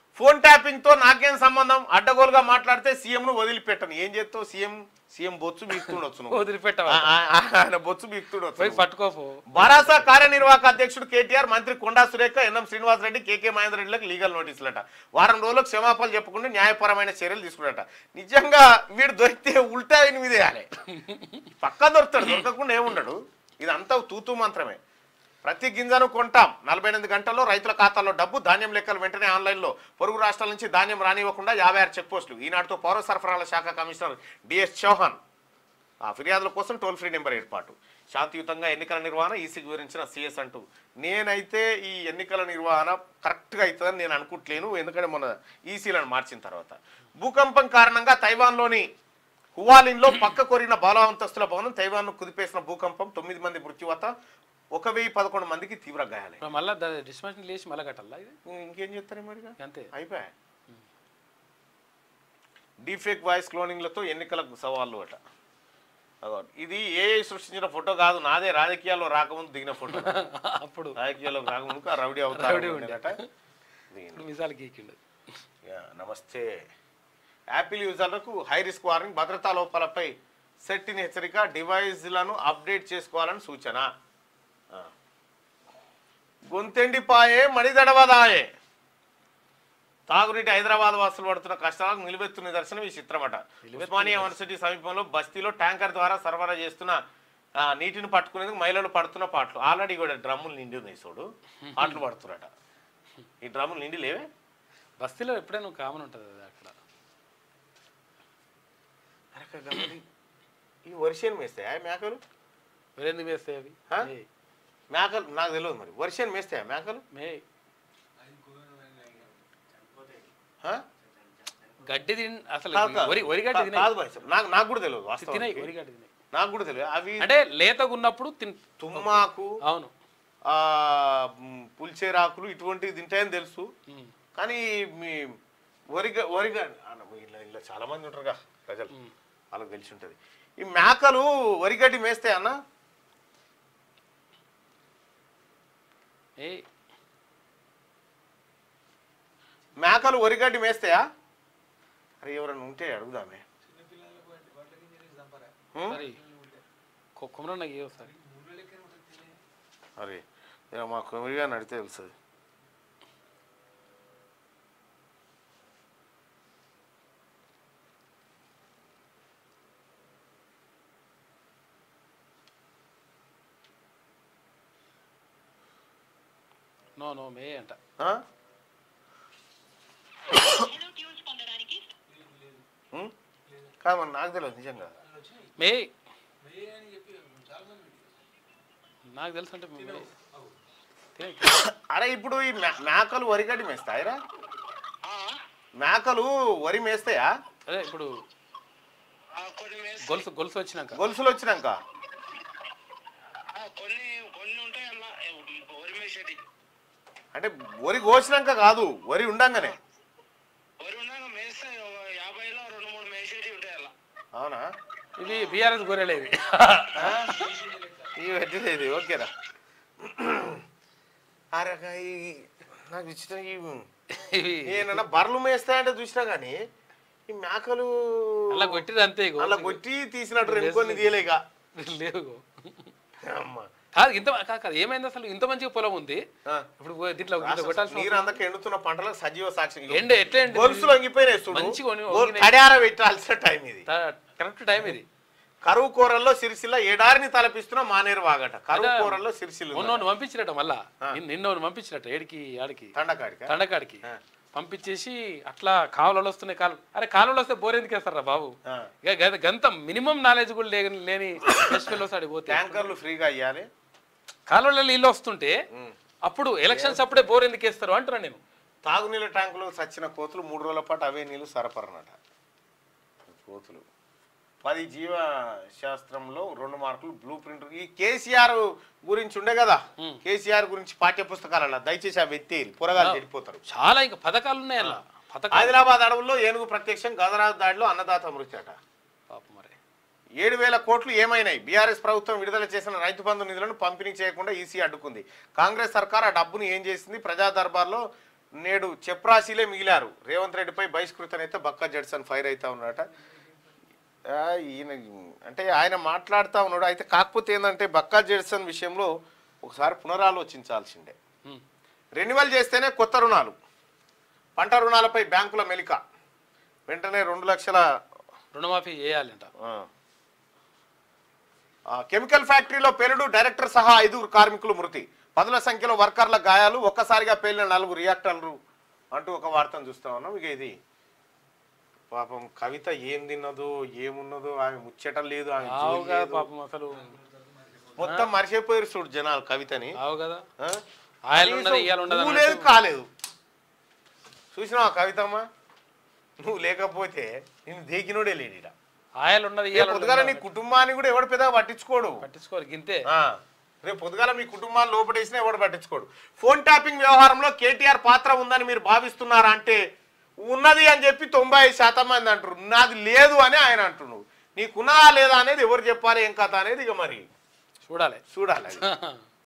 ఫోన్ ట్యాపింగ్ తో నాకేం సంబంధం అడ్డగోలుగా మాట్లాడితే సీఎం ను వదిలిపెట్టను ఏం చేస్తావు సీఎం సీఎం బొచ్చు బీక్తుండొచ్చు నువ్వు. వదిలిపెట్టవా ఆ- ఆ- ఆయన బొచ్చు బీక్తుండొచ్చు పోయి పట్టుకోపో భరాసా కార్యనిర్వాహక అధ్యక్షుడు కేటీఆర్ మంత్రి కొండా సురేఖ ఎన్ఎం శ్రీనివాసరెడ్డి కేకే మహేందర్ రెడ్డిలకు లీగల్ నోటీసులట వారం రోజులకు క్షమాపణలు చెప్పకుండా న్యాయపరమైన చర్యలు తీసుకున్నట నిజంగా వీడు దొరికితే ఉల్టా ఎనిమిది వేయాలి పక్కా దొరుకుతాడు దొరకకుండా ఏముండడు ఇదంతా తూతూ మంత్రమే ప్రతి గింజను కొంటాం నలభై ఎనిమిది గంటల్లో రైతుల ఖాతాల్లో డబ్బు ధాన్యం లెక్కలు వెంటనే ఆన్లైన్లో పొరుగు రాష్ట్రాల నుంచి ధాన్యం రానివ్వకుండా యాభై ఆరు చెక్ పోస్టులు ఈనాటితో పౌర సరఫరాల శాఖ కమిషనర్ డిఎస్ చౌహాన్ ఆ ఫిర్యాదుల కోసం టోల్ ఫ్రీ నెంబర్ ఏర్పాటు శాంతియుతంగా ఎన్నికల నిర్వహణ ఈసీకి వివరించిన సిఎస్ అంటూ నేనైతే ఈ ఎన్నికల నిర్వహణ కరెక్ట్గా అవుతుందని నేను అనుకుంటలేను ఎందుకంటే మన ఈసీలను మార్చిన తర్వాత భూకంపం కారణంగా తైవాన్లోని హువాలిన్లో పక్క కొరిన బాలవంతస్తుల భవనం తైవాన్ను కుదిపేసిన భూకంపం తొమ్మిది మంది మృత్యువత ఒక వెయ్యి పదకొండు మందికి తీవ్ర గాయాలే ఇప్పుడు మళ్ళీ డిస్మిషన్ లేచి మళ్ళీ కట్టాలా ఇది ఇంకేం చెప్తారు మరిగా అంతే అయిపోయా డీఫేక్ వాయిస్ క్లోనింగ్లతో ఎన్నికలకు సవాళ్ళు అట అదో ఇది ఏఐ సృష్టించిన ఫోటో కాదు నాదే రాజకీయాల్లో రాకముందు దిగిన ఫోటో అప్పుడు రాజకీయాల్లో రాకముందు ఆ రౌడీ రౌడీ అవుతారు ఉండే. అట ఇప్పుడు మిసాలు గీకిండు యా, నమస్తే యాపిల్ యూజర్లకు హై రిస్క్ వార్నింగ్ భద్రతా లోపాలపై సెట్టిన హెచ్చరిక డివైజ్లను అప్డేట్ చేసుకోవాలని సూచన ఆ. గొంతెండిపాయే మణిదడవదాయే తాగునీటి హైదరాబాద్ వాసులు పడుతున్న కష్టాలకు నిలువెత్తు నిదర్శనం ఈ చిత్రమట ఉస్మానియా యూనివర్సిటీ సమీపంలో బస్తీలో ట్యాంకర్ ద్వారా సరఫరా చేస్తున్న ఆ, నీటిని పట్టుకునేందుకు మహిళలు పడుతున్న పాటలు ఆల్రెడీ కూడా డ్రమ్ములు నిండి ఉన్నాయి చూడు పాటలు పడుతున్నారట ఈ డ్రమ్ములు నిండి లేవే బస్తీలో ఎప్పుడైనా కామన్ ఉంటుంది అది అక్కడ అరక గమని ఈ వర్షం వేస్తాయా మేకలు వేరేందుకు వేస్తాయి అవి ఆ? మేయ్. మేకలు నాకు తెలియదు మరి వర్షం వేస్తాయా మేకలు మేయ్ ఆ? గడ్డి తిన్ అసలు కాదు, కాదు. వరి వరి గడ్డి కాదు, తినాయి కాదు బాయ్ సాబ్. నాకు నాకు కూడా తెలియదు తినాయి వాస్తవానికి వరి గడ్డి తినాయి నాకు కూడా తెలియదు అవి అంటే లేతగా ఉన్నప్పుడు తిన్ తుమ్మాకు అవును ఆ మ్, పులిచేరాకులు ఇటువంటివి తింటాయని తెలుసు ఉమ్. కానీ మీ వరిగ వరిగ అన్న, ఇలా ఇలా చాలా మంది ఉంటారుగా ప్రజలు వాళ్ళకి తెలిసి ఉంటుంది ఈ మేకలు వరిగడ్డి మేస్తాయి అన్న ఏ మేకలు వరిగడ్డి మేస్తాయా అరే ఎవరైనా ఉంటే అడుగుదామే ఉం? సరే కుమ్మరం నాకు ఏ ఒకసారి అరే ఇక మా కొమిరిగా నడితే తెలుస్తుంది నో నో మే అంట ఆ? ఉం? కాదు మరి నాకు తెలియదు నిజంగా మే నాకు తెలుసు అంటే మే తినే. అరే ఇప్పుడు ఈ మే- మేకలు వరిగడ్డి మేస్తాయిరా మేకలు వరి మేస్తాయా అదే ఇప్పుడు కొన్ని మేస్- గొలుసు గొలుసు వచ్చినాక గొలుసులు వచ్చినాక ఆ, కొన్ని కొన్ని ఉంటాయి అన్న వరి మేసేటి అంటే వరి కోసినాక కాదు వరి ఉండంగానే వరి ఉన్నాక మేస్తే ఒక యాభైలో రెండు మూడు మేసేటి ఉంటాయి అలా అవునా ఇవి బీఆర్ఎస్ గొర్రెలు ఇవి ఇవి పెట్టలేదు ఓకేరా అరే ఈ- నాకు ఇచ్చిన ఈ ఇవి ఏమన్నా బర్రెలు మేస్తాయంటే చూసినా కానీ ఈ మేకలు అలా కొట్టిరు అంతే ఇగో. అలా కొట్టి తీసినట్టు రెండు కొన్ని తీయలేక లేవు అమ్మ కాదు ఇంత కాదు కాదు ఏమైంది అసలు ఇంత మంచిగా పొలం ఉంది ఆ. ఇప్పుడు పో- దీంట్లో దీంట్లో కొట్టాల్సిన నీరు అందక ఎండుతున్న పంటలకు సజీవ సాక్షి ఎండ ఎట్లా ఎండింది? గొలుసులు వంగిపోయినాయి చూడు మంచిగా వంగి- గోల్ వంగినాయి. తడార పెట్టాల్సిన టైం ఇది ట- కరెక్ట్ టైం ఇది కరువు కూరల్లో సిరిసిల్ల ఎడారిని తలపిస్తున్న మానేరు వాగట కరువు అదే. కూరల్లో సిరిసిల్ల మొన్న పంపించినట్ట మళ్ళా నిన్న- నిన్న పంపించినట్ట ఏడికి ఆడికి తండకాడిక తండకాడికి ఆ. పంపించేసి అట్లా కాలువలు వస్తున్నాయి కాలు అరే కాలువలు వస్తే బోర్ ఎందుకు వేస్తారా బాబు ఆ. ఇక గద- గంత మినిమం నాలెడ్జ్ కూడా లేని లేని ఫెస్టివల్స్ ఆడికి పోతే ట్యాంకర్లు ఫ్రీగా ఇవ్వాలి కాలువలలో నీళ్ళు వస్తుంటే అప్పుడు ఎలక్షన్స్ అప్పుడే బోర్ ఎందుకు వేస్తారు అంటున్నా నేను తాగునీళ్ళ ట్యాంకులో సచ్చిన కోతులు మూడు రోజుల పాటు అవే నీళ్లు సరఫరనట కోతులు పది జీవ శాస్త్రంలో రెండు మార్కులు బ్లూ ప్రింట్ ఈ కేసీఆర్ గురించి ఉండే కదా కేసీఆర్ గురించి పాఠ్య పుస్తకాలలో దయచేసి అవి ఎత్తేరి పొరగాలు చెడిపోతారు చాలా ఇంకా పథకాలు ఉన్నాయి అలా పథకాలు హైదరాబాద్ అడవుల్లో ఏనుగు ప్రత్యక్షం గదరాజు దాడిలో అన్నదాత మృతి అట పాపం మరి ఏడు వేల కోట్లు ఏమైనాయి బీఆర్ఎస్ ప్రభుత్వం విడుదల చేసిన రైతు బంధు నిధులను పంపిణీ చేయకుండా ఈసీ అడ్డుకుంది కాంగ్రెస్ సర్కార్ ఆ డబ్బును ఏం చేసింది ప్రజా దర్బార్లో నేడు చెప్రాశీలే మిగిలారు రేవంత్ రెడ్డిపై బహిష్కృత నేత బక్కా జడ్సన్ ఫైర్ అవుతా ఉన్నాడట ఆ, ఈయన అంటే ఆయన మాట్లాడుతూ ఉన్నాడు అయితే కాకపోతే ఏంటంటే బక్కా జడ్సన్ విషయంలో ఒకసారి పునరాలోచించాల్సిందే ఉమ్. రెన్యువల్ చేస్తేనే కొత్త రుణాలు పంట రుణాలపై బ్యాంకుల మెలిక వెంటనే రెండు లక్షల రుణమాఫీ చేయాలంట ఆ. ఆ, కెమికల్ ఫ్యాక్టరీలో పేలుడు డైరెక్టర్ సహా ఐదుగురు కార్మికులు మృతి పదుల సంఖ్యలో వర్కర్ల గాయాలు ఒక్కసారిగా పేలిన నలుగురు రియాక్టర్లు అంటూ ఒక వార్తను చూస్తా ఉన్నాం ఇక ఇది పాపం కవిత ఏం తిన్నదో ఏమున్నదో ఆమె ముచ్చట లేదు ఆమె జోలి ఆవు కదా లేదు. పాపం అసలు మొత్తం మర్చిపోయారు చూడు జనాలు కవితని ఆవు కదా ఆ? ఆయిల్ ఉండదు కనీసం ఇయ్యాలి ఉండదు పువ్వు లేదు అన్నట్టు. కాలేదు చూసినావా కవితమ్మ నువ్వు లేకపోతే నేను దేకినోడే లేడు ఈడ. ఆయిల్ ఉన్నది రేపు ఇయ్యాలి పొద్దుగాల నీ ఉండదు కుటుంబాన్ని కూడా ఎవడు పెద్దగా పట్టించుకోడు పట్టించుకోరు గింతే ఆ, రేపు పొద్దుగాల మీ కుటుంబాన్ని లోపడేసినా ఎవడు పట్టించుకోడు ఫోన్ ట్యాపింగ్ వ్యవహారంలో కేటీఆర్ పాత్ర ఉందని మీరు భావిస్తున్నారా అంటే ఉన్నది అని చెప్పి తొంభై శాతం మంది అంటారు నాది లేదు అని ఆయన అంటున్నాడు నీకున్నదా లేదా అనేది ఎవరు చెప్పాలి ఏం కథ అనేది ఇక మరి చూడాలి చూడాలి అది.